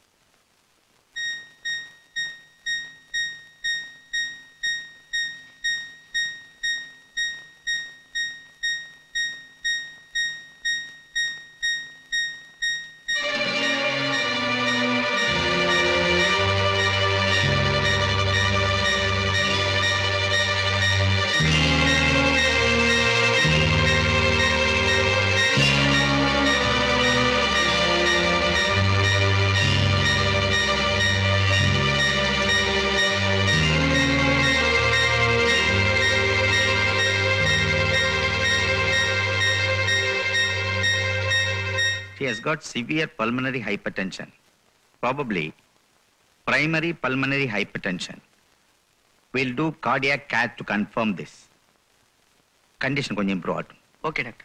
She has got severe pulmonary hypertension, probably primary pulmonary hypertension. We'll do cardiac cath to confirm this. Condition கொஞ்சம் improve ஆகட்டும் ஓகே டாக்டர்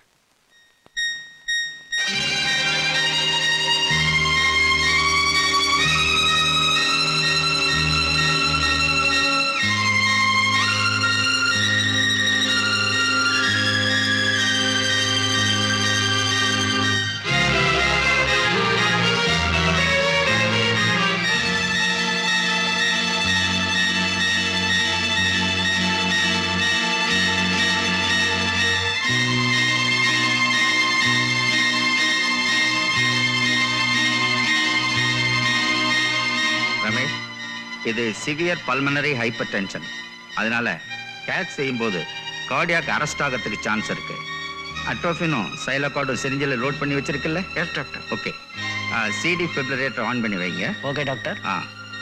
Thank இது சிவியர் பல்மனரி ஹைப்பர் டென்ஷன் அதனால கேட் செய்யும்போது கார்டியாக் அரெஸ்ட் ஆகிறதுக்கு சான்ஸ் இருக்கு அட்ரோஃபினும் சைலகார்டும் சிரிஞ்சில் லோட் பண்ணி வச்சிருக்குல்ல எஸ் டாக்டர் ஓகே சிடி ஃபிப்ரரேட்டர் ஆன் பண்ணி வைங்க ஓகே டாக்டர் ஆ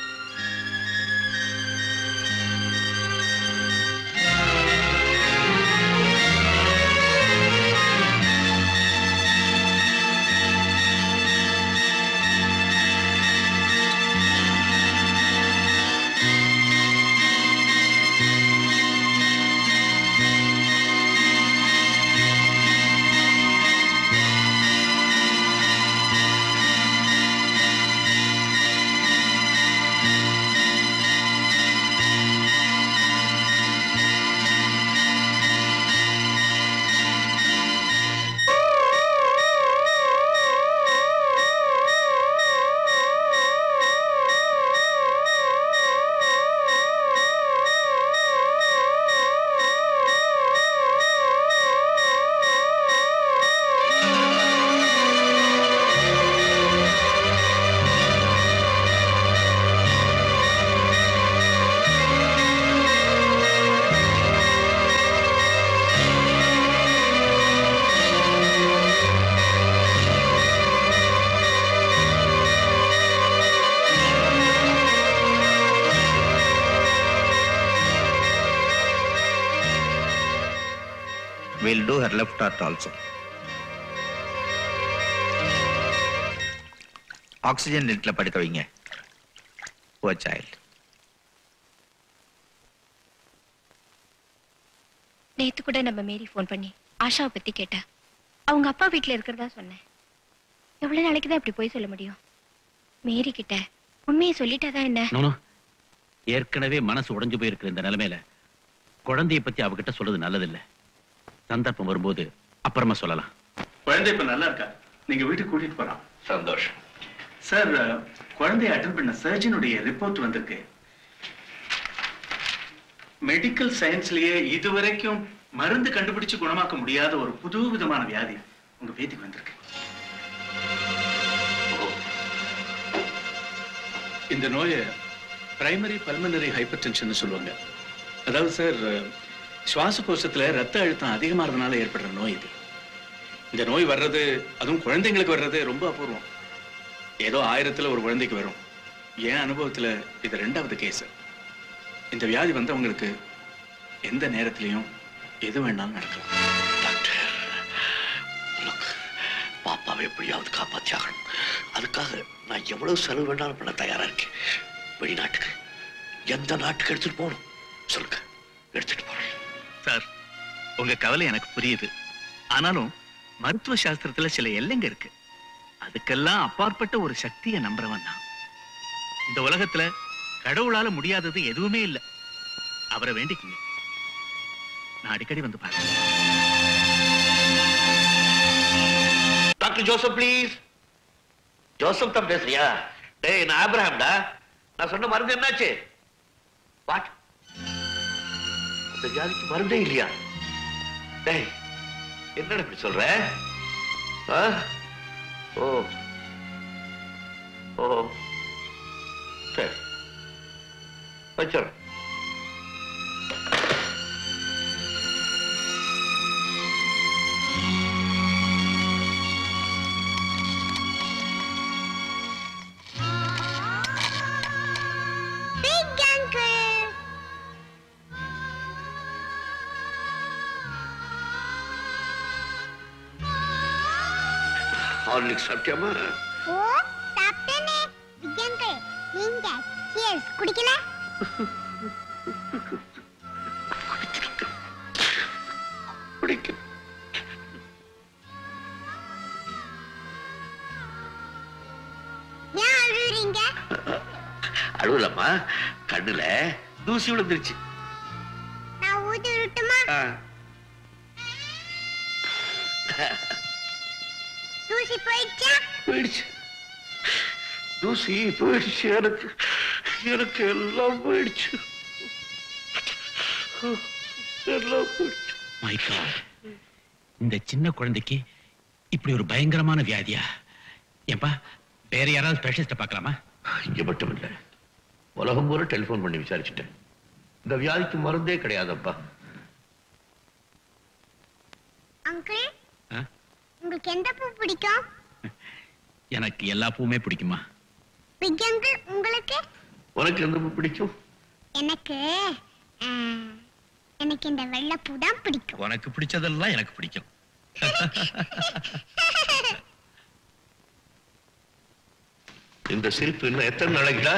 We'll do her left heart also. Oxygen நெட்ல படுக்க வைங்க poor child நேத்து கூட நம்ம மேரி ஃபோன் பண்ணி ஆஷாவை பத்தி கேட்டா அவங்க அப்பா வீட்ல இருக்கிறதா சொன்னேன் எவ்வளவு நாளைக்கு தான் இப்படி போய் சொல்ல முடியும் மேரி கிட்ட உண்மையை சொல்லிட்டாதான் என்ன நோனோ ஏற்கனவே மனசு உடைஞ்சு போயிருக்கிற இந்த நிலைமையில குழந்தைய பத்தி அவகிட்ட சொல்றது நல்லதில்ல சந்தர்ப்பம் வரும்போது அப்புறமா சொல்லலாம் குழந்தை இப்ப நல்லா இருக்கா நீங்க வீட்டுக்கு கூட்டிட்டு போறான் சந்தோஷம் சார் குழந்தைய அட்டன் பண்ண சர்ஜனுடைய ரிப்போர்ட் வந்திருக்கு மெடிக்கல் சயின்ஸ்லயே இதுவரைக்கும் மருந்து கண்டுபிடிச்சு குணமாக்க முடியாத ஒரு புது விதமான வியாதி உங்க பேத்திக்கு வந்திருக்கு இந்த நோயை பிரைமரி பல்மனரி ஹைப்பர் டென்ஷன் சொல்லுவாங்க அதாவது சார் சுவாச கோஷத்துல ரத்த அழுத்தம் அதிகமாகிறதுனால ஏற்படுற நோய் இது இந்த நோய் வர்றது அதுவும் குழந்தைங்களுக்கு வர்றது ரொம்ப அபூர்வம் ஏதோ ஆயிரத்துல ஒரு குழந்தைக்கு வரும் என் அனுபவத்துல இது ரெண்டாவது கேஸ் இந்த வியாதி வந்தவங்களுக்கு எந்த நேரத்திலையும் எது வேணாலும் நடக்கலாம் பாப்பாவை எப்படியாவது காப்பாத்தி ஆகணும் அதுக்காக நான் எவ்வளவு செலவு வேணாலும் பண்ண தயாரா இருக்கேன் வெளிநாட்டுக்கு எந்த நாட்டுக்கு எடுத்துட்டு போகணும் சொல்லுங்க எடுத்துட்டு போறேன் சார் உங்க கவலை எனக்கு புரியுது ஆனாலும் மருத்துவ சாஸ்திரத்துல சில எல்லைங்க இருக்கு அதுக்கெல்லாம் அப்பாற்பட்ட ஒரு சக்தியை நம்புறவன் நான் இந்த உலகத்துல கடவுளால முடியாதது எதுவுமே இல்லை அவரை வேண்டிக்குங்க நான் அடிக்கடி வந்து பார்க்கிறேன் டாக்டர் ஜோசப் ப்ளீஸ் ஜோசப் தான் பேசுறியா டேய் நான் ஆப்ரஹாம்டா நான் சொன்ன மருந்து என்னாச்சு வாட் அந்த ஜாதிக்கு மருந்தே இல்லையா டேய் என்னடா இப்படி சொல்ற ஆ? ஓ ஓ சரி வச்சிடறேன் Big uncle. ஹார்லிக்ஸ் சாப்பிட்டியாமா ஓ சாப்பிட்டேனே பிக் அங்கிள் நீங்க cheers குடிக்கல பிடிக்கும் ஏன் அழுறீங்க அழுவலம்மா கண்ணுல தூசி விழுந்துருச்சு நான் ஊதி விட்டுமா ஆ. தூசி போயிடுச்சா போயிடுச்சு தூசி போயிடுச்சு எனக்கு எனக்கு எல்லாம் போயிடுச்சு எல்லாம் போயிடுச்சு My God. இந்த சின்ன குழந்தைக்கு இப்படி ஒரு பயங்கரமான வியாதியா ஏன்பா வேற யாராவது ஸ்பெஷலிஸ்ட பார்க்கலாமா இங்க மட்டும் இல்ல உலகம் பூரா டெலிஃபோன் பண்ணி விசாரிச்சுட்டேன் இந்த வியாதிக்கு மருந்தே கிடையாதப்பா அங்கிள் ஆ? உங்களுக்கு எந்த பூ பிடிக்கும் எனக்கு எல்லா பூவுமே பிடிக்குமா பிக் அங்கிள் உங்களுக்கு உனக்கு எந்த பூ பிடிக்கும் எனக்கு ஆ, எனக்கு இந்த வெள்ளை பூ தான் பிடிக்கும் உனக்கு பிடிச்சதெல்லாம் எனக்கு பிடிக்கும் இந்த சிரிப்பு இன்னும் எத்தனை நாளைக்குடா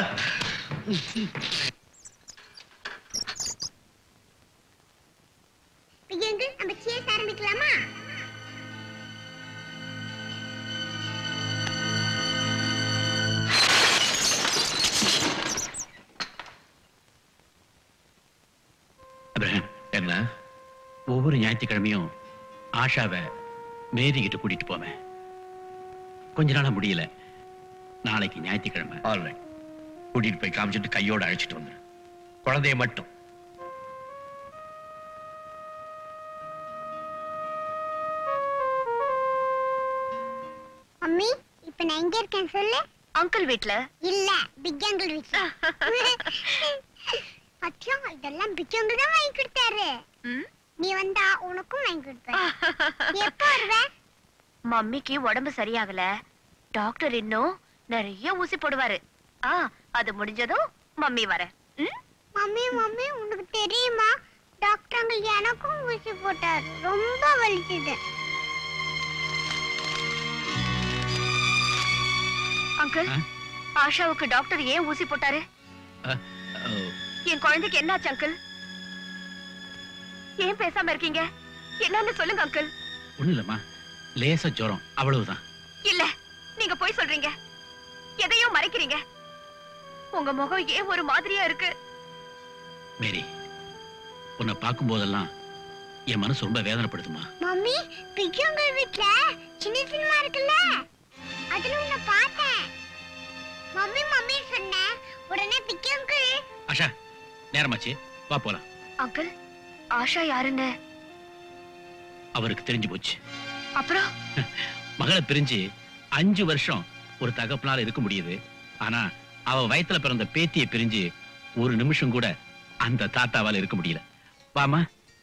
பிக் அங்கிள் நம்ம சேஸ் ஆரம்பிக்கலாமா அப்ரஹாம் என்ன ஒவ்வொரு ஞாயிற்றுக்கிழமையும் ஆஷாவை மேரிக்கிட்ட கூட்டிட்டு போவேன் கொஞ்ச நாளா முடியல நாளைக்கு ஞாயிற்றுக்கிழமை ஆல்ரைட் கூட்டிட்டு போய் காமிச்சிட்டு கையோட அழைச்சிட்டு வந்துரு குழந்தைய மட்டும் மம்மி இப்ப நான் எங்க இருக்கேன் சொல்லு அங்கிள் வீட்ல இல்ல பிக் அங்கிள் வீட்ல பத்தியா இதெல்லாம் பிக் அங்கிள் தான் வாங்கி கொடுத்தாரு நீ வந்தா உனக்கும் வாங்கி கொடுப்பேன் எப்போ வருவ மம்மிக்கு உடம்பு சரியாகல டாக்டர் இன்னும் நிறைய ஊசி போடுவாரு ஆ அது முடிஞ்சதும் மம்மி வர மம்மி மம்மி உனக்கு தெரியுமா டாக்டர் அங்கிள் எனக்கும் ஊசி போட்டாரு ரொம்ப வலிச்சது அங்கிள் ஆஷாவுக்கு டாக்டர் ஏன் ஊசி போட்டாரு என் குழந்தைக்கு என்னாச்சு அங்கிள் ஏன் பேசாம இருக்கீங்க என்னன்னு சொல்லுங்க அங்கிள் ஒண்ணு இல்லம்மா லேசா ஜுரம் அவ்வளவுதான் இல்ல நீங்க போய் சொல்றீங்க எதையோ மறைக்கிறீங்க உங்க முகம் ஏன் ஒரு மாதிரியா இருக்கு மேரி உன்னை பார்க்கும் போதெல்லாம் என் மனசு ரொம்ப வேதனைப்படுதுமா மம்மி பிக் அங்கிள் வீட்ல சின்ன சினிமா இருக்குல்ல அதுல உன்னை பார்த்தேன் மம்மி மம்மி சொன்னேன் உடனே பிக் அங்கிள் ஆஷா நேரமாச்சு வா போலாம் அங்கிள் ஆஷா யாருன்னு அவருக்கு தெரிஞ்சு போச்சு அப்புறம் மகளை பிரிஞ்சு அஞ்சு வருஷம் ஒரு தகப்பனால இருக்க முடியுது ஆனா அவ வயித்துல பிறந்த பேத்தியை பிரிஞ்சு ஒரு நிமிஷம் கூட அந்த தாத்தாவால இருக்க முடியல வாமா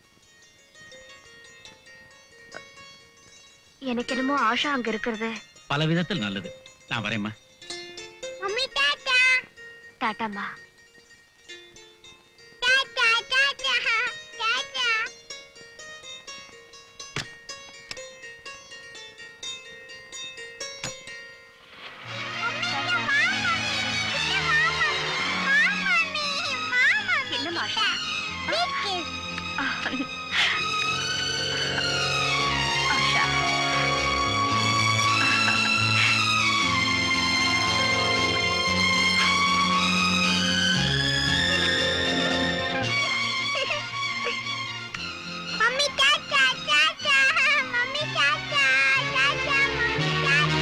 எனக்கு என்னமோ ஆஷா அங்க இருக்கிறது பல விதத்தில் நல்லது நான் வரேம்மா மம்மி டாடா டாட்டாமா டாடா டாடா டாடா என்னம்மா Asha Asha mummy tata tata mummy tata tata mummy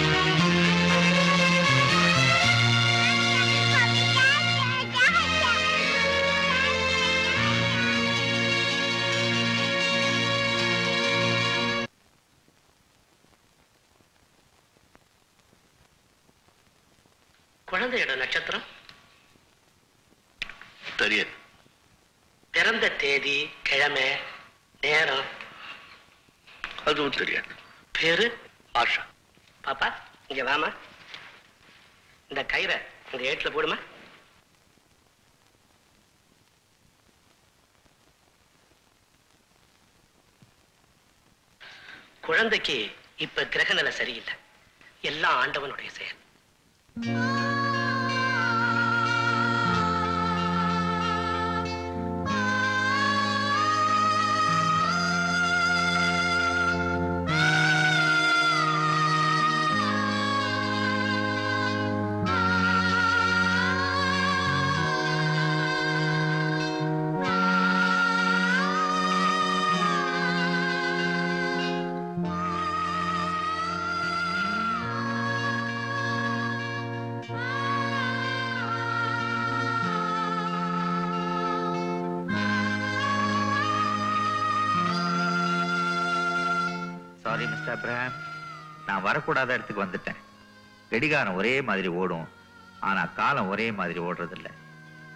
குழந்தையோட நட்சத்திரம் தெரியாது பிறந்த தேதி கிழமை நேரம் அதுவும் தெரியாது பேரு ஆஷா பாப்பா இங்க வாமா இந்த கயிறை இந்த ஏட்டுல போடுமா குழந்தைக்கு இப்ப கிரக நிலை சரியில்லை எல்லாம் ஆண்டவனுடைய செயல் சாரி மிஸ்டர் அப்ரஹாம் நான் வரக்கூடாத இடத்துக்கு வந்துட்டேன் கடிகாரம் ஒரே மாதிரி ஓடும் ஆனா காலம் ஒரே மாதிரி ஓடுறதில்ல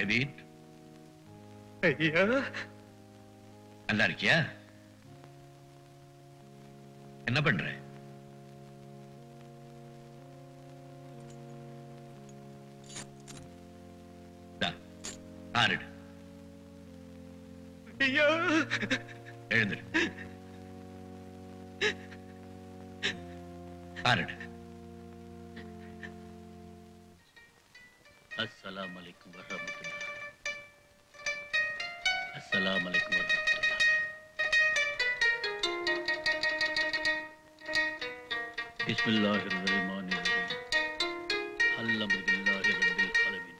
டேவிட் ஐயா நல்லா இருக்கியா என்ன பண்ற இந்தா, ஆறிடு ஐயா எழுந்துடு ஆறிடு அஸ்ஸலாமு அலைக்கும் வரஹ்மத்துல்லாஹ் அஸ்ஸலாமு அலைக்கும் வரஹ்மத்துல்லாஹ் பிஸ்மில்லாஹிர் ரஹ்மானிர் ரஹீம் அல்ஹம்துலில்லாஹி ரப்பில் ஆலமீன்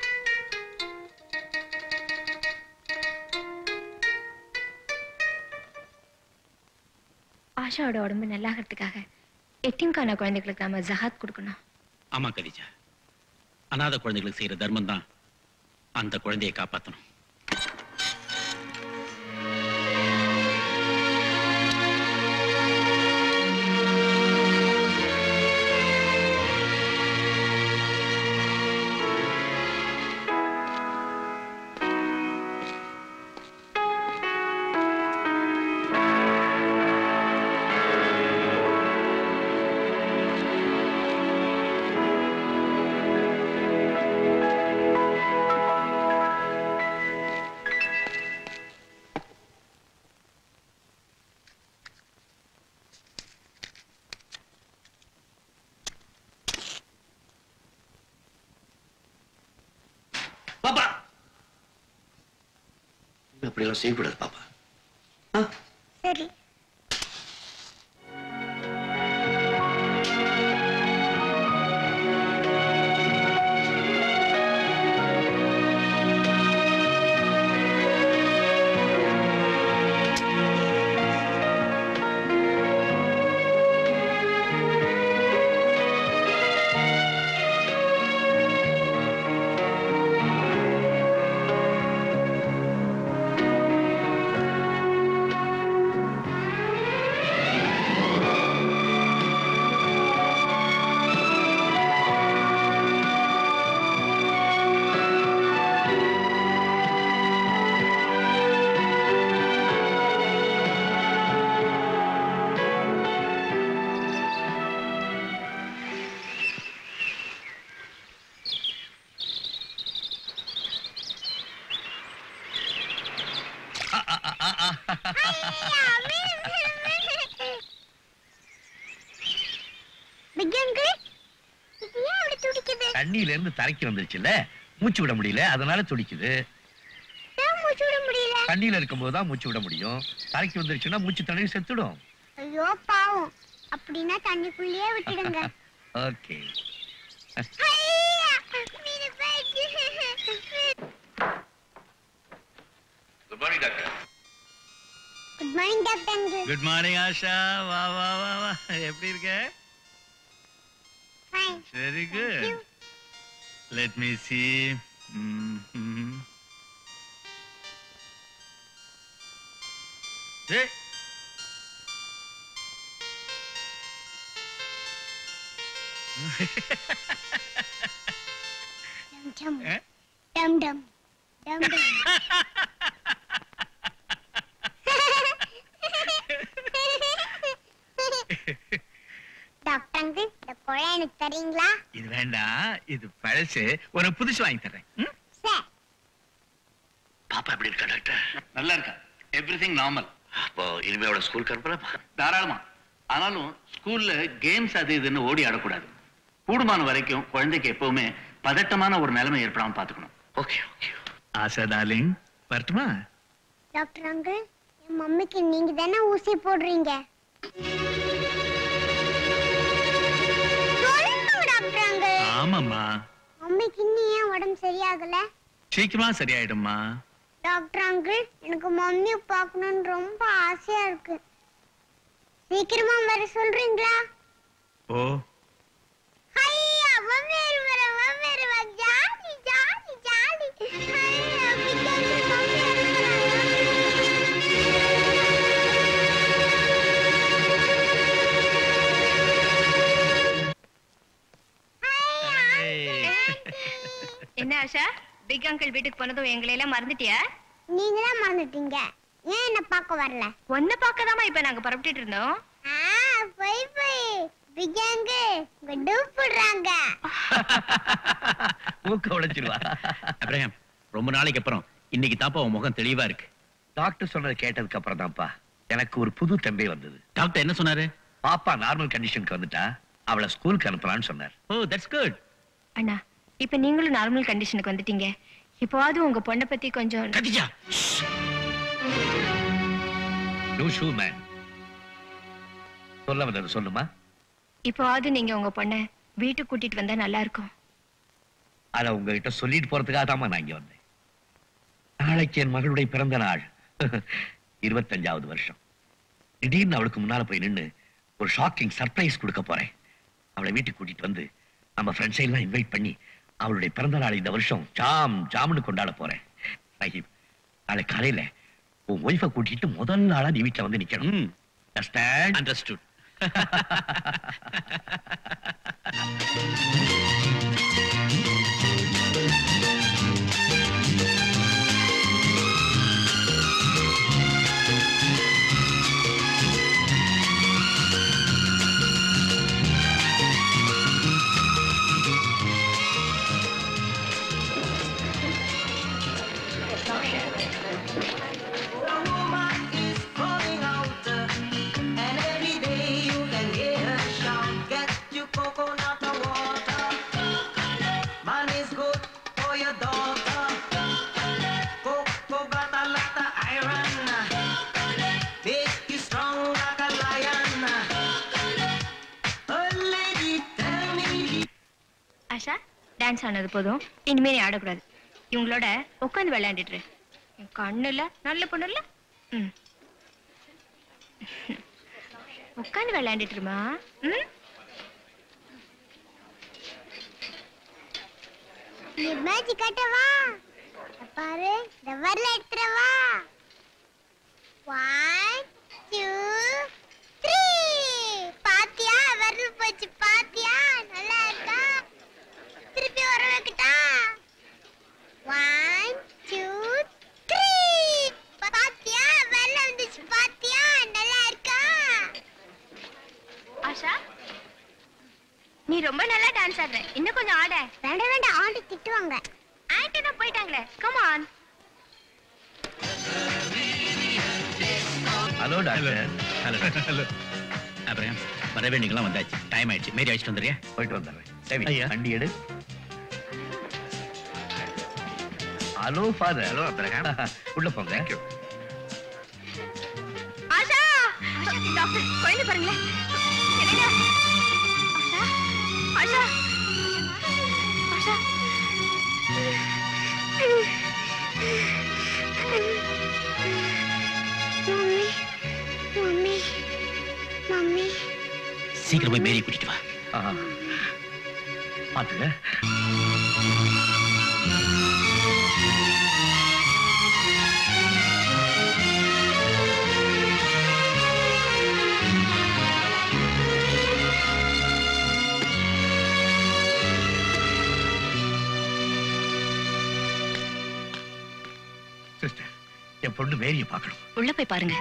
ஆஷாவோட உடம்பு நல்லாகிறதுக்காக எட்டிம்கான குழந்தைகளுக்கு நாம ஜஹாத் கொடுக்கணும் ஆமா கதிஜா அனாதை குழந்தைகளுக்கு செய்யற தர்மம் தான் அந்த குழந்தையை காப்பாத்தணும் பாப்பா அப்படியெல்லாம் செய்யக்கூடாது பாப்பா சரி பிக் அங்கிள் இது ஏன் அப்படி துடிக்குது தண்ணியில இருந்து தரைக்கு வந்துருச்சுல்ல மூச்சு விட முடியல அதனால துடிக்குது ஏன் மூச்சு விட முடியல தண்ணியில இருக்கும்போது தான் மூச்சு விட முடியும் தரைக்கு வந்துருச்சுன்னா மூச்சு தண்ணி செத்துடும் ஐயோ பாவம் அப்படின்னா தண்ணிக்குள்ளேயே விட்டுடுங்க ஓகே ஐயா, மீனு போயிடுச்சு. Good morning doctor good morning doctor uncle good morning Asha வா வா வா வா எப்படி இருக்க fine very good let me see ஏய் டம் டம் டம் டம் டம் டம் டாக்டர் அங்கிள் இந்த குழா எனக்கு தரீங்களா இது வேண்டாம் இது பழசு உனக்கு புதுசு வாங்கி தர்றேன் ம்? சார் பாப்பா எப்படி இருக்கா டாக்டர் நல்லா இருக்கா எவ்ரிதிங் நார்மல் அப்போ இனிமே அவளை ஸ்கூலுக்கு அனுப்பலாமா தாராளமா ஆனாலும் ஸ்கூல்ல கேம்ஸ் அது இதுன்னு ஓடி ஆடக்கூடாது கூடுமான வரைக்கும் குழந்தைக்கு எப்பவுமே பதட்டமான ஒரு நிலைமை ஏற்படாம பாத்துக்கணும் ஓகே ஓகே ஆசா டார்லிங் வரட்டுமா டாக்டர் அங்கிள் என் மம்மிக்கு நீங்க தானே ஊசி போடுறீங்க சொல்லுங்க டாக்டர் அங்கிள் ஆமாம்மா மம்மிக்கு இன்னும் ஏன் உடம்பு சரியாகல சீக்கிரமா சரியாயிடும்மா டாக்டர் அங்கிள் எனக்கு மம்மியை பார்க்கணும்னு ரொம்ப ஆசையா இருக்கு சீக்கிரமா வர சொல்றீங்களா ஓ ஐயா மம்மி வர மம்மி வர ஜாலி ஜாலி ஜாலி ஐயா பின்னாடி மம்மி என்ன ஆஷா பிக் அங்கிள் வீட்டுக்கு போனதும் எங்களை எல்லாம் மறந்துட்டியா நீங்க தான் மறந்துட்டீங்க ஏன் என்ன பார்க்க வரல ஒன்ன பார்க்கதாமா இப்ப நாங்க பரப்பிட்டு இருந்தோம் ஆ போய் போய் பிஜாங்க டூப் போடுறாங்க மூக்க உடைச்சிருவா அப்ரஹாம் ரொம்ப நாளைக்கு அப்புறம் இன்னைக்கு தாப்பா உன் முகம் தெளிவா இருக்கு டாக்டர் சொன்னதை கேட்டதுக்கு அப்புறம் தான்ப்பா எனக்கு ஒரு புது தம்பி வந்தது டாக்டர் என்ன சொன்னாரு பாப்பா நார்மல் கண்டிஷனுக்கு வந்துட்டா அவளை ஸ்கூலுக்கு அனுப்பலாம்னு சொன்னார் ஓ தட்ஸ் குட் அண்ணா இப்ப நீங்களும் நார்மல் கண்டிஷனுக்கு வந்துட்டீங்க இப்போவாது உங்க பொண்ணை பத்தி கொஞ்சம் கதிஜா நோ ஷூ மேன் சொல்ல வந்தது சொல்லுமா இப்போவாது நீங்க உங்க பொண்ணை வீட்டுக்கு கூட்டிட்டு வந்தா நல்லா இருக்கும் அத உங்ககிட்ட சொல்லிட்டு போறதுக்காக தாம்மா நான் இங்க வந்தேன் நாளைக்கு என் மகளுடைய பிறந்த நாள் இருபத்தஞ்சாவது வருஷம் திடீர்னு அவளுக்கு முன்னால போய் நின்னு ஒரு ஷாக்கிங் சர்ப்ரைஸ் கொடுக்க போறேன் அவளை வீட்டுக்கு கூட்டிட்டு வந்து நம்ம ஃப்ரெண்ட்ஸை எல்லாம் இன்வைட் பண்ணி அவளுடைய பிறந்த நாள் இந்த வருஷம் ஜாம் ஜாம்னு கொண்டாட போறேன் ரஹீம் நாளை காலையில உன் ஒய்ஃபை கூட்டிட்டு முதல் நாளா நீ வீட்டுல வந்து நிக்கணும் அண்டர்ஸ்டுட் ஆஷா டான்ஸ் ஆனது போதும் இனிமே நீ ஆடக்கூடாது இவங்களோட உட்காந்து விளையாண்டுட்டு இரு. என் கண்ணு இல்ல நல்ல பொண்ணு இல்ல ம் உட்காந்து விளையாண்டுட்டு இருமா ம் நீ மேட்ச் கட்டவா பாரு இந்த வரல எடுத்துறவா ஒன் டூ த்ரீ பாத்தியா வரல் போச்சு பாத்தியா நல்லா இருக்கா திருப்பி வர வைக்கட்டா ஒன் டூ த்ரீ பாத்தியா வரல வந்துச்சு பாத்தியா நல்லா இருக்கா ஆஷா நீ ரொம்ப நல்லா டான்ஸ் ஆடுற இன்னும் கொஞ்சம் ஆட வேண்டாம் வேண்டாம் ஆண்டி திட்டுவாங்க ஆண்டி தான் போயிட்டாங்களே come on hello doctor hello hello அப்புறம் வர வேண்டியங்களாம் வந்தாச்சு டைம் ஆயிடுச்சு மேரி அழைச்சிட்டு வந்துறியா போயிட்டு வந்துடுறேன் சரி ஐயா. வண்டி எடு ஹலோ ஃபாதர் ஹலோ அப்ரஹாம் உள்ள போங்க ஆஷா டாக்டர் குழந்தை பாருங்களேன் என்னங்க Asha Asha mummy mummy mummy சீக்கிரம் போய் மேரி கூட்டிட்டு வா பாத்துங்க சிஸ்டர் என் பொண்ணு மேரிய பார்க்கணும் உள்ள போய் பாருங்க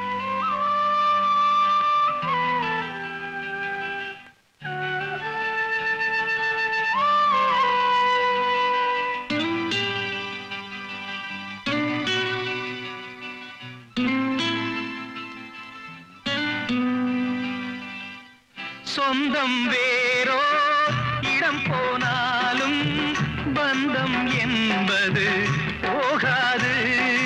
சொந்தம் வேறோ இடம் போனாலும் பந்தம் என்பது போகாது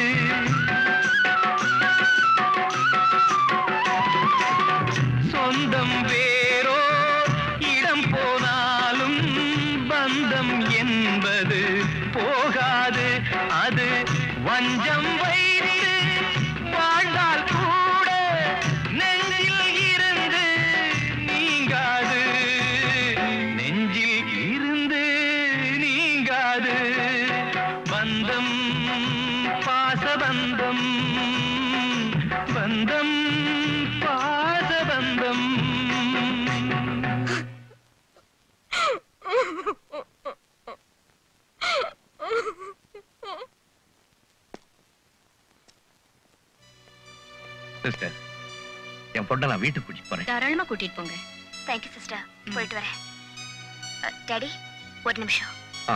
சொந்தம் வேறோ இடம் போனாலும் பந்தம் என்பது போகாது அது வஞ்சம் வைத்து வாழ்ந்தால் கூட நெஞ்சில் இருந்து நீங்காது நெஞ்சில் இருந்து நீங்காது பந்தம் பாசபந்தம் பந்தம் பாசபந்தம் சிஸ்டர் என் பொண்ணை நான் வீட்டுக்கு கூட்டிட்டு போறேன் தாராளமா கூட்டிட்டு போங்க தேங்க்யூ சிஸ்டர் போயிட்டு வரேன் டாடி ஒரு நிமிஷம் ஆ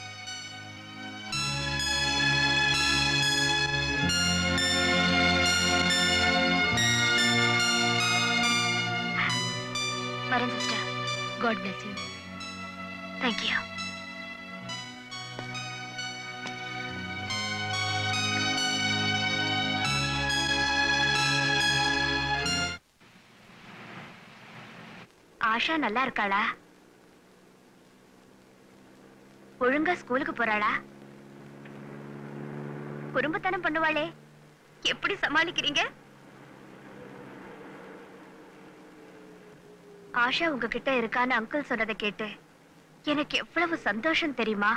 வரேன் sister God bless you thank you Asha நல்லா இருக்காளா ஒழுங்கா ஸ்கூலுக்கு போறாளா குறும்புத்தனம் பண்ணுவாளே எப்படி சமாளிக்கிறீங்க ஆஷா உங்ககிட்ட இருக்கான்னு அங்கிள் சொன்னதை கேட்டு எனக்கு எவ்வளவு சந்தோஷம் தெரியுமா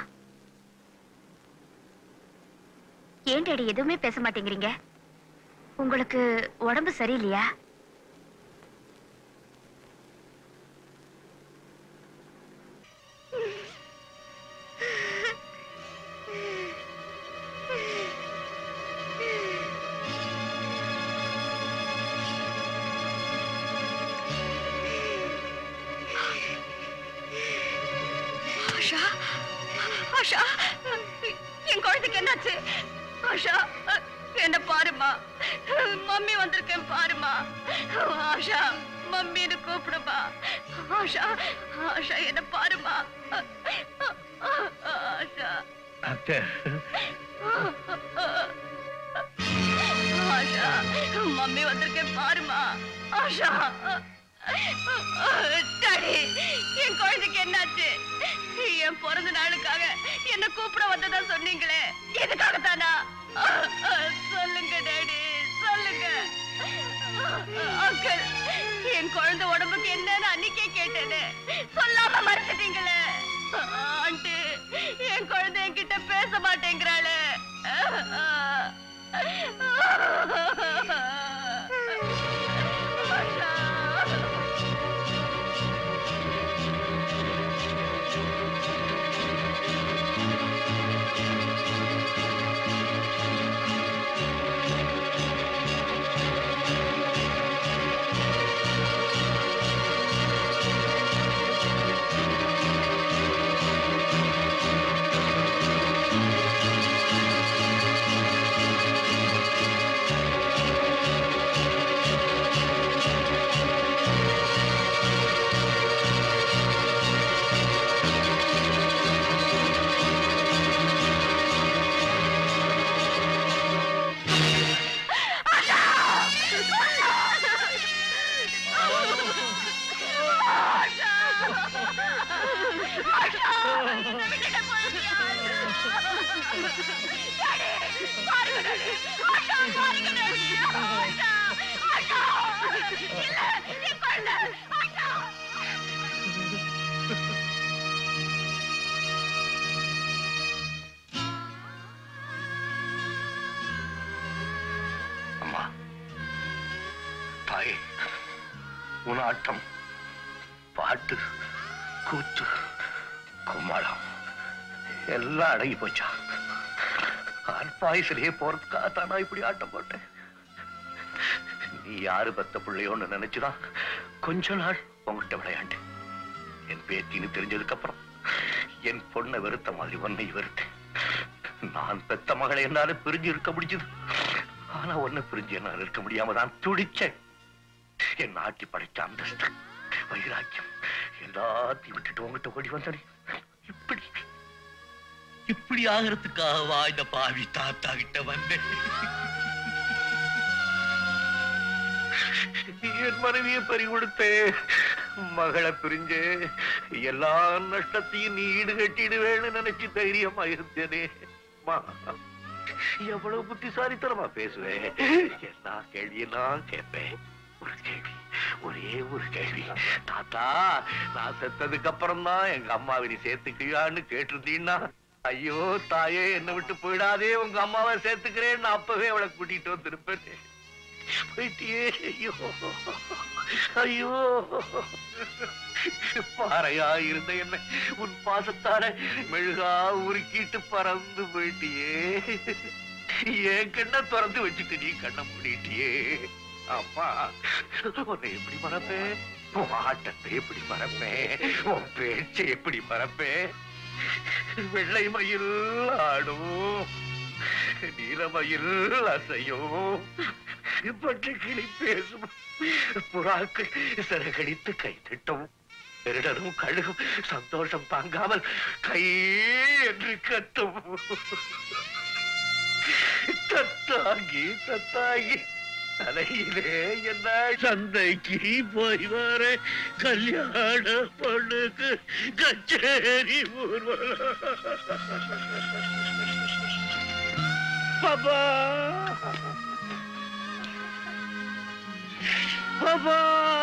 ஏன் டேடி எதுவுமே பேச மாட்டேங்கிறீங்க உங்களுக்கு உடம்பு சரியில்லையா ஆஷா ஆஷா என் குழந்தைக்கு என்னாச்சு ஆஷா என்ன பாருமா மம்மி வந்திருக்கேன் பாருமா ஆஷா மம்மின்னு கூப்பிடுமா ஆஷா ஆஷா என்ன பாருமா ஆஷா டாக்டர் ஆஷா மம்மி வந்திருக்கேன் பாருமா ஆஷா டாடி என் குழந்தைக்கு என்னாச்சு என் பிறந்த நாளுக்காக என்ன கூப்பிட வந்ததா சொன்னீங்களே எதுக்காக தானா சொல்லுங்க டாடி சொல்லுங்க அங்கிள் என் குழந்தை உடம்புக்கு என்னன்னு அன்னைக்கே கேட்டேனே சொல்லாம மறைச்சிட்டீங்களே ஆண்டி என் குழந்தை என்கிட்ட பேச மாட்டேங்கிறாளே அம்மா தாயே உன் ஆட்டம் பாட்டு கூத்து கும்மாளம் எல்லாம் அடங்கி போச்சா அற்பாயுசிலேயே போறதுக்காக தானா இப்படி ஆட்டம் போட்டேன் நீ யாரு பத்த பிள்ளையோன்னு நினைச்சுதான் கொஞ்ச நாள் உங்ககிட்ட விளையாண்டு என் பேத்தின்னு தெரிஞ்சதுக்கு அப்புறம் என் பொண்ணை வெறுத்த மாதிரி உன்னை வெறுத்தேன் நான் பெத்த மகளை என்னால பிரிஞ்சு இருக்க முடிஞ்சது ஆனா உன்னை பிரிஞ்சு என்னால் இருக்க முடியாம தான் துடிச்சேன் என் நாட்டி படைச்ச அந்தஸ்து வைராக்கியம் எல்லாத்தையும் விட்டுட்டு உங்ககிட்ட ஓடி வந்தனே இப்படி இப்படி ஆகிறதுக்காகவா இந்த பாவி தாத்தா கிட்ட வந்தேன் என் மனைவியை பறி கொடுத்தே மகளை பிரிஞ்சு எல்லா நஷ்டத்தையும் நீ ஈடு கட்டிடுவேன்னு நினைச்சு தைரியமா இருந்தேனே அம்மா, எவ்வளவு புத்திசாலித்தனமா பேசுவேன் எல்லா கேள்வியெல்லாம் கேட்பேன் ஒரு கேள்வி ஒரே ஒரு கேள்வி தாத்தா நான் செத்ததுக்கு அப்புறம் தான் எங்க அம்மாவை நீ சேர்த்துக்கியான்னு கேட்டிருந்தீன்னா ஐயோ தாயே என்னை விட்டு போயிடாதே உங்க அம்மாவை சேர்த்துக்கிறேன் நான் அப்பவே அவளை கூட்டிட்டு வந்திருப்பேன் போயிட்டியே ஐயோ ஐயோ பாறையா இருந்த என்ன உன் பாசத்தால மெழுகா உருக்கிட்டு பறந்து போயிட்டியே என் கண்ணை திறந்து வச்சுட்டு நீ கண்ணை மூடிட்டியே அம்மா உன்னை எப்படி மறப்பேன் உன் ஆட்டத்தை எப்படி மறப்பேன் உன் பேச்சை எப்படி மறப்பேன் வெள்ளை மயில் ஆடும் நீலமயில் அசையும் பட்டு கிளி பேசும் புறாக்கள் சிறகடித்து கை தட்டும் திருடனும் கழுகும் சந்தோஷம் தாங்காமல் கை என்று கத்தும் தத்தாங்கி தத்தாங்கி தலையிலே என்ன சந்தைக்கு போய் வர கல்யாண பொண்ணுக்கு கச்சேரி ஊர்வலம் Baba Baba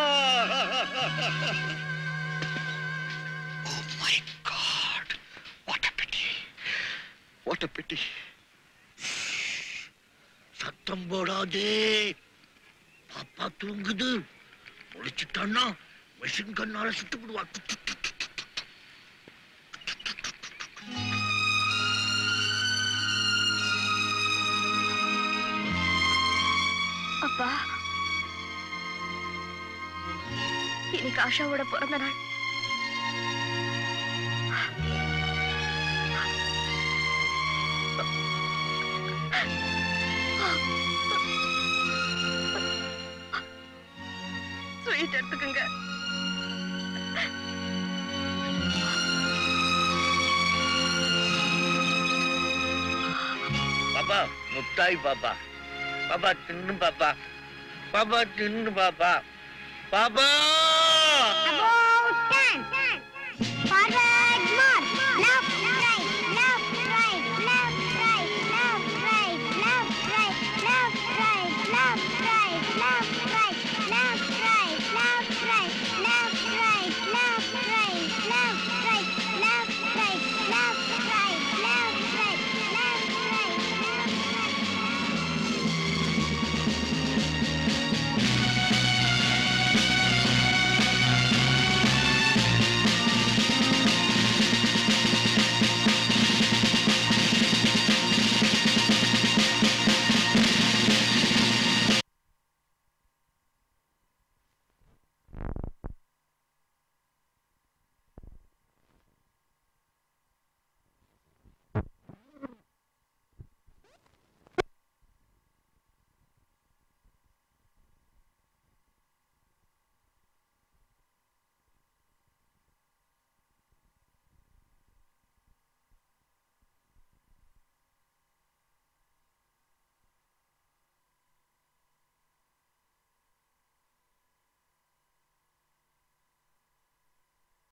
Oh my God! What a pity! What a pity! சத்தம் போடாதே பாப்பா தூங்குது முடிச்சுட்டான்னா மிஷின் கண்ணால சுட்டு விடுவா அப்பா இன்னைக்கு ஆஷாவோட பிறந்த நாள் ஸ்வீட் எடுத்துக்கங்க பாப்பா முத்தாய் பாப்பா பாப்பா தின்னு பாப்பா பாப்பா தின்னு பாப்பா பாப்பா